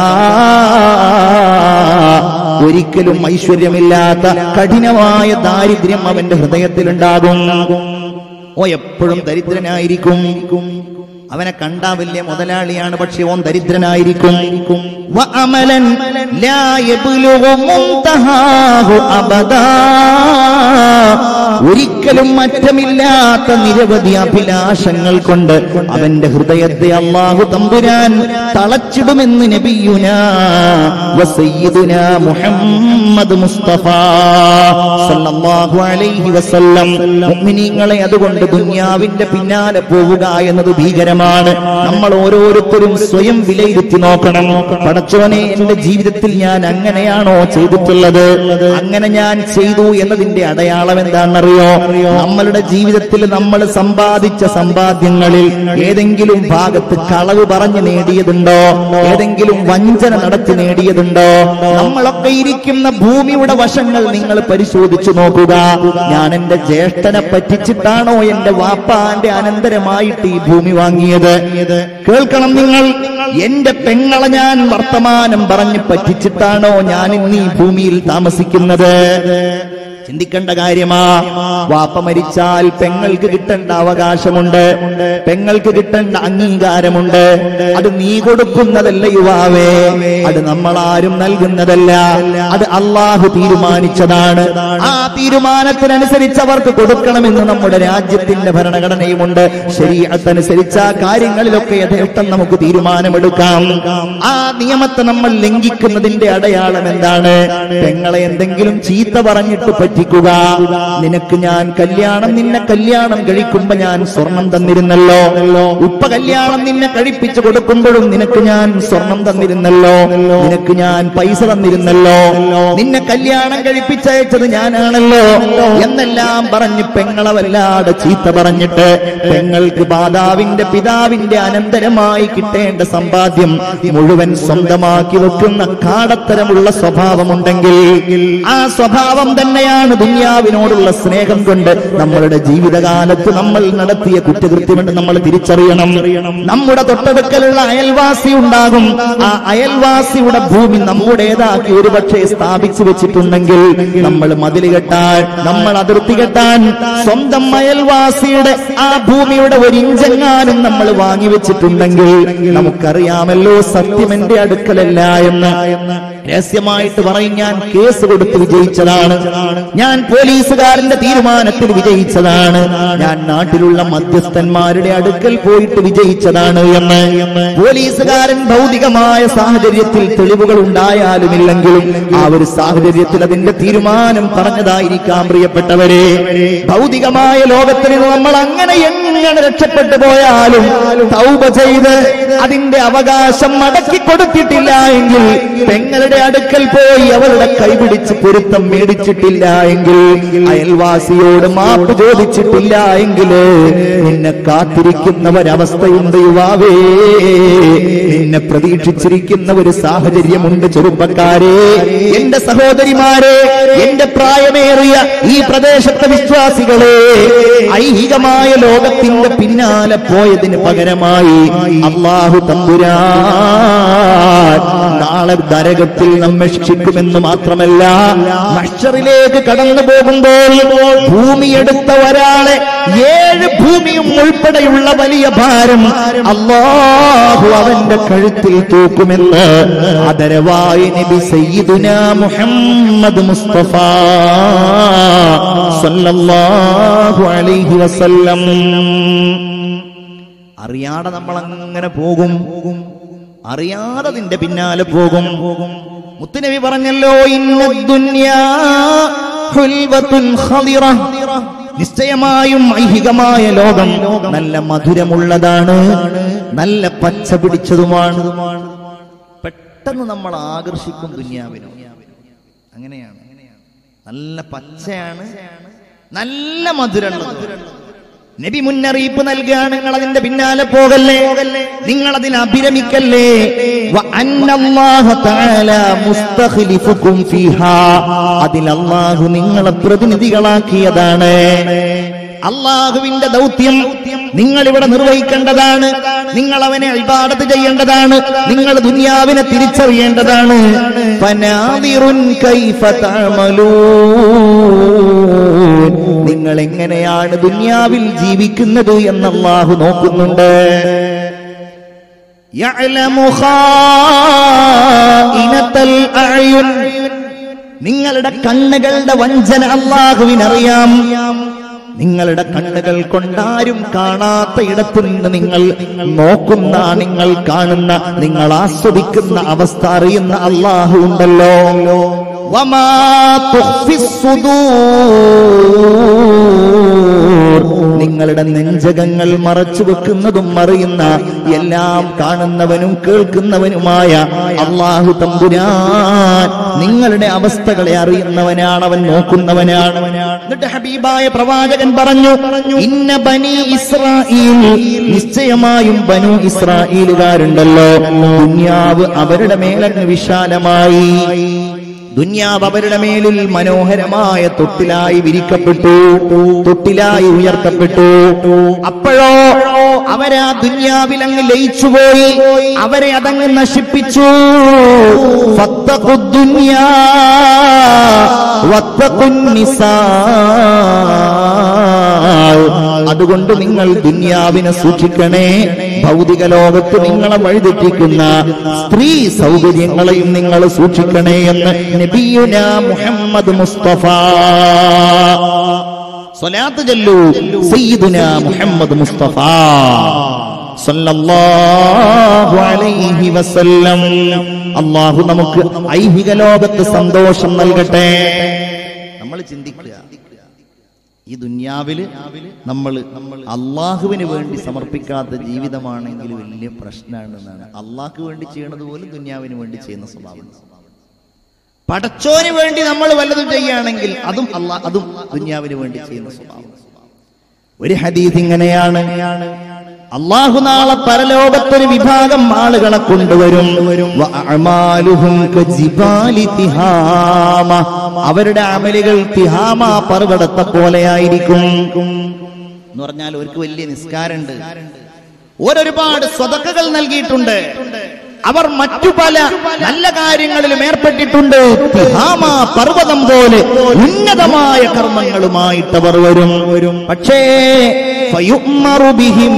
ഒരിക്കലും ഐശ്വര്യമില്ലാത്ത കഠിനമായ ദാരിദ്ര്യം അവന്റെ ഹൃദയത്തിലുണ്ടാകും ഓ എപ്പോഴും ദരിദ്രനായിരിക്കും അവനെ കണ്ടാ വലിയ മുതലാളിയാണ് പക്ഷെ ഓൻ ദരിദ്രനായിരിക്കും വഅമലൻ ലാ യബ്ലുഗു മുൻതഹാഹു അബദാ ഒരിക്കലും മറ്റമില്ലാത്ത നിരവധി അഭിലാഷങ്ങൾ കൊണ്ട് അവന്റെ ഹൃദയത്തെ അള്ളാഹു തമ്പുരാൻ തളച്ചിടുമെന്ന് നബിയുന വസയ്യിദുന മുഹമ്മദ് മുസ്തഫ സല്ലല്ലാഹു അലൈഹി വസല്ലം മുഅ്മിനീങ്ങളെ അതുകൊണ്ട് ദുനിയാവിന്റെ പിന്നാലെ പോവുക എന്നത് ഭീകരമാണ് നമ്മൾ ഓരോരുത്തരും സ്വയം വിലയിരുത്തി നോക്കണം പടച്ചോനെ എന്റെ ജീവിതത്തിൽ ഞാൻ അങ്ങനെയാണോ ചെയ്തിട്ടുള്ളത് അങ്ങനെ ഞാൻ ചെയ്തു എന്നതിന്റെ അടയാളം എന്താണെന്നറിയോ നമ്മളുടെ ജീവിതത്തിൽ നമ്മൾ സമ്പാദിച്ച സമ്പാദ്യങ്ങളിൽ ഏതെങ്കിലും ഭാഗത്ത് കളവ് പറഞ്ഞ് നേടിയതുണ്ടോ ഏതെങ്കിലും വഞ്ചന നടത്തി നേടിയതുണ്ടോ നമ്മളൊക്കെ ഇരിക്കുന്ന ഭൂമിയുടെ വശങ്ങൾ നിങ്ങൾ പരിശോധിച്ചു നോക്കുക ഞാൻ എന്റെ ജ്യേഷ്ഠനെ പറ്റിച്ചിട്ടാണോ എന്റെ വാപ്പാന്റെ അനന്തരമായിട്ട് ഈ ഭൂമി വാങ്ങിയത് കേൾക്കണം നിങ്ങൾ എന്റെ പെങ്ങളെ ഞാൻ വർത്തമാനം പറഞ്ഞ് പറ്റിച്ചിട്ടാണോ ഞാൻ ഇന്ന് ഈ ഭൂമിയിൽ താമസിക്കുന്നത് ചിന്തിക്കേണ്ട കാര്യമാ വാപ്പ മരിച്ചാൽ പെങ്ങൾക്ക് കിട്ടേണ്ട അവകാശമുണ്ട് പെങ്ങൾക്ക് കിട്ടേണ്ട അംഗീകാരമുണ്ട് അത് നീ കൊടുക്കുന്നതല്ല യുവാവേ അത് നമ്മളാരും നൽകുന്നതല്ല അത് അള്ളാഹു തീരുമാനിച്ചതാണ് ആ തീരുമാനത്തിനനുസരിച്ച് അവർക്ക് കൊടുക്കണമെന്ന് നമ്മുടെ രാജ്യത്തിന്റെ ഭരണഘടനയുമുണ്ട് ശരീരത്തനുസരിച്ച് ആ കാര്യങ്ങളിലൊക്കെ യഥേഷ്ടം നമുക്ക് തീരുമാനമെടുക്കാം ആ നിയമത്തെ നമ്മൾ ലംഘിക്കുന്നതിന്റെ അടയാളം എന്താണ് പെങ്ങളെ എന്തെങ്കിലും ചീത്ത പറഞ്ഞിട്ട് പറ്റിക്കുക നിനക്ക് ഞാൻ കല്യാണം നിന്നെ കല്യാണം കഴിക്കുമ്പോ ഞാൻ സ്വർണം തന്നിരുന്നല്ലോ ഉപ്പ കല്യാണം നിന്നെ കഴിപ്പിച്ചു കൊടുക്കുമ്പോഴും നിനക്ക് ഞാൻ സ്വർണം തന്നിരുന്നല്ലോ നിനക്ക് ഞാൻ പൈസ തന്നിരുന്നല്ലോ നിന്നെ കല്യാണം കഴിപ്പിച്ചയച്ചത് ഞാനാണല്ലോ എന്നെല്ലാം പറഞ്ഞ് പെങ്ങളെ വല്ലാതെ ചീത്ത പറഞ്ഞിട്ട് പെങ്ങൾക്ക് മാതാവിന്റെ പിതാവിന്റെ അനന്തരമായി കിട്ടേണ്ട സമ്പാദ്യം മുഴുവൻ സ്വന്തമാക്കി വെക്കുന്ന കാടത്തരമുള്ള സ്വഭാവമുണ്ടെങ്കിൽ ആ സ്വഭാവം തന്നെയാണ് ദുന്യാവിനോടുള്ള സ്നേഹം കൊണ്ട് നമ്മളുടെ ജീവിതകാലത്ത് നമ്മൾ നടത്തിയ കുറ്റകൃത്യമെന്ന് നമ്മൾ തിരിച്ചറിയണം നമ്മുടെ തൊട്ടടുക്കലുള്ള അയൽവാസി ഉണ്ടാകും ആ അയൽവാസിയുടെ ഭൂമി നമ്മുടേതാക്കി ഒരുപക്ഷെ സ്ഥാപിച്ചു വെച്ചിട്ടുണ്ടെങ്കിൽ നമ്മൾ മതിൽ കെട്ടാൻ നമ്മൾ അതിർത്തി കെട്ടാൻ സ്വന്തം അയൽവാസിയുടെ ആ ഭൂമിയുടെ ഒരു ഇഞ്ചെങ്ങാനും നമ്മൾ വാങ്ങി വെച്ചിട്ടുണ്ടെങ്കിൽ നമുക്കറിയാമല്ലോ സത്യം എന്റെ അടുക്കലല്ല എന്ന് രഹസ്യമായിട്ട് പറയും ഞാൻ കേസ് കൊടുത്ത് വിജയിച്ചതാണ് ഞാൻ പോലീസുകാരന്റെ തീരുമാനത്തിൽ വിജയിച്ചതാണ് ഞാൻ നാട്ടിലുള്ള മധ്യസ്ഥന്മാരുടെ അടുക്കൽ പോയിട്ട് വിജയിച്ചതാണ് എന്ന് പോലീസുകാരൻ ഭൗതികമായ സാഹചര്യത്തിൽ തെളിവുകൾ ഉണ്ടായാലും ഇല്ലെങ്കിലും ആ ഒരു സാഹചര്യത്തിൽ അതിന്റെ തീരുമാനം പറഞ്ഞതായിരിക്കാം പ്രിയപ്പെട്ടവരെ ഭൗതികമായ ലോകത്തിൽ നിന്ന് നമ്മൾ അങ്ങനെ എങ്ങനെ രക്ഷപ്പെട്ടു പോയാലും തൗബ ചെയ്ത് അതിന്റെ അവകാശം മടക്കി കൊടുത്തിട്ടില്ല എങ്കിൽ പെങ്ങളുടെ അടുക്കൽ പോയി അവളുടെ കൈപിടിച്ച് പൊരുത്തം മേടിച്ചിട്ടില്ല എങ്കിൽ അയൽവാസിയോട് മാപ്പ് ചോദിച്ചിട്ടില്ല എങ്കിൽ നിന്നെ കാത്തിരിക്കുന്ന ഒരവസ്ഥയുണ്ട് യുവാവേ നിന്നെ പ്രതീക്ഷിച്ചിരിക്കുന്ന ഒരു സാഹചര്യമുണ്ട് ചെറുപ്പക്കാരെ എന്റെ സഹോദരിമാരെ എന്റെ പ്രായമേറിയ ഈ പ്രദേശത്തെ വിശ്വാസികളെ ഐഹികമായ ലോകത്തിന്റെ പിന്നാലെ പോയതിന് പകരമായി അള്ളാഹു തമ്പുരാൻ നാളെ നാളെ നരകത്തിൽ നമ്മെ ശിക്ഷിക്കുമെന്ന് മാത്രമല്ല മഷറിലേക്ക് കടന്നു പോകുമ്പോൾ ഭൂമിയെടുത്ത ഒരാളെ ഏഴ് ഭൂമിയും ഉൾപ്പെടെയുള്ള വലിയ ഭാരം അള്ളാഹു അവന്റെ കഴുത്തിൽ തൂക്കുമെന്ന് ആദരവായി നബി സയ്യിദുന മുഹമ്മദ് മുസ്തഫ സല്ലല്ലാഹു അലൈഹി വസല്ലം അറിയാതെ നമ്മൾ അങ്ങനെ പോകും അറിയാതെ നിന്റെ പിന്നാലെ പോകും മുത്തുനബി പറഞ്ഞല്ലോ ഇന്ന ദുന്യാ ഹുൽവത്തുൻ ഖദിറ നിശ്ചയമായും ഐഹികമായ ലോകം നല്ല മധുരമുള്ളതാണ് നല്ല പച്ച പിടിച്ചതുമാണ് പെട്ടെന്ന് നമ്മൾ ആകർഷിക്കും ദുന്യാവിനും അങ്ങനെയാണ് നല്ല പച്ചയാണ് നല്ല മധുരമുള്ളത് നബി മുന്നറിയിപ്പ് നൽകുകയാണ് നിങ്ങൾ അതിന്റെ പിന്നാലെ പോകല്ലേ നിങ്ങൾ അതിൽ അഭിരമിക്കല്ലേ വ അന്നല്ലാഹ തആല മുസ്തഖ്ലിഫുക്കും ഫീഹാ അതിൽ അല്ലാഹു നിങ്ങളെ പ്രതിനിധികളാക്കിയതാണ് അള്ളാഹുവിന്റെ ദൗത്യം നിങ്ങൾ ഇവിടെ നിർവഹിക്കേണ്ടതാണ് നിങ്ങൾ അവനെ അൽബാടത്ത് ചെയ്യേണ്ടതാണ് നിങ്ങൾ ദുനിയാവിനെ തിരിച്ചറിയേണ്ടതാണ് ഫനാദിറുൻ കൈഫ തഅമലൂൻ. നിങ്ങൾ എങ്ങനെയാണ് ദുനിയാവിൽ ജീവിക്കുന്നത് എന്ന് അള്ളാഹു നോക്കുന്നുണ്ട് يعلم خائنة الأعين നിങ്ങളുടെ കണ്ണുകളുടെ വഞ്ചന അള്ളാഹുവിനറിയാം നിങ്ങളുടെ കണ്ണുകൾ കൊണ്ടാരും കാണാത്ത ഇടത്തു നിന്ന് നിങ്ങൾ നോക്കുന്ന നിങ്ങൾ കാണുന്ന നിങ്ങൾ ആസ്വദിക്കുന്ന അവസ്ഥ അറിയുന്ന അള്ളാഹു ഉണ്ടല്ലോ വമാ തുഖ്ഫി സുദൂർ. നിങ്ങളുടെ നെഞ്ചകങ്ങൾ മറച്ചു വെക്കുന്നതും അറിയുന്ന എല്ലാം കാണുന്നവനും കേൾക്കുന്നവനുമായ അള്ളാഹു തമ്പുരാൻ നിങ്ങളുടെ അവസ്ഥകളെ അറിയുന്നവനാണ് അവൻ നോക്കുന്നവനാണ് എന്നിട്ട് ഹബീബായ പ്രവാചകൻ പറഞ്ഞു ഇന്ന ബനി ഇസ്രായേൽ നിശ്ചയമായും ബനു ഇസ്രായേലുകാരുണ്ടല്ലോ ദുന്യാവ് അവരുടെ മേലങ്ങ് വിശാലമായി ദുന്യാവ് അവരുടെ മേലിൽ മനോഹരമായ തൊട്ടിലായി വിരിക്കപ്പെട്ടു തൊട്ടിലായി ഉയർത്തപ്പെട്ടു അപ്പോഴോ അവരാ ദുന്യാവിൽ അങ്ങ് ലയിച്ചുപോയി അവരെ അതങ്ങ് നശിപ്പിച്ചു ഫത്തഖു ദുന്യാ വത്തഖുൻ നിസാ അതുകൊണ്ട് നിങ്ങൾ ദുന്യാവിനെ സൂക്ഷിക്കണേ ഭൗതിക ലോകത്ത് നിങ്ങളെ വഴിതെറ്റിക്കുന്ന സ്ത്രീ സൗകര്യങ്ങളെയും നിങ്ങൾ സൂക്ഷിക്കണേ എന്ന് നബിയുന മുഹമ്മദ് മുസ്തഫ സ്വലാത്ത് ചൊല്ലൂ സയ്യിദുന മുഹമ്മദ് മുസ്തഫ സല്ലല്ലാഹു അലൈഹി വസല്ലം അള്ളാഹു നമുക്ക് ഐഹിക ലോകത്ത് സന്തോഷം നൽകട്ടെ നമ്മൾ ചിന്തിക്കുക ഈ ദുന്യാവില് നമ്മൾ അള്ളാഹുവിന് വേണ്ടി സമർപ്പിക്കാത്ത ജീവിതമാണെങ്കിൽ വലിയ പ്രശ്നമാണെന്നാണ് അള്ളാഹ്ക്ക് വേണ്ടി ചെയ്യണത് പോലും ദുന്യാവിന് വേണ്ടി ചെയ്യുന്ന സ്വഭാവം പടച്ചോന് വേണ്ടി നമ്മൾ വല്ലതും ചെയ്യുകയാണെങ്കിൽ അതും അള്ളാഹ് അതും ദുന്യാവിന് വേണ്ടി ചെയ്യുന്ന സ്വഭാവം ഒരു ഹദീസ് ഇങ്ങനെയാണ് അള്ളാഹു നാളെ പരലോകത്തൊരു വിഭാഗം ആളുകളെ കൊണ്ടുവരും വ അഅമാലുഹും കജിബാലി തിഹാമ. അവരുടെ അമലുകൾ തിഹാമ പർവ്വതത്തെ പോലെയായിരിക്കും എന്ന് പറഞ്ഞാൽ അവർക്ക് വലിയ നിസ്കാരമുണ്ട് ഓരൊരുപാട് സ്വതക്കകൾ നൽകിയിട്ടുണ്ട് അവർ മറ്റു പല നല്ല കാര്യങ്ങളിലും ഏർപ്പെട്ടിട്ടുണ്ട് തിഹാമ പർവ്വതം പോലെ ഉന്നതമായ കർമ്മങ്ങളുമായിട്ട് അവർ വരും വരും പക്ഷേ ഫയുഅ്മറു ബിഹിം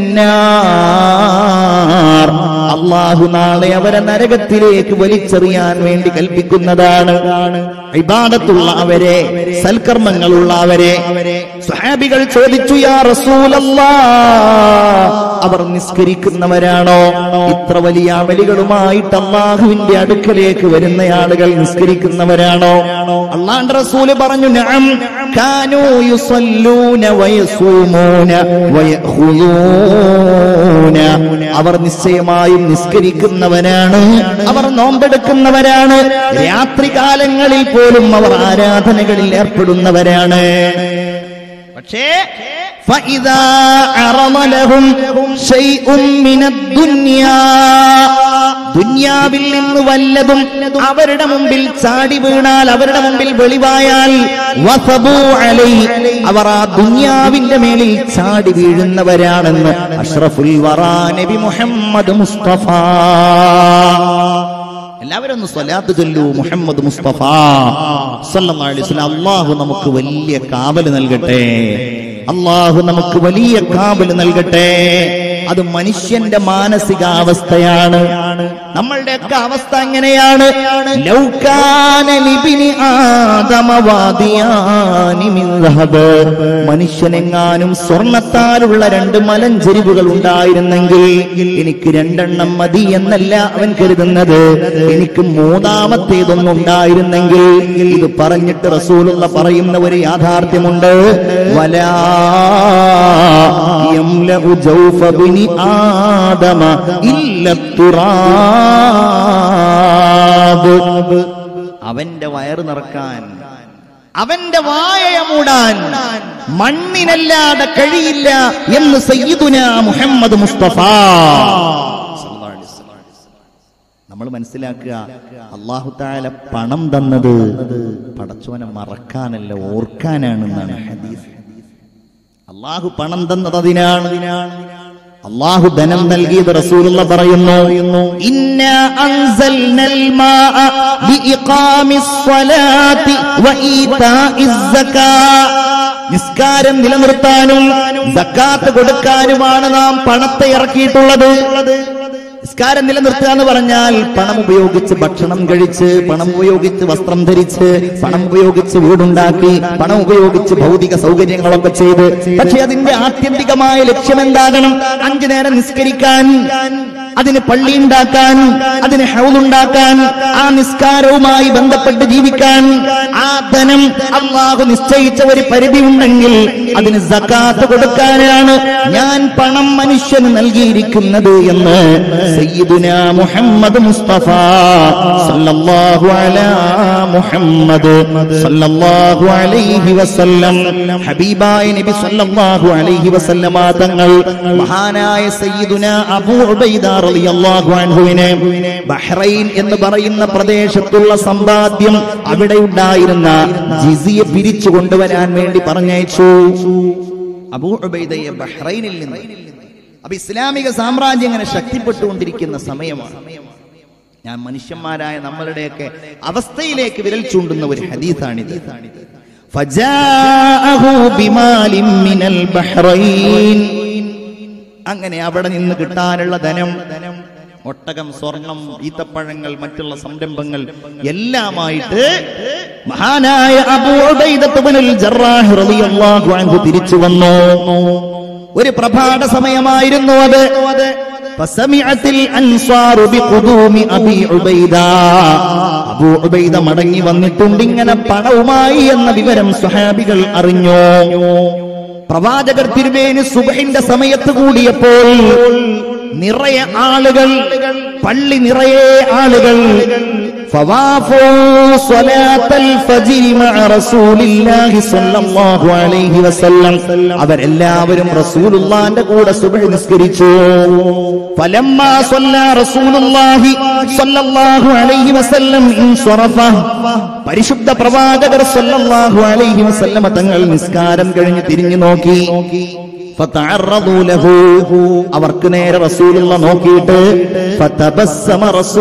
ഇലന്നാർ. അള്ളാഹു നാളെ അവരെ നരകത്തിലേക്ക് വലിച്ചെറിയാൻ വേണ്ടി കൽപ്പിക്കുന്നതാണ് ഇബാദത്തുള്ള അവരെ സൽക്കർമ്മങ്ങളുള്ള അവരെ സ്വഹാബികൾ ചോദിച്ചു യാ റസൂലല്ലാ അവർ നിസ്കരിക്കുന്നവരാണോ ഇത്ര വലിയ അമലുകളുമായിട്ട് അള്ളാഹുവിന്റെ അടുക്കലേക്ക് വരുന്ന ആളുകൾ നിസ്കരിക്കുന്നവരാണോ അള്ളാന്റെ റസൂല് പറഞ്ഞു നഅം കാനൂ യുസല്ലൂന വയസൂമൂന വയഖുലൂന അവർ നിശ്ചയമായും നിസ്കരിക്കുന്നവരാണ് അവർ നോമ്പെടുക്കുന്നവരാണ് രാത്രി കാലങ്ങളിൽ പോലും അവർ ആരാധനകളിൽ ഏർപ്പെടുന്നവരാണ് പക്ഷേ فإذا عرض لهم شيء من الدنيا ദുന്യാവിൽ നിന്ന് വല്ലതും അവരുടെ മുമ്പിൽ ചാടി വീണാൽ അവരുടെ മുമ്പിൽ വെളിവായാൽ വസബൂ അലൈ അവർ ആ ദുന്യാവിന്റെ മേലിൽ ചാടി വീഴുന്നവരാണെന്ന് അഷ്റഫുൽ വറാ നബി മുഹമ്മദ് മുസ്തഫ എല്ലാ എല്ലാവരും ഒന്ന് സ്വലാത്ത് ചൊല്ലൂ മുഹമ്മദ് മുസ്തഫ സല്ലല്ലാഹു അലൈഹി വസല്ലം അള്ളാഹു നമുക്ക് വലിയ കാവല് നൽകട്ടെ അള്ളാഹു നമുക്ക് വലിയ കാവല് നൽകട്ടെ അത് മനുഷ്യന്റെ മാനസികാവസ്ഥയാണ് നമ്മളുടെയൊക്കെ അവസ്ഥ എങ്ങനെയാണ് ലൗകാന ലിബിനി ആദമ വാദിയാനി മിൻ ദഹബ്. മനുഷ്യനെങ്ങാനും സ്വർണത്താലുള്ള രണ്ട് മലഞ്ചെരിവുകൾ ഉണ്ടായിരുന്നെങ്കിൽ എനിക്ക് രണ്ടെണ്ണം മതി എന്നല്ല അവൻ കരുതുന്നത് എനിക്ക് മൂന്നാമത്തേതൊന്നും ഉണ്ടായിരുന്നെങ്കിൽ ഇത് പറഞ്ഞിട്ട് റസൂലുള്ള പറയുന്ന ഒരു യാഥാർത്ഥ്യമുണ്ട് വലാ യംലഉ ജൗഫ ബിനി ആദമ ഇല്ല തുറാബ് അവന്റെ വയറ് നിറക്കാൻ അവന്റെ വായയ മൂടാൻ മണ്ണിനല്ലാതെ കഴിയില്ല എന്ന് സയ്യിദുന മുഹമ്മദ് മുസ്തഫ നമ്മൾ മനസ്സിലാക്കുക അള്ളാഹു താല പണം തന്നത് പടച്ചോനെ മറക്കാനല്ല ഓർക്കാനാണെന്നാണ് ഹദീസ് അള്ളാഹു പണം തന്നത് അതിനാണ് അള്ളാഹു ധനം നൽകിയത് റസൂലുള്ള പറയുന്നു ഇന്ന അൻസൽനൽ മാഅ ബിഇഖാമിസ് സ്വലാത്തി വഈതാഇസ് സകാ നിസ്കാരം നിലനിർത്താനും സക്കാത്ത് കൊടുക്കാനുമാണ് നാം പണത്തെ ഇറക്കിയിട്ടുള്ളത് നിസ്കാരം നിലനിർത്തുക എന്ന് പറഞ്ഞാൽ പണം ഉപയോഗിച്ച് ഭക്ഷണം കഴിച്ച് പണം ഉപയോഗിച്ച് വസ്ത്രം ധരിച്ച് പണം ഉപയോഗിച്ച് വീടുണ്ടാക്കി പണം ഉപയോഗിച്ച് ഭൗതിക സൗകര്യങ്ങളൊക്കെ ചെയ്ത് പക്ഷെ അതിന്റെ ആത്യന്തികമായ ലക്ഷ്യം എന്താകണം അഞ്ചു നേരം നിസ്കരിക്കാൻ അതിന് പള്ളി ഉണ്ടാക്കാൻ അതിന് ഹൗലുണ്ടാക്കാൻ ആ നിസ്കാരവുമായി ബന്ധപ്പെട്ട് ജീവിക്കാൻ ആ ധനം അള്ളാഹു നിശ്ചയിച്ച ഒരു പരിധി ഉണ്ടെങ്കിൽ അതിന് സക്കാത്ത് കൊടുക്കാനാണ് ഞാൻ പണം മനുഷ്യന് നൽകിയിരിക്കുന്നത് എന്ന് സയ്യിദുന മുഹമ്മദ് മുസ്തഫ സല്ലല്ലാഹു അലാ മുഹമ്മദ് സല്ലല്ലാഹു അലൈഹി വസല്ലം ഹബീബായ നബി സല്ലല്ലാഹു അലൈഹി വസല്ലമ തങ്ങൾ മഹാനായ സയ്യിദുന അബൂ ഉബൈദ റളിയല്ലാഹു അൻഹുവിനെ ബഹ്റൈൻ എന്ന് പറയുന്ന പ്രദേശത്തുള്ള സമ്പാദ്യം അവിടെ ഉണ്ടായിരുന്ന ജിസിയെ പിരിച്ചു കൊണ്ടുവരാൻ വേണ്ടി പറഞ്ഞയച്ചു അബൂ ഉബൈദയെ ബഹ്റൈനിൽ നിന്ന് അപ്പൊ ഇസ്ലാമിക സാമ്രാജ്യം ഇങ്ങനെ ശക്തിപ്പെട്ടുകൊണ്ടിരിക്കുന്ന സമയമാണ് ഞാൻ മനുഷ്യന്മാരായ നമ്മളുടെയൊക്കെ അവസ്ഥയിലേക്ക് വിരൽ ചൂണ്ടുന്ന ഒരു ഹദീസാണിത് ഫജാഅഹു ബിമാലിൻ മിനൽ ബഹ്റൈൻ അങ്ങനെ അവിടെ നിന്ന് കിട്ടാനുള്ള ധനം ഒട്ടകം സ്വർണം ഈത്തപ്പഴങ്ങൾ മറ്റുള്ള സംരംഭങ്ങൾ എല്ലാമായിട്ട് മഹാനായ അബൂ ഉബൈദത്ത് ഇബ്നുൽ ജറാഹ് റളിയല്ലാഹു അൻഹു തിരിച്ചു വന്നു ഒരു പ്രഭാത സമയമായിരുന്നു അത് فسمعت الأنصار بقدوم أبي عبيدة അബൂ ഉബൈദ മടങ്ങി വന്നിട്ടുണ്ട് ഇങ്ങനെ പണവുമായി എന്ന വിവരം സ്വഹാബികൾ അറിഞ്ഞു പ്രവാചകർ തിരുവേന് സുബഹിന്റെ സമയത്ത് കൂടിയപ്പോൾ നിറയെ ആളുകൾ പള്ളി നിറയെ ആളുകൾ فوافوا صلاة الفجر مع رسول الله صلى الله عليه وسلم അവരെല്ലാവരും റസൂലുള്ളാന്റെ കൂടെ സുബഹി നിസ്കരിച്ചു فلما صلى رسول الله صلى الله عليه وسلم انصرف പരിശുദ്ധ പ്രവാചകർ സല്ലല്ലാഹു അലൈഹി വസല്ലമ തങ്ങൾ നിസ്കാരം കഴിഞ്ഞ് തിരിഞ്ഞു നോക്കി ഫതഅറദു ലഹു അവർക്ക് നേരെ റസൂലുള്ള നോക്കിയിട്ട് ഫതബസ്സമ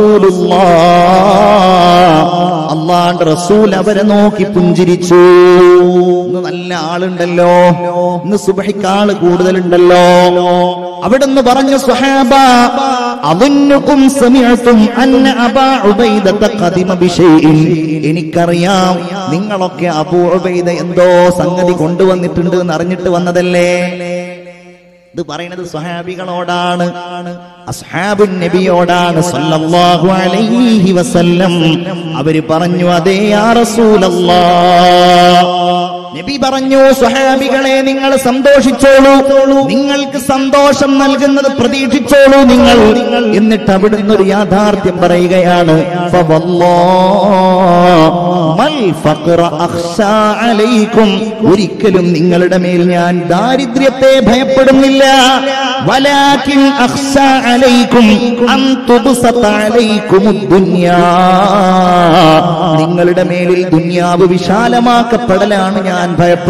റസൂലുള്ളാഹ് അള്ളാന്റെ റസൂൽ അവരെ നോക്കി പുഞ്ചിരിച്ചു ഇന്ന് നല്ല ആളുണ്ടല്ലോ ഇന്ന് സുബഹിക്ക് ആള് കൂടുതലുണ്ടല്ലോ അവിടുന്ന് പറഞ്ഞു സ്വഹാബ അظنكم سمعتم أن أبا عبيدة قدم بشيء എനിക്കറിയാം നിങ്ങളൊക്കെ അബൂ ഉബൈദ എന്തോ സംഗതി കൊണ്ടുവന്നിട്ടുണ്ട് എന്ന് അറിഞ്ഞിട്ട് വന്നതല്ലേ ഇത് പറയുന്നത് സ്വഹാബികളോടാണ് അസ്ഹാബുൻ നബിയോടാണ് സല്ലല്ലാഹു അലൈഹി വസല്ലം അവര് പറഞ്ഞു അതേ യാ റസൂലല്ലാഹ് നബി പറഞ്ഞു സ്വഹാബികളെ നിങ്ങൾ സന്തോഷിച്ചോളൂ നിങ്ങൾക്ക് സന്തോഷം നൽകുന്നത് പ്രതീക്ഷിച്ചോളൂ നിങ്ങൾ എന്നിട്ട് അവിടുന്ന് ഒരു യാഥാർത്ഥ്യം പറയുകയാണ് ഫവല്ലാഹ് മൽ ഫഖ്റ അഖ്ശാ അലൈക്കും ഒരിക്കലും നിങ്ങളുടെ മേൽ ഞാൻ ദാരിദ്ര്യത്തെ ഭയപ്പെടുന്നില്ല വലാകിൻ അഖ്ശാ അലൈക്കും അൻ തുബ്സത അലൈക്കുമുദ് ദുനിയാ നിങ്ങളുടെ മേലിൽ ദുനിയാവ് വിശാലമാക്കപ്പെടലാണ് ഞാൻ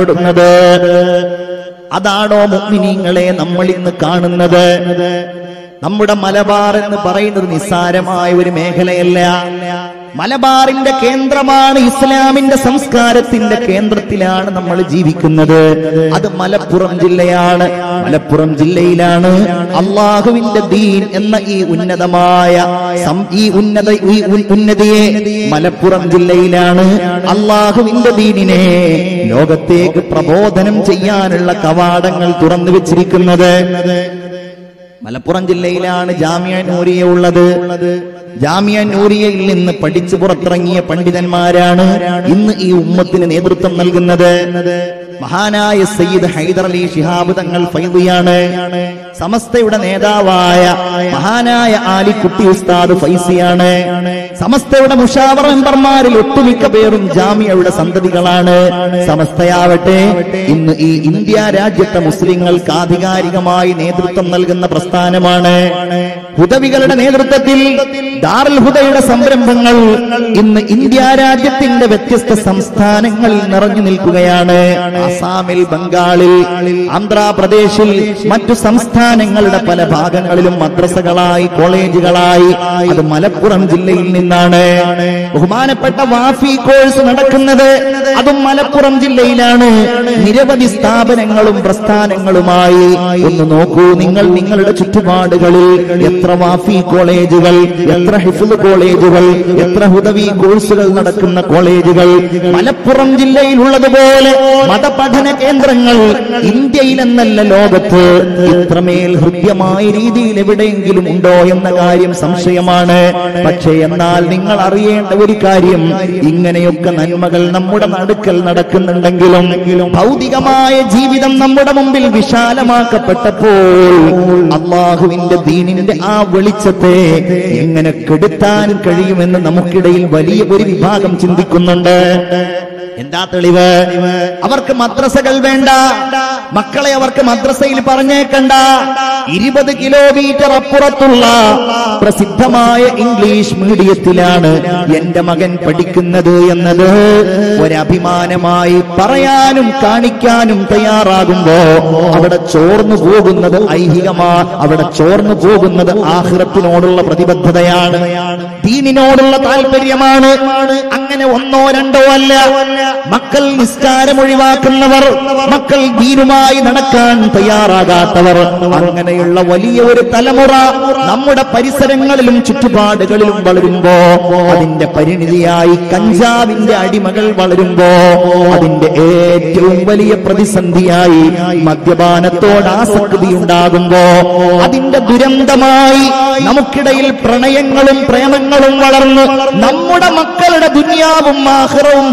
ഭയപ്പെടുന്നത് അതാണോ മുഅ്മിനീങ്ങളെ നമ്മൾ ഇന്ന് കാണുന്നത് നമ്മുടെ മലബാർ എന്ന് പറയുന്നത് നിസ്സാരമായ ഒരു മേഖലയല്ല മലബാറിന്റെ കേന്ദ്രമാണ് ഇസ്ലാമിന്റെ സംസ്കാരത്തിന്റെ കേന്ദ്രത്തിലാണ് നമ്മൾ ജീവിക്കുന്നത് അത് മലപ്പുറം ജില്ലയാണ് മലപ്പുറം ജില്ലയിലാണ് അള്ളാഹുവിന്റെ ദീൻ എന്ന ഈ ഉന്നതമായ സം- ഈ ഉന്നത ഈ ഉൻ- ഉന്നതിയെ മലപ്പുറം ജില്ലയിലാണ് അള്ളാഹുവിന്റെ ദീനിനെ ലോകത്തേക്ക് പ്രബോധനം ചെയ്യാനുള്ള കവാടങ്ങൾ തുറന്നു വെച്ചിരിക്കുന്നത് മലപ്പുറം ജില്ലയിലാണ് ജാമ്യ നൂരിയ ഉള്ളത് ജാമ്യ നൂരിയയിൽ നിന്ന് പഠിച്ചു പുറത്തിറങ്ങിയ പണ്ഡിതന്മാരാണ് ഇന്ന് ഈ ഉമ്മത്തിന് നേതൃത്വം നൽകുന്നത് മഹാനായ സയ്യിദ് ഹൈദർ അലി ശിഹാബ് തങ്ങൾ ഫൈദിയാണ് സമസ്തയുടെ നേതാവായ മഹാനായ ആലിക്കുട്ടി ഉസ്താദ് ഫൈസിയാണ് സമസ്തയുടെ മുഷാവർ മെമ്പർമാരിൽ ഒട്ടുമിക്ക പേരും ജാമ്യയുടെ സന്തതികളാണ് സമസ്തയാവട്ടെ ഇന്ന് ഈ ഇന്ത്യ രാജ്യത്തെ മുസ്ലിങ്ങൾക്ക് ആധികാരികമായി നേതൃത്വം നൽകുന്ന പ്രസ്ഥാനമാണ് ഹുദവികളുടെ നേതൃത്വത്തിൽ ദാറുൽ ഹുദയുടെ സംരംഭങ്ങൾ ഇന്ന് ഇന്ത്യ രാജ്യത്തിന്റെ വ്യത്യസ്ത സംസ്ഥാനങ്ങളിൽ നിറഞ്ഞു നിൽക്കുകയാണ് ആസാമിൽ ബംഗാളിൽ ആന്ധ്രാപ്രദേശിൽ മറ്റു സംസ്ഥാനങ്ങളുടെ പല ഭാഗങ്ങളിലും മദ്രസകളായി കോളേജുകളായി അത് മലപ്പുറം ജില്ലയിൽ നിന്നാണ് ബഹുമാനപ്പെട്ട വാഫി കോഴ്സ് നടക്കുന്നത് അതും മലപ്പുറം ജില്ലയിലാണ് നിരവധി സ്ഥാപനങ്ങളും പ്രസ്ഥാനങ്ങളുമായി ഒന്ന് നോക്കൂ നിങ്ങൾ നിങ്ങളുടെ ചുറ്റുപാടുകളിൽ എത്ര വാഫി കോളേജുകൾ എത്ര ഹിഫുദ് കോളേജുകൾ എത്ര ഹുദവി കോഴ്സുകൾ നടക്കുന്ന കോളേജുകൾ മലപ്പുറം ജില്ലയിൽ ഉള്ളതുപോലെ മതപഠന കേന്ദ്രങ്ങൾ ഇന്ത്യയിലെന്നല്ല ലോകത്ത് ഇത്രമേൽ ഹൃദ്യമായ രീതിയിൽ എവിടെയെങ്കിലും ഉണ്ടോ എന്ന കാര്യം സംശയമാണ് പക്ഷേ എന്നാൽ നിങ്ങൾ അറിയേണ്ട ഒരു കാര്യം ഇങ്ങനെയൊക്കെ നന്മകൾ നമ്മുടെ നടുക്കൽ നടക്കുന്നുണ്ടെങ്കിലും ഭൗതികമായ ജീവിതം നമ്മുടെ മുമ്പിൽ വിശാലമാക്കപ്പെട്ടപ്പോൾ അള്ളാഹുവിന്റെ ദീനിന്റെ ആ വെളിച്ചത്തെ എങ്ങനെ കെടുത്താൻ കഴിയുമെന്ന് നമുക്കിടയിൽ വലിയ ഒരു വിഭാഗം ചിന്തിക്കുന്നുണ്ട് എന്താ തെളിവ് അവർക്ക് മദ്രസകൾ വേണ്ട മക്കളെ അവർക്ക് മദ്രസയിൽ പറഞ്ഞേക്കണ്ട ഇരുപത് കിലോമീറ്റർ അപ്പുറത്തുള്ള പ്രസിദ്ധമായ ഇംഗ്ലീഷ് മീഡിയത്തിലാണ് എന്റെ മകൻ പഠിക്കുന്നത് എന്നത് ഒരഭിമാനമായി പറയാനും കാണിക്കാനും തയ്യാറാകുമ്പോ അവിടെ ചോർന്നു പോകുന്നത് ഐഹികമാ അവിടെ ചോർന്നു പോകുന്നത് ആഹ്റത്തിനോടുള്ള പ്രതിബദ്ധതയാണ് ദീനിനോടുള്ള താല്പര്യമാണ് അങ്ങനെ ഒന്നോ രണ്ടോ അല്ല മക്കൾ നിസ്കാരം ഒഴിവാക്കുന്നവർ മക്കൾ ദീനുമായി നടക്കാൻ തയ്യാറാകാത്തവർ അങ്ങനെയുള്ള വലിയ ഒരു തലമുറ നമ്മുടെ പരിസരങ്ങളിലും ചുറ്റുപാടുകളിലും വളരുമ്പോ അതിന്റെ പരിണിതിയായി കഞ്ചാവിന്റെ അടിമകൾ വളരുമ്പോ അതിന്റെ ഏറ്റവും വലിയ പ്രതിസന്ധിയായി മദ്യപാനത്തോട് ആസക്തി ഉണ്ടാകുമ്പോ അതിന്റെ ദുരന്തമായി നമുക്കിടയിൽ പ്രണയങ്ങളും പ്രേമങ്ങളും വളർന്ന് നമ്മുടെ മക്കളുടെ ദുനിയാവും ആഹ്റവും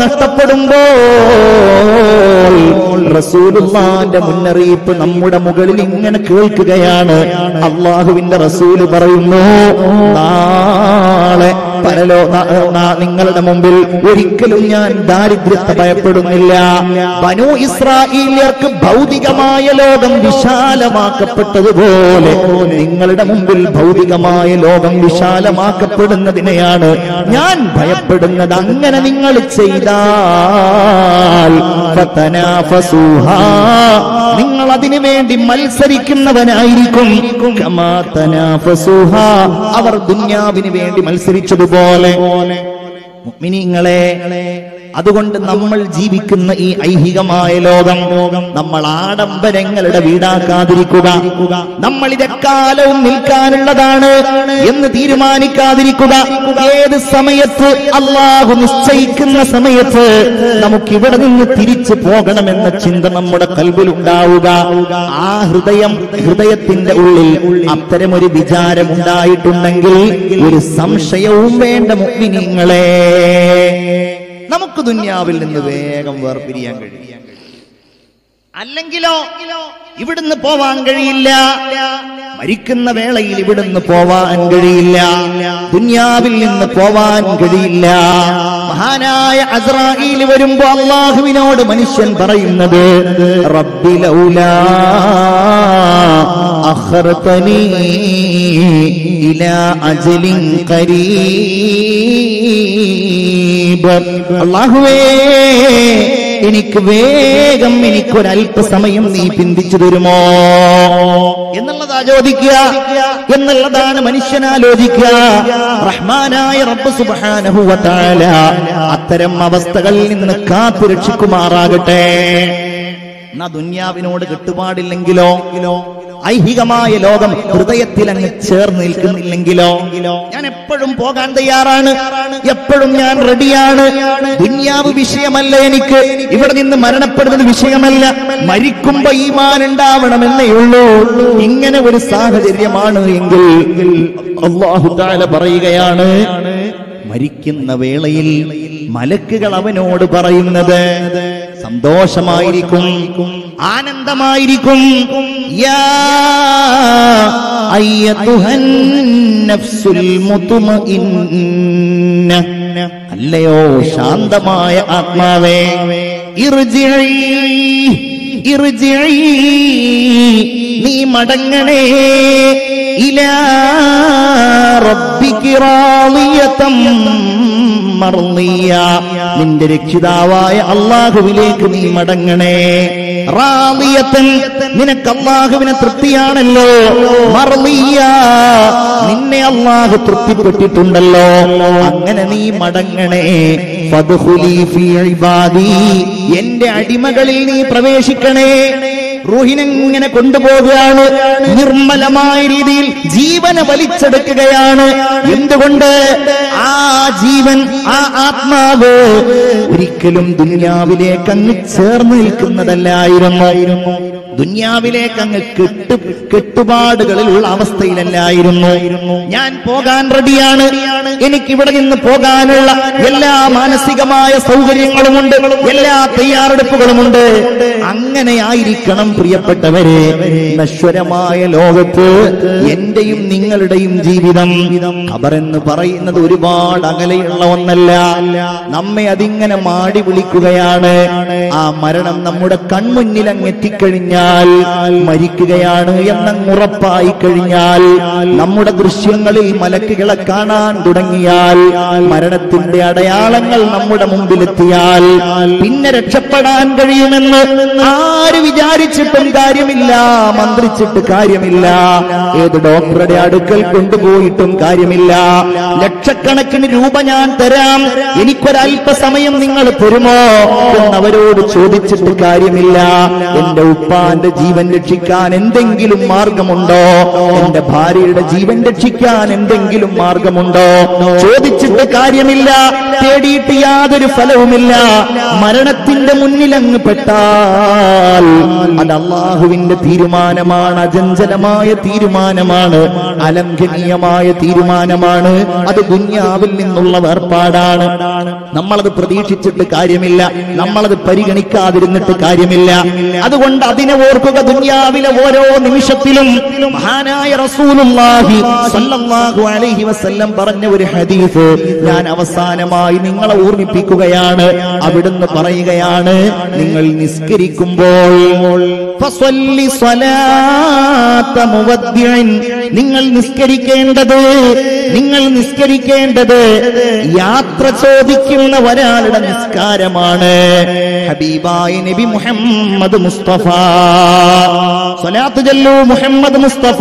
നഷ്ടപ്പെടുമ്പോൾ റസൂലുള്ളാന്റെ മുന്നറിയിപ്പ് നമ്മുടെ മുകളിൽ ഇങ്ങനെ കേൾക്കുകയാണ് അള്ളാഹുവിന്റെ റസൂല് പറയുന്നു നാളെ പരലോ ന- ന- നിങ്ങളുടെ മുമ്പിൽ ഒരിക്കലും ഞാൻ ദാരിദ്ര്യത്തെ ഭയപ്പെടുന്നില്ല ബനു ഇസ്രായേലിയർക്ക് ഭൗതികമായ ലോകം വിശാലമാക്കപ്പെട്ടതുപോലെ നിങ്ങളുടെ മുമ്പിൽ ഭൗതികമായ ലോകം വിശാലമാക്കപ്പെടുന്നതിനെയാണ് ഞാൻ ഭയപ്പെടുന്നത് അങ്ങനെ നിങ്ങൾ ചെയ്താൽ ഫതനാഫസൂഹാ. നിങ്ങൾ അതിനു വേണ്ടി മത്സരിക്കുന്നവനായിരിക്കും കമാ തനാഫസൂഹാ. അവർ ദുന്യാവിന് വേണ്ടി മത്സരിച്ചതുപോലെ മുഅ്മിനീങ്ങളെ അതുകൊണ്ട് നമ്മൾ ജീവിക്കുന്ന ഈ ഐഹികമായ ലോകം നമ്മൾ ആഡംബരങ്ങളുടെ വീടാക്കാതിരിക്കുക നമ്മൾ ഇതെക്കാലവും നിൽക്കാനുള്ളതാണ് എന്ന് തീരുമാനിക്കാതിരിക്കുക ഏത് സമയത്ത് അള്ളാഹു നിശ്ചയിക്കുന്ന സമയത്ത് നമുക്ക് ഇവിടെ നിന്ന് തിരിച്ചു പോകണമെന്ന ചിന്ത നമ്മുടെ കൽവിൽ ഉണ്ടാവുക ആ ഹൃദയം ഹൃദയത്തിന്റെ ഉള്ളിൽ അത്തരമൊരു വിചാരം ഉണ്ടായിട്ടുണ്ടെങ്കിൽ ഒരു സംശയവും വേണ്ട മുഗ്മിനിങ്ങളെ നമുക്ക് ദുന്യാവിൽ നിന്ന് വേഗം വേർപിരിയാൻ കഴിയും അല്ലെങ്കിലോ ഇവിടുന്ന് പോവാൻ കഴിയില്ല മരിക്കുന്ന വേളയിൽ ഇവിടുന്ന് പോവാൻ കഴിയില്ല ദുന്യാവിൽ നിന്ന് പോവാൻ കഴിയില്ല മഹാനായ അസ്രായിൽ വരുമ്പോ അള്ളാഹുവിനോട് മനുഷ്യൻ പറയുന്നത് റബ്ബിലൗലാ അഖർതനീ ഇലാ അജലിൻ ഖരീബ് അള്ളാഹുവേ എനിക്ക് വേഗം എനിക്കൊരല്പസമയം നീ പിന്തിച്ചു തരുമോ എന്നുള്ളതാ ചോദിക്കുക എന്നുള്ളതാണ് മനുഷ്യനാലോചിക്കുക റഹ്മാനായ റബ്ബ് സുബ്ഹാനഹു വ തആല അത്തരം അവസ്ഥകളിൽ നിന്ന് കാത്തു രക്ഷിക്കുമാറാകട്ടെ എന്നാ ദുന്യാവിനോട് കെട്ടുപാടില്ലെങ്കിലോ ഐഹികമായ ലോകം ഹൃദയത്തിൽ അങ്ങ് ചേർന്ന് നിൽക്കുന്നില്ലെങ്കിലോ ഞാൻ എപ്പോഴും പോകാൻ തയ്യാറാണ് എപ്പോഴും ഞാൻ റെഡിയാണ് ദുന്യാവ് വിഷയമല്ല എനിക്ക് ഇവിടെ നിന്ന് മരണപ്പെടുന്നത് വിഷയമല്ല മരിക്കുമ്പോ ഈമാൻ ഉണ്ടാവണമെന്നേ ഉള്ളൂ ഇങ്ങനെ ഒരു സാഹചര്യമാണ് എങ്കിൽ അള്ളാഹു താല പറയുകയാണ് മരിക്കുന്ന വേളയിൽ മലക്കുകൾ അവനോട് പറയുന്നത് സന്തോഷമായിരിക്കും ആനന്ദമായിരിക്കും യാ അയ്യത്തുഹൻ നഫ്സുൽ മുത്മഇന്ന അല്ലയോ ശാന്തമായ ആത്മാവേ ഇർജിഇ ഇർജിഇ നീ മടങ്ങണേ ഇലാ റബ്ബികി റാളിയതം മർളിയ നിന്റെ രക്ഷിതാവായ അള്ളാഹുവിലേക്ക് നീ മടങ്ങണേ റാളിയത്തൻ നിനക്ക് അള്ളാഹുവിനെ തൃപ്തിയാണല്ലോ മർളിയ നിന്നെ അള്ളാഹു തൃപ്തിപ്പെട്ടിട്ടുണ്ടല്ലോ അങ്ങനെ നീ മടങ്ങണേ ഫദ്ഖുലി ഫീ ഇബാദി എന്റെ അടിമകളിൽ നീ പ്രവേശിക്കണേ റൂഹിനെങ്ങനെ കൊണ്ടുപോവുകയാണ് നിർമ്മലമായ രീതിയിൽ ജീവനെ വലിച്ചെടുക്കുകയാണ് എന്തുകൊണ്ട് ആ ജീവൻ ആ ആത്മാവ് ഒരിക്കലും ദുന്യാവിലേക്ക് അങ്ങ് ചേർന്ന് നിൽക്കുന്നതല്ലായിരുന്നു ദുന്യാവിലേക്ക് അങ്ങ് കെട്ടു കെട്ടുപാടുകളിലുള്ള അവസ്ഥയിലല്ലായിരുന്നു ഞാൻ പോകാൻ റെഡിയാണ് എനിക്ക് ഇവിടെ നിന്ന് പോകാനുള്ള എല്ലാ മാനസികമായ സൗകര്യങ്ങളുമുണ്ട് എല്ലാ തയ്യാറെടുപ്പുകളുമുണ്ട് അങ്ങനെ ആയിരിക്കണം പ്രിയപ്പെട്ടവരെ നശ്വരമായ ലോകത്ത് എന്റെയും നിങ്ങളുടെയും ജീവിതം ഖബറെന്ന് പറയുന്നത് ഒരുപാട് അകലെയുള്ള ഒന്നല്ല നമ്മെ അതിങ്ങനെ മാടി വിളിക്കുകയാണ് ആ മരണം നമ്മുടെ കൺമുന്നിൽ അങ്ങ് എത്തിക്കഴിഞ്ഞാൽ മരിക്കുകയാണ് എന്നങ്ങ് ഉറപ്പായി കഴിഞ്ഞാൽ നമ്മുടെ ദൃശ്യങ്ങളിൽ മലക്കുകളെ കാണാൻ തുടങ്ങിയാൽ മരണത്തിന്റെ അടയാളങ്ങൾ നമ്മുടെ മുമ്പിലെത്തിയാൽ പിന്നെ രക്ഷപ്പെടാൻ കഴിയുമെന്ന് ആര് വിചാരിച്ചിട്ടും കാര്യമില്ല മന്ത്രിച്ചിട്ട് കാര്യമില്ല ഏത് ഡോക്ടറുടെ അടുക്കൽ കൊണ്ടുപോയിട്ടും കാര്യമില്ല ലക്ഷക്കണക്കിന് രൂപ ഞാൻ തരാം എനിക്കൊരല്പസമയം നിങ്ങൾ തരുമോ എന്നവരോട് ചോദിച്ചിട്ട് കാര്യമില്ല എന്റെ ഉപ്പാന്റെ ജീവൻ രക്ഷിക്കാൻ എന്തെങ്കിലും മാർഗമുണ്ടോ എന്റെ ഭാര്യയുടെ ജീവൻ രക്ഷിക്കാൻ എന്തെങ്കിലും മാർഗമുണ്ടോ ചോദിച്ചിട്ട് കാര്യമില്ല തേടിയിട്ട് യാതൊരു ഫലവുമില്ല മരണത്തിന്റെ മുന്നിൽ അങ്ങ് പെട്ടാൽ അത് അള്ളാഹുവിന്റെ തീരുമാനമാണ് അചഞ്ചലമായ തീരുമാനമാണ് അലംഘനീയമായ തീരുമാനമാണ് അത് ദുന്യാവിൽ നിന്നുള്ള വേർപാടാണ് നമ്മളത് പ്രതീക്ഷിച്ചിട്ട് കാര്യമില്ല നമ്മളത് പരിഗണിക്കാതിരുന്നിട്ട് കാര്യമില്ല അതുകൊണ്ട് അതിനെ ഓർക്കുക ദുന്യാവിലെ ഓരോ നിമിഷത്തിലും മഹാനായ റസൂലുള്ളാഹി സ്വല്ലല്ലാഹു അലൈഹി വസല്ലം പറഞ്ഞ ഒരു ഹദീസ് ഞാൻ അവസാനമായി നിങ്ങളെ ഓർമ്മിപ്പിക്കുകയാണ് അവിടുന്ന് പറയുകയാണ് നിങ്ങൾ നിസ്കരിക്കുമ്പോൾ ഫസ്വല്ലി സ്വലാത്ത മുവദ്ദിഇൻ. നിങ്ങൾ നിസ്കരിക്കേണ്ടത് നിങ്ങൾ നിസ്കരിക്കേണ്ടത് യാത്ര ചോദിക്കുന്ന ഒരാളുടെ നിസ്കാരമാണ് ഹബീബായ നബി മുഹമ്മദ് മുസ്തഫ സ്വലാത്ത് ചൊല്ലൂ മുഹമ്മദ് മുസ്തഫ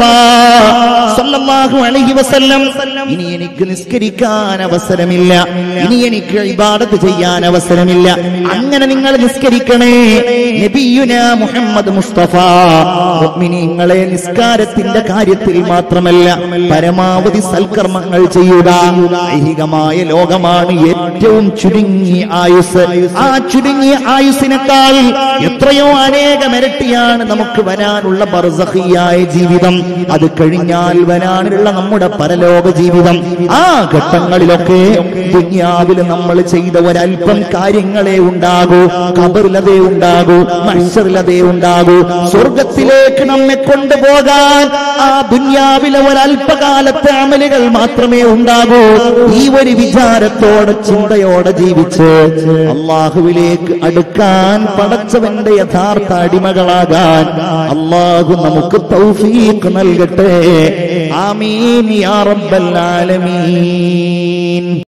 സല്ലല്ലാഹു അലൈഹി വസല്ലം ഇനി എനിക്ക് നിസ്കരിക്കാൻ അവസരമില്ല ഇനി എനിക്ക് ഇബാദത്ത് ചെയ്യാൻ അവസരമില്ല അങ്ങനെ നിങ്ങൾ നിസ്കരിക്കണേ നബിയുന മുഹമ്മദ് മുസ്തഫ മുഅ്മിനീങ്ങളെ നിസ്കാരത്തിന്റെ കാര്യത്തിൽ മാത്രമല്ല പരമാവധി സൽക്കർമ്മങ്ങൾ ചെയ്യുക ഐഹികമായ ലോകമാണ് ഏറ്റവും ചുരുങ്ങിയ ആയുസ് ആ ചുരുങ്ങിയ ആയുസിനേക്കാൾ എത്രയോ അനേകം ഇരട്ടിയാണ് നമുക്ക് വരാനുള്ള ബർസഖിയായ ജീവിതം അത് കഴിഞ്ഞാൽ വരാനുള്ള നമ്മുടെ പരലോക ജീവിതം ആ ഘട്ടങ്ങളിലൊക്കെ ദുന്യാവിൽ നമ്മൾ ചെയ്ത ഒരല്പം കാര്യങ്ങളെ ഉണ്ടാകൂ കബറിലതേ ഉണ്ടാകൂ മത്സറിലതേ ഉണ്ടാകൂ സ്വർഗത്തിലേക്ക് നമ്മെ കൊണ്ടുപോകാൻ ആ ദുന്യാവിലെ ഒരല്പകാലത്തെ അമലുകൾ മാത്രമേ ഉണ്ടാകൂ ഈ ഒരു വിചാരത്തോടെ ചിന്തയോടെ ജീവിച്ച് അള്ളാഹുവിലേക്ക് അടുക്കാൻ പടച്ചവന്റെ യഥാർത്ഥ അടിമകളാകാൻ അള്ളാഹു നമുക്ക് തൗഫീഖ് നൽകട്ടെ ആമീൻ യാ റബ്ബൽ ആലമീൻ